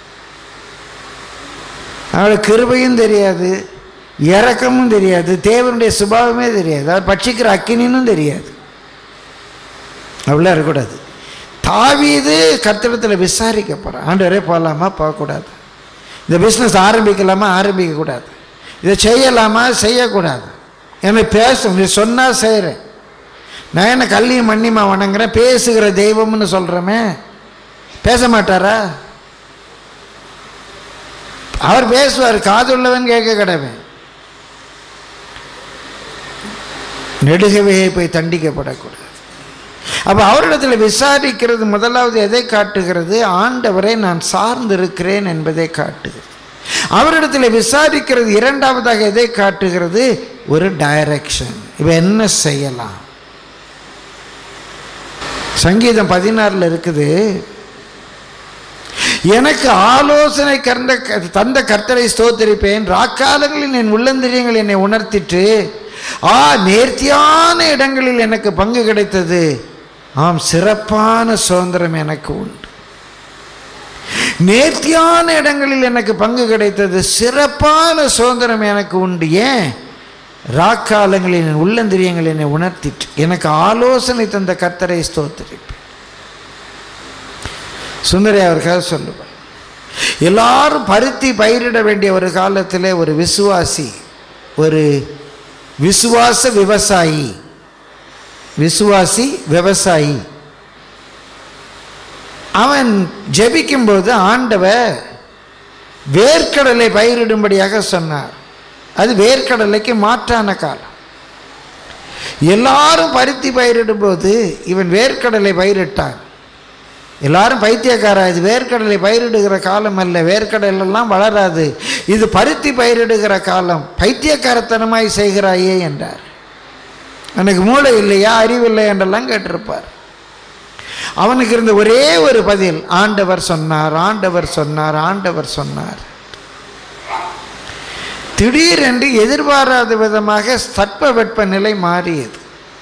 அவளுக்கு கிருபையும் தெரியாது இறக்கமும் தெரியாது தேவனுடைய சுபாவமே தெரியாது அவர் பட்சிக்கிற அக்கினின்னு தெரியாது அப்படிலாம் இருக்கக்கூடாது தாவீது கர்த்தடத்தில் விசாரிக்க போகிறான் ஆண்டவரே போகலாமா போகக்கூடாது இந்த பிஸ்னஸ் ஆரம்பிக்கலாமா ஆரம்பிக்கக்கூடாது இதை செய்யலாமா செய்யக்கூடாது எனக்கு பேசும் நீ சொன்னால் செய்கிறேன் நான் என்ன கல்லியும் மண்ணிமா வணங்குறேன் பேசுகிற தெய்வம்னு சொல்கிறோமே பேச மாட்டாரா அவர் பேசுவார் காதுள்ளவன் கேட்க கடவன் நெடுகவையை போய் தண்டிக்கப்படக்கூடாது அப்போ அவரிடத்தில் விசாரிக்கிறது முதலாவது எதை காட்டுகிறது ஆண்டவரை நான் சார்ந்திருக்கிறேன் என்பதை காட்டுகிறது அவரிடத்தில் விசாரிக்கிறது இரண்டாவதாக எதை காட்டுகிறது ஒரு டைரக்ஷன் இவ என்ன செய்யலாம் சங்கீதம் பதினாறில் இருக்குது எனக்கு ஆலோசனை கர்ந்த தந்த கர்த்தரை ஸ்தோத்திரிப்பேன் ராக்காலங்களில் என் உள்ளந்திரியங்கள் என்னை உணர்த்திட்டு ஆ நேர்த்தியான இடங்களில் எனக்கு பங்கு கிடைத்தது ஆம் சிறப்பான சுதந்திரம் எனக்கு உண்டு நேர்த்தியான இடங்களில் எனக்கு பங்கு கிடைத்தது சிறப்பான சுதந்திரம் எனக்கு உண்டு ஏன் ராக்காலங்களில் என் உள்ளந்திரியங்கள் என்னை உணர்த்திட்டு எனக்கு ஆலோசனை தந்த கர்த்தரை ஸ்தோத்திரிப்பேன் சுந்தரி அவருக்காக சொல்லுவார் எல்லாரும் பருத்தி பயிரிட வேண்டிய ஒரு காலத்தில் ஒரு விசுவாசி ஒரு விசுவாச விவசாயி விசுவாசி விவசாயி அவன் ஜெபிக்கும்போது ஆண்டவர் வேர்க்கடலை பயிரிடும்படியாக சொன்னார் அது வேர்க்கடலைக்கு மாற்றான காலம் எல்லாரும் பருத்தி பயிரிடும்போது இவன் வேர்க்கடலை பயிரிட்டான் எல்லாரும் பைத்தியக்காரா இது வேர்க்கடலை பயிரிடுகிற காலம் அல்ல வேர்க்கடலெல்லாம் வளராது இது பருத்தி பயிரிடுகிற காலம் பைத்தியக்காரத்தனமாய் செய்கிறாயே என்றார் எனக்கு மூளை இல்லையா அறிவில்லை என்றெல்லாம் கேட்டிருப்பார் அவனுக்கு இருந்த ஒரே ஒரு பதில் ஆண்டவர் சொன்னார் ஆண்டவர் சொன்னார் ஆண்டவர் சொன்னார் திடீரென்று எதிர்பாராத விதமாக தட்ப வெப்பநிலை மாறியது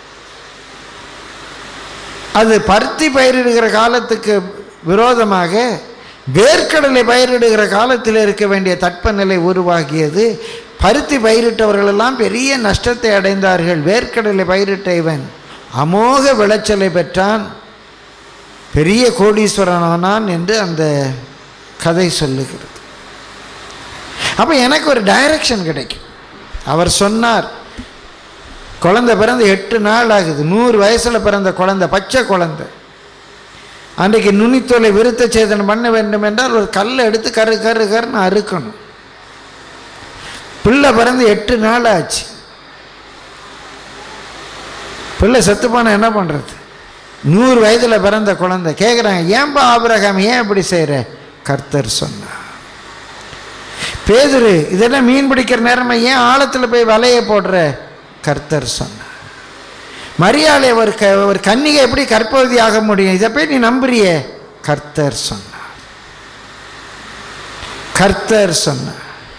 அது பருத்தி பயிரிடுகிற காலத்துக்கு விரோதமாக வேர்க்கடலை பயிரிடுகிற காலத்தில் இருக்க வேண்டிய தட்பநிலை உருவாகியது பருத்தி பயிரிட்டவர்களெல்லாம் பெரிய நஷ்டத்தை அடைந்தார்கள் வேர்க்கடலை பயிரிட்ட இவன் அமோக விளைச்சலை பெற்றான் பெரிய கோடீஸ்வரன் ஆனான் என்று அந்த கதை சொல்லுகிறது அப்போ எனக்கு ஒரு டைரக்ஷன் கிடைக்கும் அவர் சொன்னார் குழந்தை பிறந்து எட்டு நாள் ஆகுது நூறு வயசில் பிறந்த குழந்தை பச்சை குழந்தை அன்றைக்கு நுனித்தோலை விருத்த சேதனம் பண்ண வேண்டும் என்றால் ஒரு கல்லை எடுத்து கரு கரு கருன்னு அறுக்கணும் பிள்ளை பிறந்து எட்டு நாள் ஆச்சு பிள்ளை செத்து போனால் என்ன பண்ணுறது நூறு வயதில் பிறந்த குழந்தை கேட்குறாங்க ஏன்பா ஆபிரகாம் ஏன் இப்படி செய்கிற கர்த்தர் சொன்னார் பேதுரு இதெல்லாம் மீன் பிடிக்கிற நேரமா ஏன் ஆழத்தில் போய் வலையை போடுற கர்த்தர் சொன்னார் மரியாதை ஒரு க ஒரு கன்னிகை எப்படி கற்பவதி ஆக முடியும் இதை போய் நீ நம்புறிய கர்த்தர் சொன்னார் கர்த்தர் சொன்னார்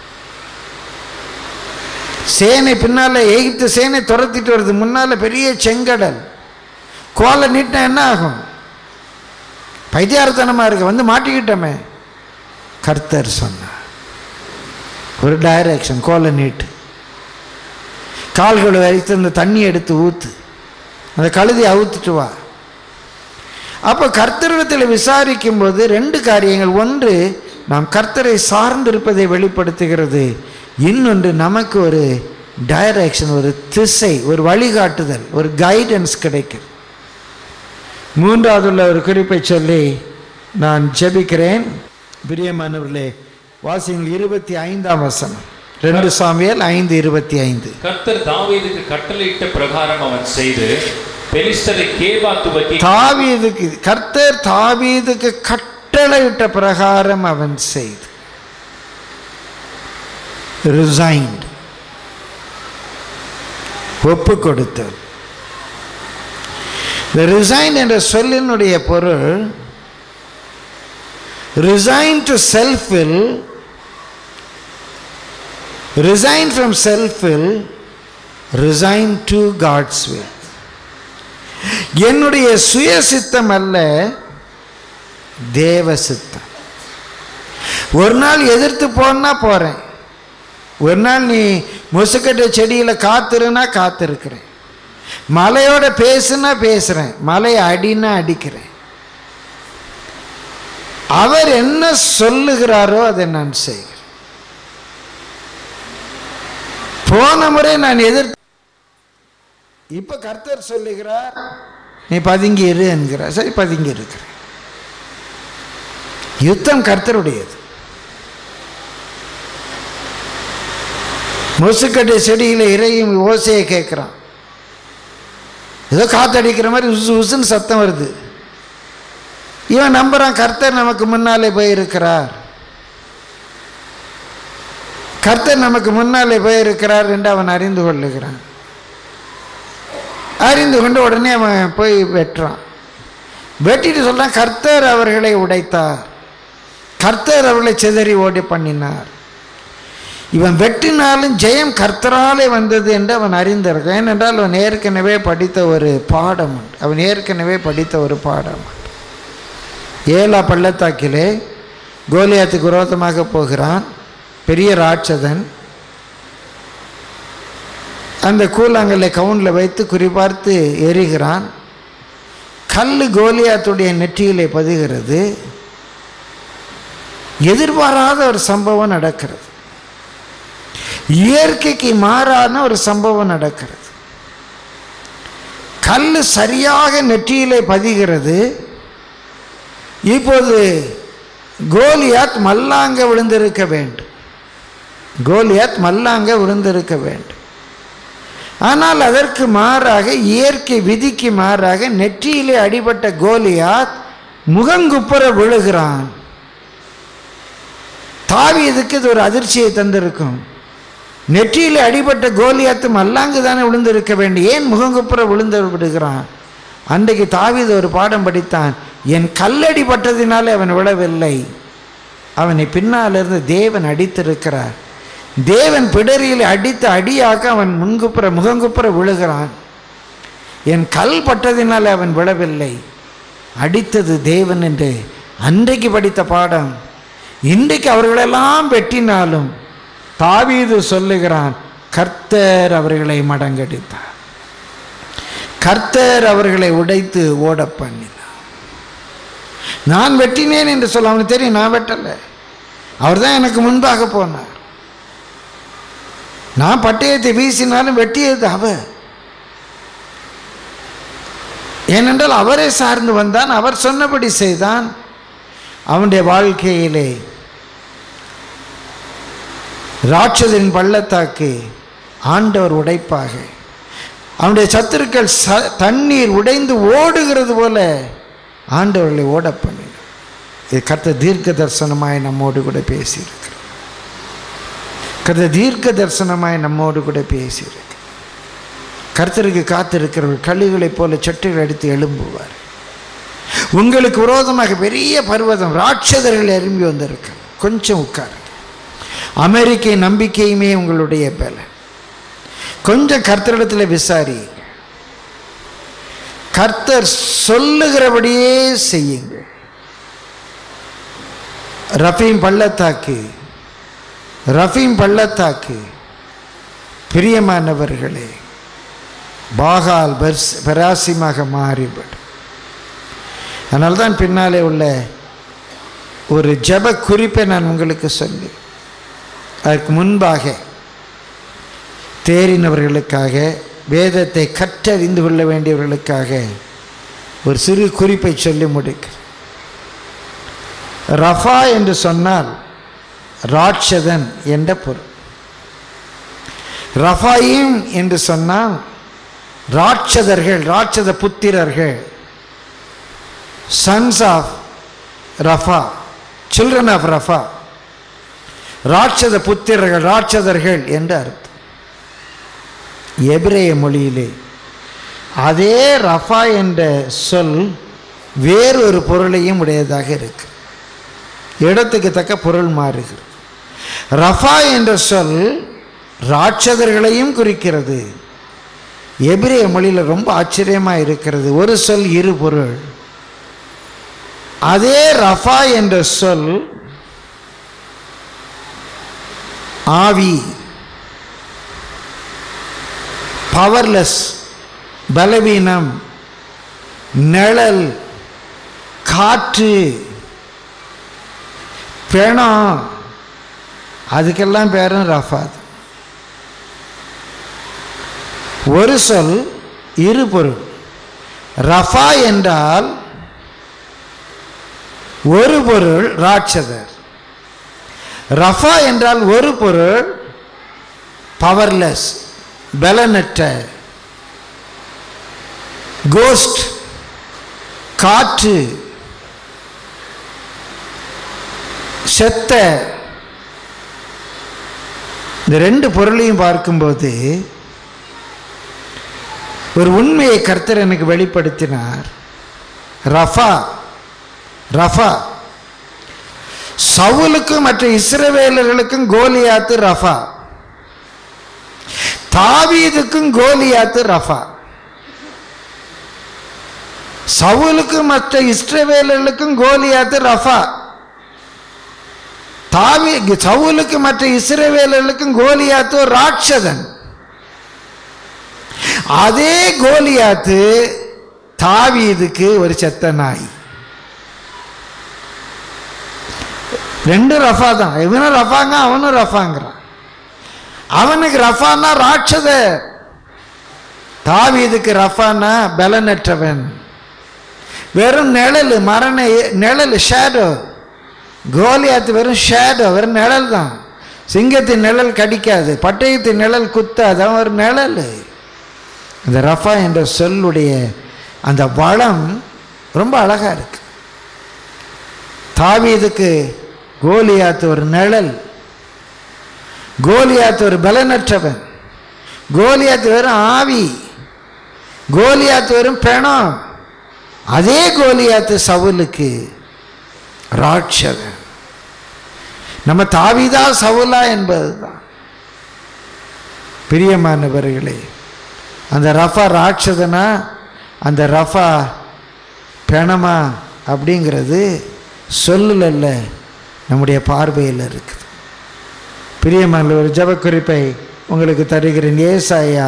சேனை பின்னால எகிப்து சேனை துரத்திட்டு வருது முன்னால பெரிய செங்கடல் கோலை நீட்டினா என்ன ஆகும் பைத்தியாரத்தனமாக இருக்கு வந்து மாட்டிக்கிட்டோமே கர்த்தர் சொன்னார் ஒரு டைரக்ஷன் கோலை நீட்டு கால்களை வரைத்து அந்த தண்ணி எடுத்து ஊற்று அந்த கழுதி அவுத்துட்டு வா அப்போ கர்த்தரிடத்தில் விசாரிக்கும் போது ரெண்டு காரியங்கள் ஒன்று நாம் கர்த்தரை சார்ந்திருப்பதை வெளிப்படுத்துகிறது இன்னொன்று நமக்கு ஒரு டைரக்ஷன் ஒரு திசை ஒரு வழிகாட்டுதல் ஒரு கைடன்ஸ் கிடைக்கும் மூன்றாவது உள்ள ஒரு குறிப்பை சொல்லி நான் ஜெபிக்கிறேன் பிரியமானவர்களே வாசிங்கள் இருபத்தி ஐந்தாம் வசனம் ரெண்டு சாமியல் ஐந்து இருபத்தி ஐந்து கர்த்தர் தாவீதுக்கு கட்டளையிட்ட பிரகாரம் அவன் செய்து பெலிஸ்தரை கேபா துவக்கி தாவீதுக்கு கர்த்தர் தாவீதுக்கு கட்டளையிட்ட பிரகாரம் அவன் செய்து ரிசைன்ட் ஒப்பு கொடுத்தது இந்த ரிசைன் என்ற சொல்லினுடைய பொருள் resign to self will resign from self will resign to god's will என்னுடைய சுய சித்தம் அல்ல தேவ சித்தம் ஒரு நாள் எதிர்த்து போனா போகிறேன் ஒரு நாள் நீ முசுக்கட்டை செடியில் காத்துருன்னா காத்திருக்கிறேன் மலையோட பேசுனா பேசுகிறேன் மலையை அடினா அடிக்கிறேன் அவர் என்ன சொல்லுகிறாரோ அதை நான் செய்கிறேன் போன முறை நான் எதிர்த்து இப்ப கர்த்தர் சொல்லுகிறார் நீ பதுங்கி இரு என்கிறார் சரி பதுங்கி இருக்கிறேன் யுத்தம் கர்த்தருடையது முசுக்கட்டை செடியில் இறையும் ஓசையை கேட்குறான் ஏதோ காத்தடிக்கிற மாதிரி உசு உசுன்னு சத்தம் வருது இவன் நம்புறான் கர்த்தர் நமக்கு முன்னாலே போயிருக்கிறார் கர்த்தர் நமக்கு முன்னாலே போயிருக்கிறார் என்று அவன் அறிந்து கொள்ளுகிறான் அறிந்து கொண்டு உடனே அவன் போய் வெட்டுறான் வெட்டிட்டு சொல்றான் கர்த்தர் அவர்களை உடைத்தார் கர்த்தர் அவர்களை சிதறி ஓடி பண்ணினார் இவன் வெட்டினாலும் ஜெயம் கர்த்தராலே வந்தது என்று அவன் அறிந்திருக்கான் ஏனென்றால் அவன் ஏற்கனவே படித்த ஒரு பாடம் உண்டு அவன் ஏற்கனவே படித்த ஒரு பாடம் உண்டு ஏலா பள்ளத்தாக்கிலே கோலியாத்துக்கு விரோதமாக போகிறான் பெரிய ராட்சதன் அந்த கூழாங்கல்லை கவுனில் வைத்து குறிபார்த்து எரிகிறான் கல் கோலியாத்துடைய நெற்றியிலே பதிகிறது எதிர்பாராத ஒரு சம்பவம் நடக்கிறது இயற்கைக்கு மாறான ஒரு சம்பவம் நடக்கிறது கல் சரியாக நெற்றியிலே பதிகிறது இப்போது கோலியாத் மல்லாங்க விழுந்திருக்க வேண்டும் கோலியாத் மல்லாங்க விழுந்திருக்க வேண்டும் ஆனால் அதற்கு மாறாக இயற்கை விதிக்கு மாறாக நெற்றியிலே அடிபட்ட கோலியாத் முகங்குப்புற விழுகிறான் தாவீதுக்கு இது ஒரு அதிர்ச்சியை தந்திருக்கும் நெற்றியில் அடிபட்ட கோலியாத்து மல்லாங்கு தானே விழுந்திருக்க வேண்டும் ஏன் முகங்குப்புற விழுந்து விடுகிறான் அன்றைக்கு தாவீது ஒரு பாடம் படித்தான் என் கல்லடி பட்டதினாலே அவன் விழவில்லை அவனை பின்னாலிருந்து தேவன் அடித்திருக்கிறார் தேவன் பிடரியில் அடித்து அடியாக்க அவன் முன்குப்புற முகங்குப்புற விழுகிறான் என் கல் பட்டதினாலே அவன் விழவில்லை அடித்தது தேவன் என்று அன்றைக்கு படித்த பாடம் இன்றைக்கு அவர்களெல்லாம் வெட்டினாலும் தாவீது சொல்லுகிறான் கர்த்தர் அவர்களை மடங்கடித்தார் கர்த்தர் அவர்களை உடைத்து ஓட பண்ணினார் நான் வெட்டினேன் என்று சொல்ல அவனுக்கு தெரியும் நான் வெட்டலை அவர் தான் எனக்கு முன்பாக போனார் நான் பட்டயத்தை வீசினாலும் வெட்டியது அவர் ஏனென்றால் அவரே சார்ந்து வந்தான் அவர் சொன்னபடி செய்தான் அவனுடைய வாழ்க்கையிலே ராட்சதின் பள்ளத்தாக்கு ஆண்டவர் உடைப்பாக அவனுடைய சத்துருக்கள் ச தண்ணீர் உடைந்து ஓடுகிறது போல ஆண்டவர்களை ஓட பண்ணினார் இது கர்த்த தீர்க்க தரிசனமாய் நம்மோடு கூட பேசியிருக்கிறார் கர்த்த தீர்க்க தரிசனமாய் நம்மோடு கூட பேசியிருக்கு கர்த்தருக்கு காத்திருக்கிறவர்கள் கழுகுகளைப் போல சட்டுகள் அடித்து எழும்புவார் உங்களுக்கு விரோதமாக பெரிய பர்வதம் ராட்சதர்கள் எழும்பி வந்திருக்கு கொஞ்சம் உட்காருங்க அமெரிக்க நம்பிக்கையுமே உங்களுடைய பலன் கொஞ்சம் கர்த்தரிடத்தில் விசாரியுங்க கர்த்தர் சொல்லுகிறபடியே செய்யுங்கள் ரஃபீம் பள்ளத்தாக்கு ரஃபீம் பள்ளத்தாக்கு பிரியமானவர்களே பாகால் பெர்ஸ் பெராசிமாக மாறிவிடும் அதனால தான் பின்னாலே உள்ள ஒரு ஜப குறிப்பை நான் உங்களுக்கு சொல்லி அதற்கு முன்பாக தேறினவர்களுக்காக வேதத்தை கற்றறிந்து கொள்ள வேண்டியவர்களுக்காக ஒரு சிறு குறிப்பை சொல்லி முடிக்கிறேன் ரஃபா என்று சொன்னால் ராட்சதன் என்ற பொருள் ரஃபாயிம் என்று சொன்னால் ராட்சதர்கள் ராட்சத புத்திரர்கள் sons of Rapha children of Rapha ராட்சத புத்திரர்கள் ராட்சதர்கள் என்று அர்த்தம் எபிரேய மொழியிலே அதே ரஃபா என்ற சொல் வேறொரு பொருளையும் உடையதாக இருக்கு இடத்துக்கு தக்க பொருள் மாறுகிறது ரஃபா என்ற சொல் ராட்சதர்களையும் குறிக்கிறது எபிரேய மொழியில் ரொம்ப ஆச்சரியமாக இருக்கிறது ஒரு சொல் இரு பொருள் அதே ரஃபா என்ற சொல் ஆவி பவர்லெஸ் பலவீனம் நிழல் காற்று பிணம் அதுக்கெல்லாம் பேரும் ரஃபாத் ஒரு சொல் இரு பொருள் ரஃபா என்றால் ஒரு பொருள் ராட்சதர் ரஃபா என்றால் ஒரு பொருள் பவர்லெஸ் பலனற்ற கோஸ்ட் காற்று செத்த இந்த ரெண்டு பொருளையும் பார்க்கும்போது ஒரு உண்மையை கர்த்தர் எனக்கு வெளிப்படுத்தினார் ரஃபா ரஃபா சவுலுக்கும் மற்ற இஸ்ரவேலர்களுக்கும் கோலியாத்து ரஃபா தாவீதுக்கும் கோலியாத்து ரஃபா சவுலுக்கும் மற்ற இஸ்ரவேலர்களுக்கும் கோலியாத்து ரஃபா தாவி சவுலுக்கு மற்ற இஸ்ரவேலர்களுக்கும் கோலியாத்து ஒரு ராட்சதன் அதே கோலியாத்து தாவீதுக்கு ஒரு செத்த நாய் ரெண்டு ரஃபா தான் இவனும் ரஃபாங்க அவனும் ரஃபாங்கிறான் அவனுக்கு ரஃபானா ராட்சத தாவீதுக்கு ரஃபானா பலனற்றவன் வெறும் நிழல் மரண நிழல் ஷேடோ கோலியாத்து வெறும் ஷேடோ வெறும் நிழல் தான் சிங்கத்தின் நிழல் கடிக்காது பட்டயத்தின் நிழல் குத்தாது அவன் ஒரு நிழல் இந்த ரஃபா என்ற சொல்லுடைய அந்த வளம் ரொம்ப அழகாக இருக்கு தாவீதுக்கு கோலியாத்து ஒரு நிழல் கோலியாத்து ஒரு பலனற்றவன் கோலியாத்து வெறும் ஆவி கோலியாத்து வெறும் பிணம் அதே கோலியாத்து சவுலுக்கு ராட்சதன் நம்ம தாவிதா சவுலா என்பதுதான் பிரியமானவர்களே அந்த ரஃபா ராட்சதனா அந்த ரஃபா பிணமா அப்படிங்கிறது சொல்லல இல்ல நம்முடைய பார்வையில் இருக்குது பிரியமான ஒரு ஜபக்குறிப்பை உங்களுக்கு தருகிறேன் ஏசாயா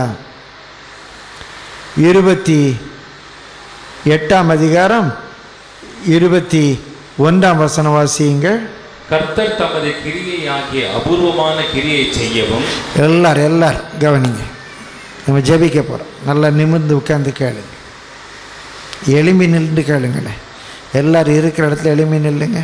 இருபத்தி எட்டாம் அதிகாரம் இருபத்தி ஒன்றாம் வசனம் வாசியுங்கள் கர்த்தர் தமது கிரியை ஆகிய அபூர்வமான கிரியை செய்யவும் எல்லாரும் எல்லாரும் கவனிங்க நம்ம ஜெபிக்க போகிறோம் நல்லா நிமிர்ந்து உட்காந்து கேளுங்க எளிமை நின்று கேளுங்களேன் எல்லாரும் இருக்கிற இடத்துல எளிமை நில்லுங்க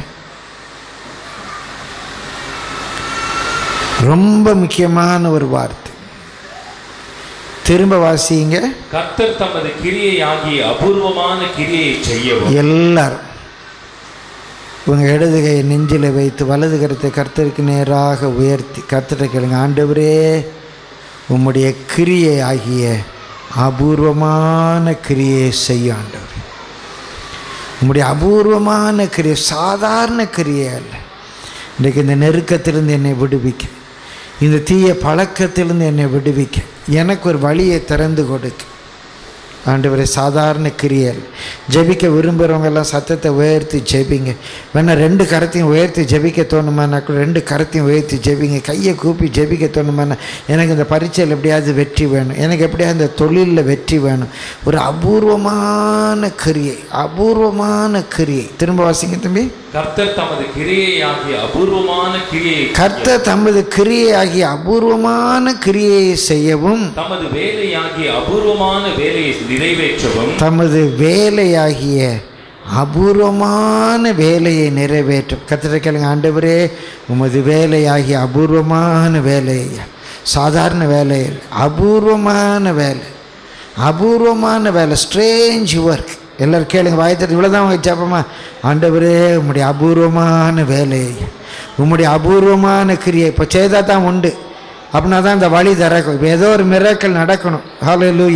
ரொம்ப முக்கியமான ஒரு வார்த்தை திரும்ப வாசிங்க கர்த்தர் தமது கிரியை ஆகிய அபூர்வமான கிரியை செய்யவும் எல்லாரும் உங்கள் இடது கையை நெஞ்சில் வைத்து வலது கருத்தை கர்த்தருக்கு நேராக உயர்த்தி கர்த்தரை கேளுங்க ஆண்டவரே உம்முடைய கிரியை ஆகிய அபூர்வமான கிரியை செய்ய ஆண்டவர் உம்முடைய அபூர்வமான கிரியை சாதாரண கிரியை அல்ல இன்றைக்கு இந்த நெருக்கத்திலிருந்து என்னை விடுவிக்க இந்த தீய பழக்கத்திலிருந்து என்னை விடுவிக்க எனக்கு ஒரு வழியை திறந்து கொடுக்க ஆண்டவரை சாதாரண கிரியல் ஜெபிக்க விரும்புகிறவங்க எல்லாம் சத்தத்தை உயர்த்தி ஜெபிங்க வேணா ரெண்டு கரத்தையும் உயர்த்தி ஜெபிக்க தோணுமானா கூட ரெண்டு கரத்தையும் உயர்த்தி ஜெபிங்க கையை கூப்பி ஜெபிக்க தோணுமானா எனக்கு இந்த பரீட்சையில் எப்படியாவது வெற்றி வேணும் எனக்கு எப்படியாவது இந்த தொழிலில் வெற்றி வேணும் ஒரு அபூர்வமான கிரியை அபூர்வமான கிரியை திரும்ப வாசிங்க தம்பி கர்த்தர் தமது கிரியை ஆகிய அபூர்வமான கிரியை கர்த்தர் தமது கிரியை ஆகிய அபூர்வமான கிரியையை செய்யவும் தமது வேலையாகிய அபூர்வமான வேலையை நிறைவேற்றவும் தமது வேலையாகிய அபூர்வமான வேலையை நிறைவேற்றும் கத்திர கேளுங்க ஆண்டவரே உமது வேலையாகிய அபூர்வமான வேலை சாதாரண வேலை இல்லை. அபூர்வமான வேலை அபூர்வமான வேலை ஸ்ட்ரேஞ்ச் ஒர்க் எல்லாரும் கேளுங்க வாயத்தட்டு இவ்வளோதான் உங்கள் ஜபமா ஆண்டவரே உம்முடைய அபூர்வமான வேலை உம்முடைய அபூர்வமான கிரியை இப்போ செய்தால் தான் உண்டு அப்படின்னா தான் இந்த வழி திறக்கும் இப்போ ஏதோ ஒரு மிராக்கள் நடக்கணும் ஹாலே லூயா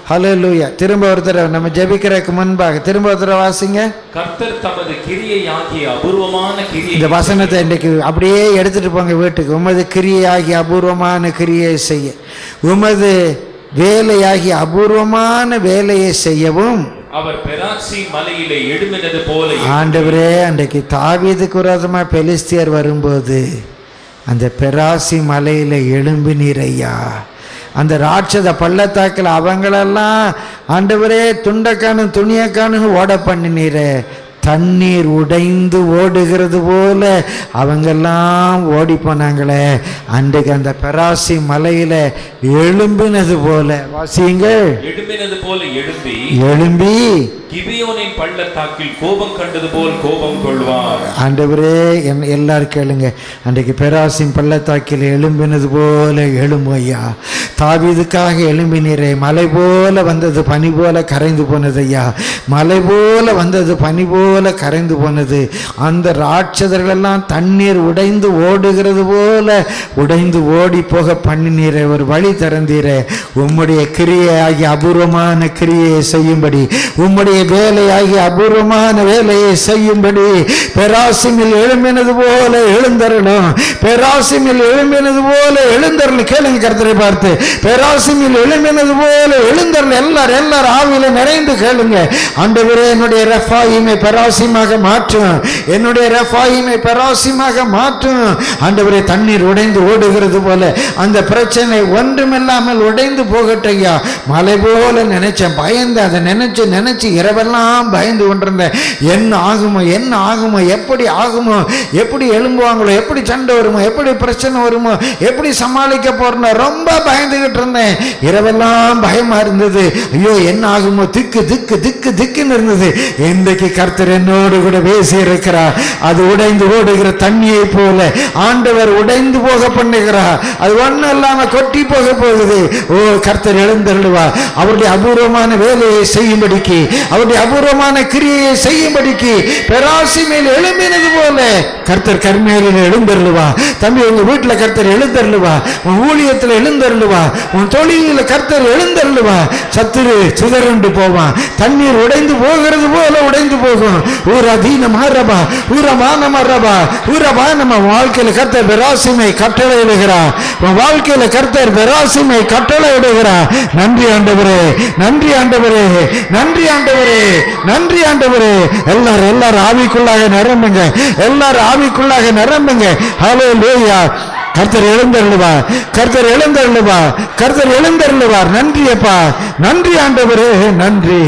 ஹalleluya திரும்ப ஒரு தடவை நம்ம ஜெபிக்கிறதுக்கு முன்பாக திரும்ப ஒரு தடவை வாசிங்க கர்த்தர் தமது கிரியையாகிய அபூர்வமான கிரியை இந்த வசனத்தை இன்றைக்கு அப்படியே எடுத்துட்டு போங்க வீட்டுக்கு உமது கிரியையாகி அபூர்வமான கிரியை செய்ய உமது வேலையாகி அபூர்வமான வேலையை செய்யவும் அவர் பெராக்சி மலையிலே எழுமினது போல ஆண்டவரே அன்றைக்கு தாவீதுக்கு விரோதமா பெலிஸ்தியர் வரும்போது அந்த பெராசி மலையில் எழும்பினீர் ஐயா அந்த ராட்சத பள்ளத்தாக்கில் அவங்களெல்லாம் ஆண்டவரே துண்டக்கானும் துணியக்கானும் ஓட பண்ணினீரே தண்ணீர் உடைந்து ஓடுகிறது போல அவங்கெல்லாம் ஓடி போனாங்களே அன்றைக்கு அந்த பெராசி மலையில் எழும்பினது போல வாசியுங்கள் எழும்பினது போல எழும்பி எழும்பி கிபியோனின் பள்ளத்தாக்கில் கோபம் கண்டது போல் கோபம் கொள்வார் ஆண்டவரே என் எல்லாரும் கேளுங்க அன்றைக்கு பெராசின் பள்ளத்தாக்கில் எழும்பினது போல எழும்பு ஐயா தாவீதுக்காக எழும்பினீரே மலை போல வந்தது பனி போல கரைந்து போனது ஐயா மலை போல வந்தது பனி போல கரைந்து போனது அந்த ராட்சதர்களெல்லாம் தண்ணீர் உடைந்து ஓடுகிறது போல உடைந்து ஓடி போக பண்ணினீரே ஒரு வழி திறந்தீரே உம்முடைய கிரியையாகி அபூர்வமான கிரியையை செய்யும்படி உம்முடைய வேலையாகி அபூர்வமான வேலையை செய்யும்படி பெராசிமில் எழும்பினது போல எழுந்தரணும் பெராசிமில் எழும்பினது போல எழுந்தரணும் கேளுங்க கருத்தரை பார்த்து பெராசிமில் எழும்பினது போல எழுந்தரணும் எல்லாரும் எல்லாரும் ஆவியில நிறைந்து கேளுங்க ஆண்டவரே என்னுடைய ரெஃபாயிமை பெராசிமாக மாற்றும் என்னுடைய ரெஃபாயிமை பெராசிமாக மாற்றும் ஆண்டவரே தண்ணீர் உடைந்து ஓடுகிறது போல அந்த பிரச்சனை ஒன்றுமில்லாமல் உடைந்து போகட்டும் ஐயா மலை போல நினைச்சேன் பயந்து அதை நினைச்சு நினைச்சு இரவெல்லாம் பயந்து கொண்டிருந்தேன் என்ன ஆகுமோ என்ன ஆகுமோ எப்படி ஆகுமோ எப்படி எழும்புவாங்களோ எப்படி சண்டை வருமோ எப்படி பிரச்சனை வருமோ எப்படி சமாளிக்க போறேன்னு ரொம்ப பயந்துகிட்டு இருந்தேன் இரவெல்லாம் பயமா இருந்தது ஐயோ என்ன ஆகுமோ திக்கு திக்கு திக்கு திக்குன்னு இருந்தது இன்றைக்கு கர்த்தர் என்னோடு கூட பேசி இருக்கிறார் அது உடைந்து ஓடுகிற தண்ணியை போல ஆண்டவர் உடைந்து போக பண்ணுகிறார் அது ஒண்ணும் இல்லாம கொட்டி போக போகுது ஓ கர்த்தர் எழுந்தருளுவா அவருடைய அபூர்வமான வேலையை செய்யும்படிக்கு அவருடைய அபூர்வமான கிரியையை செய்யும்படிக்கு பெராசி மேல் எழும்பினது போல கர்த்தர் கர்மேலில் எழுந்தருளுவா தம்பி உங்க வீட்டுல கர்த்தர் எழுந்தருளுவா உன் ஊழியத்துல எழுந்தருளுவா உன் தொழிலில் கர்த்தர் எழுந்தருளுவா சத்துரு சிதறண்டு போவான் தண்ணீர் உடைந்து போகிறது போல உடைந்து போகும் ஊர அதீனம் ஆரபா ஊர மானம் அரபா ஊர மானமா வாழ்க்கையில கர்த்தர் பெராசிமை கட்டளை இடுகிறார் உன் வாழ்க்கையில கர்த்தர் பெராசிமை கட்டளை இடுகிறார் நன்றி ஆண்டவரே நன்றி ஆண்டவரே நன்றி ஆண்டவரே நன்றி ஆண்டவரே எல்லாரும் எல்லாரும் ஆவிக்குள்ளாக நிரம்புங்க எல்லாரும் ஆவிக்குள்ளாக நிரம்புங்க ஹலோ லூயா கர்த்தர் எழுந்தருளுவார் கர்த்தர் எழுந்தருளுவார் கர்த்தர் எழுந்தருளுவார் நன்றி அப்பா நன்றி ஆண்டவரே நன்றி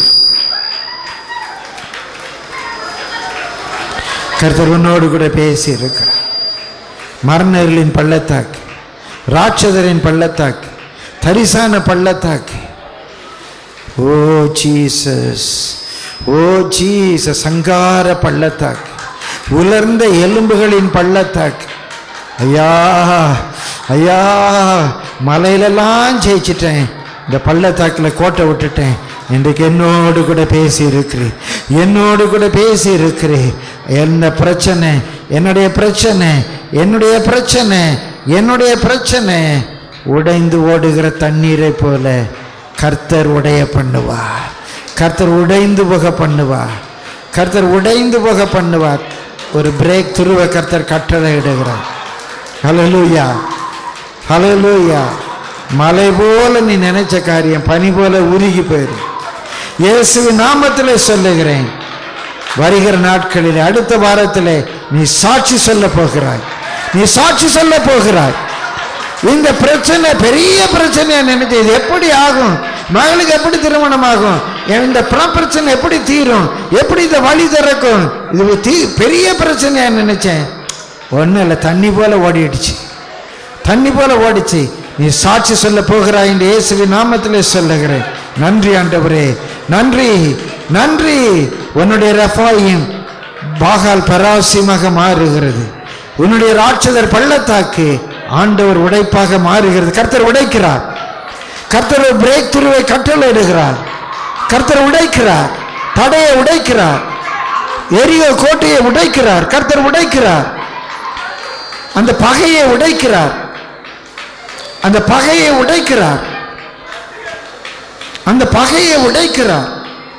கர்த்தர் உன்னோடு கூட பேசி இருக்கிறார் மரணர்களின் பள்ளத்தாக்கு ராட்சதரின் பள்ளத்தாக்கு தரிசான பள்ளத்தாக்கு ஓ ஜீசஸ் ஓ ஜீசஸ் சங்கார பள்ளத்தாக்கு உலர்ந்த எலும்புகளின் பள்ளத்தாக்கு ஐயா ஐயா மலையிலெல்லாம் ஜெயிச்சிட்டேன் இந்த பள்ளத்தாக்கில் கோட்டை விட்டுட்டேன் இன்றைக்கு என்னோடு கூட பேசி இருக்கிறேன் என்னோடு கூட பேசி இருக்கிறேன் என்ன பிரச்சனை என்னுடைய பிரச்சனை என்னுடைய பிரச்சனை என்னுடைய பிரச்சனை உடைந்து ஓடுகிற தண்ணீரை போல கர்த்தர் உடைய பண்ணுவார் கர்த்தர் உடைந்து போக பண்ணுவார் கர்த்தர் உடைந்து போக பண்ணுவார் ஒரு பிரேக் துருவ கர்த்தர் கட்டளை இடுகிறார் ஹலலூயா ஹலலூயா மலை போல நீ நினைச்ச காரியம் பனி போல உருகி போயிடும் இயேசுவின் நாமத்தில் சொல்லுகிறேன் வருகிற நாட்களில் அடுத்த வாரத்தில் நீ சாட்சி சொல்ல போகிறாய் நீ சாட்சி சொல்ல போகிறாய் இந்த பிரச்சனை பெரிய பிரச்சனையா நினைச்சு இது எப்படி ஆகும் மகளுக்கு எப்படி திருமணம் ஆகும் இந்த பிற- பிரச்சனை எப்படி தீரும் எப்படி இந்த வழி திறக்கும் இது தீ பெரிய பிரச்சனையா நினைச்சேன் ஒன்றும் இல்லை தண்ணி போல ஓடிடுச்சு தண்ணி போல ஓடிச்சு நீ சாட்சி சொல்ல போகிறாய் என்று இயேசுவின் நாமத்திலே சொல்லுகிறேன் நன்றி ஆண்டவரே நன்றி நன்றி உன்னுடைய ரஃபாயும் பாகால் பராசியமாக மாறுகிறது உன்னுடைய ராட்சதர் பள்ளத்தாக்கு ஆண்டவர் உடைப்பாக மாறுகிறது கர்த்தர் உடைக்கிறார் கர்த்தர் ஒரு பிரேக் துருவை கட்டளையிடுகிறார் கர்த்தர் உடைக்கிறார் தடையை உடைக்கிறார் எரியோ கோட்டையை உடைக்கிறார் கர்த்தர் உடைக்கிறார் அந்த பகையை உடைக்கிறார் அந்த பகையை உடைக்கிறார் அந்த பகையை உடைக்கிறார்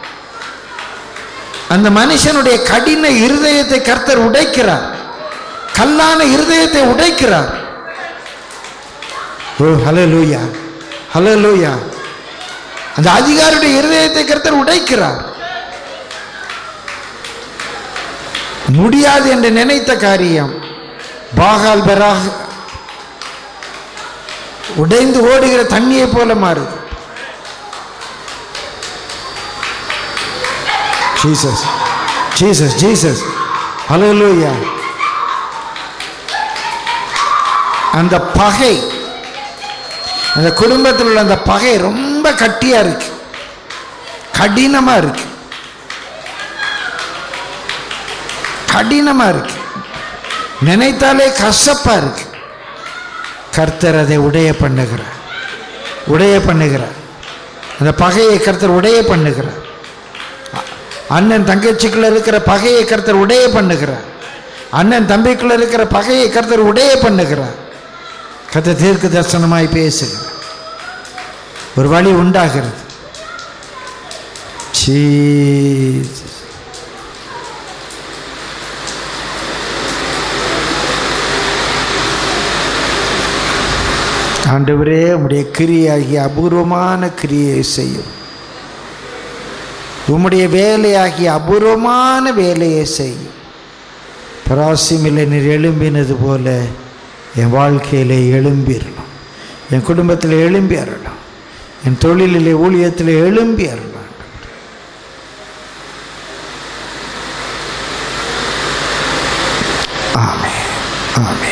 அந்த மனுஷனுடைய கடின இருதயத்தை கர்த்தர் உடைக்கிறார் கல்லான இருதயத்தை உடைக்கிறார் ஓ ஹலோ லூயா ஹலோ லூயா அந்த அதிகாரியுடைய இருதயத்தை கர்த்தர் உடைக்கிறார் முடியாது என்று நினைத்த காரியம் பாகால் பெராக உடைந்து ஓடுகிற தண்ணியை போல மாறுது ஜீசஸ் ஜீசஸ் ஜீசஸ் ஹalleluya அந்த பகை அந்த குடும்பத்தில் உள்ள அந்த பகை ரொம்ப கட்டியா இருக்கு கடினமா இருக்கு கடினமா இருக்கு நினைத்தாலே கசப்பா இருக்கு கர்த்தர் அதை உடைய பண்ணுகிறார் உடைய பண்ணுகிறார் அந்த பகையை கர்த்தர் உடைய பண்ணுகிறார் அ- அண்ணன் தங்கச்சிக்குள்ள இருக்கிற பகையை கர்த்தர் உடைய பண்ணுகிறார் அண்ணன் தம்பிக்குள்ள இருக்கிற பகையை கர்த்தர் உடைய பண்ணுகிறார் கர்த்தர் தீர்க்க தரிசனமாய் பேசுகிறார் ஒரு வழி உண்டாகிறது Jesus. ஆண்டவரே உம்முடைய கிரியாகிய அபூர்வமான கிரியை செய்யும் உம்முடைய வேலையாகிய அபூர்வமான வேலையை செய்யும் பராசிமில்லை நீர் எழும்பினது போல என் வாழ்க்கையிலே எழும்பிடணும் என் குடும்பத்தில் எழும்பி அறணும் என் தொழிலிலே ஊழியத்தில் எழும்பி அறணும் ஆமே ஆமே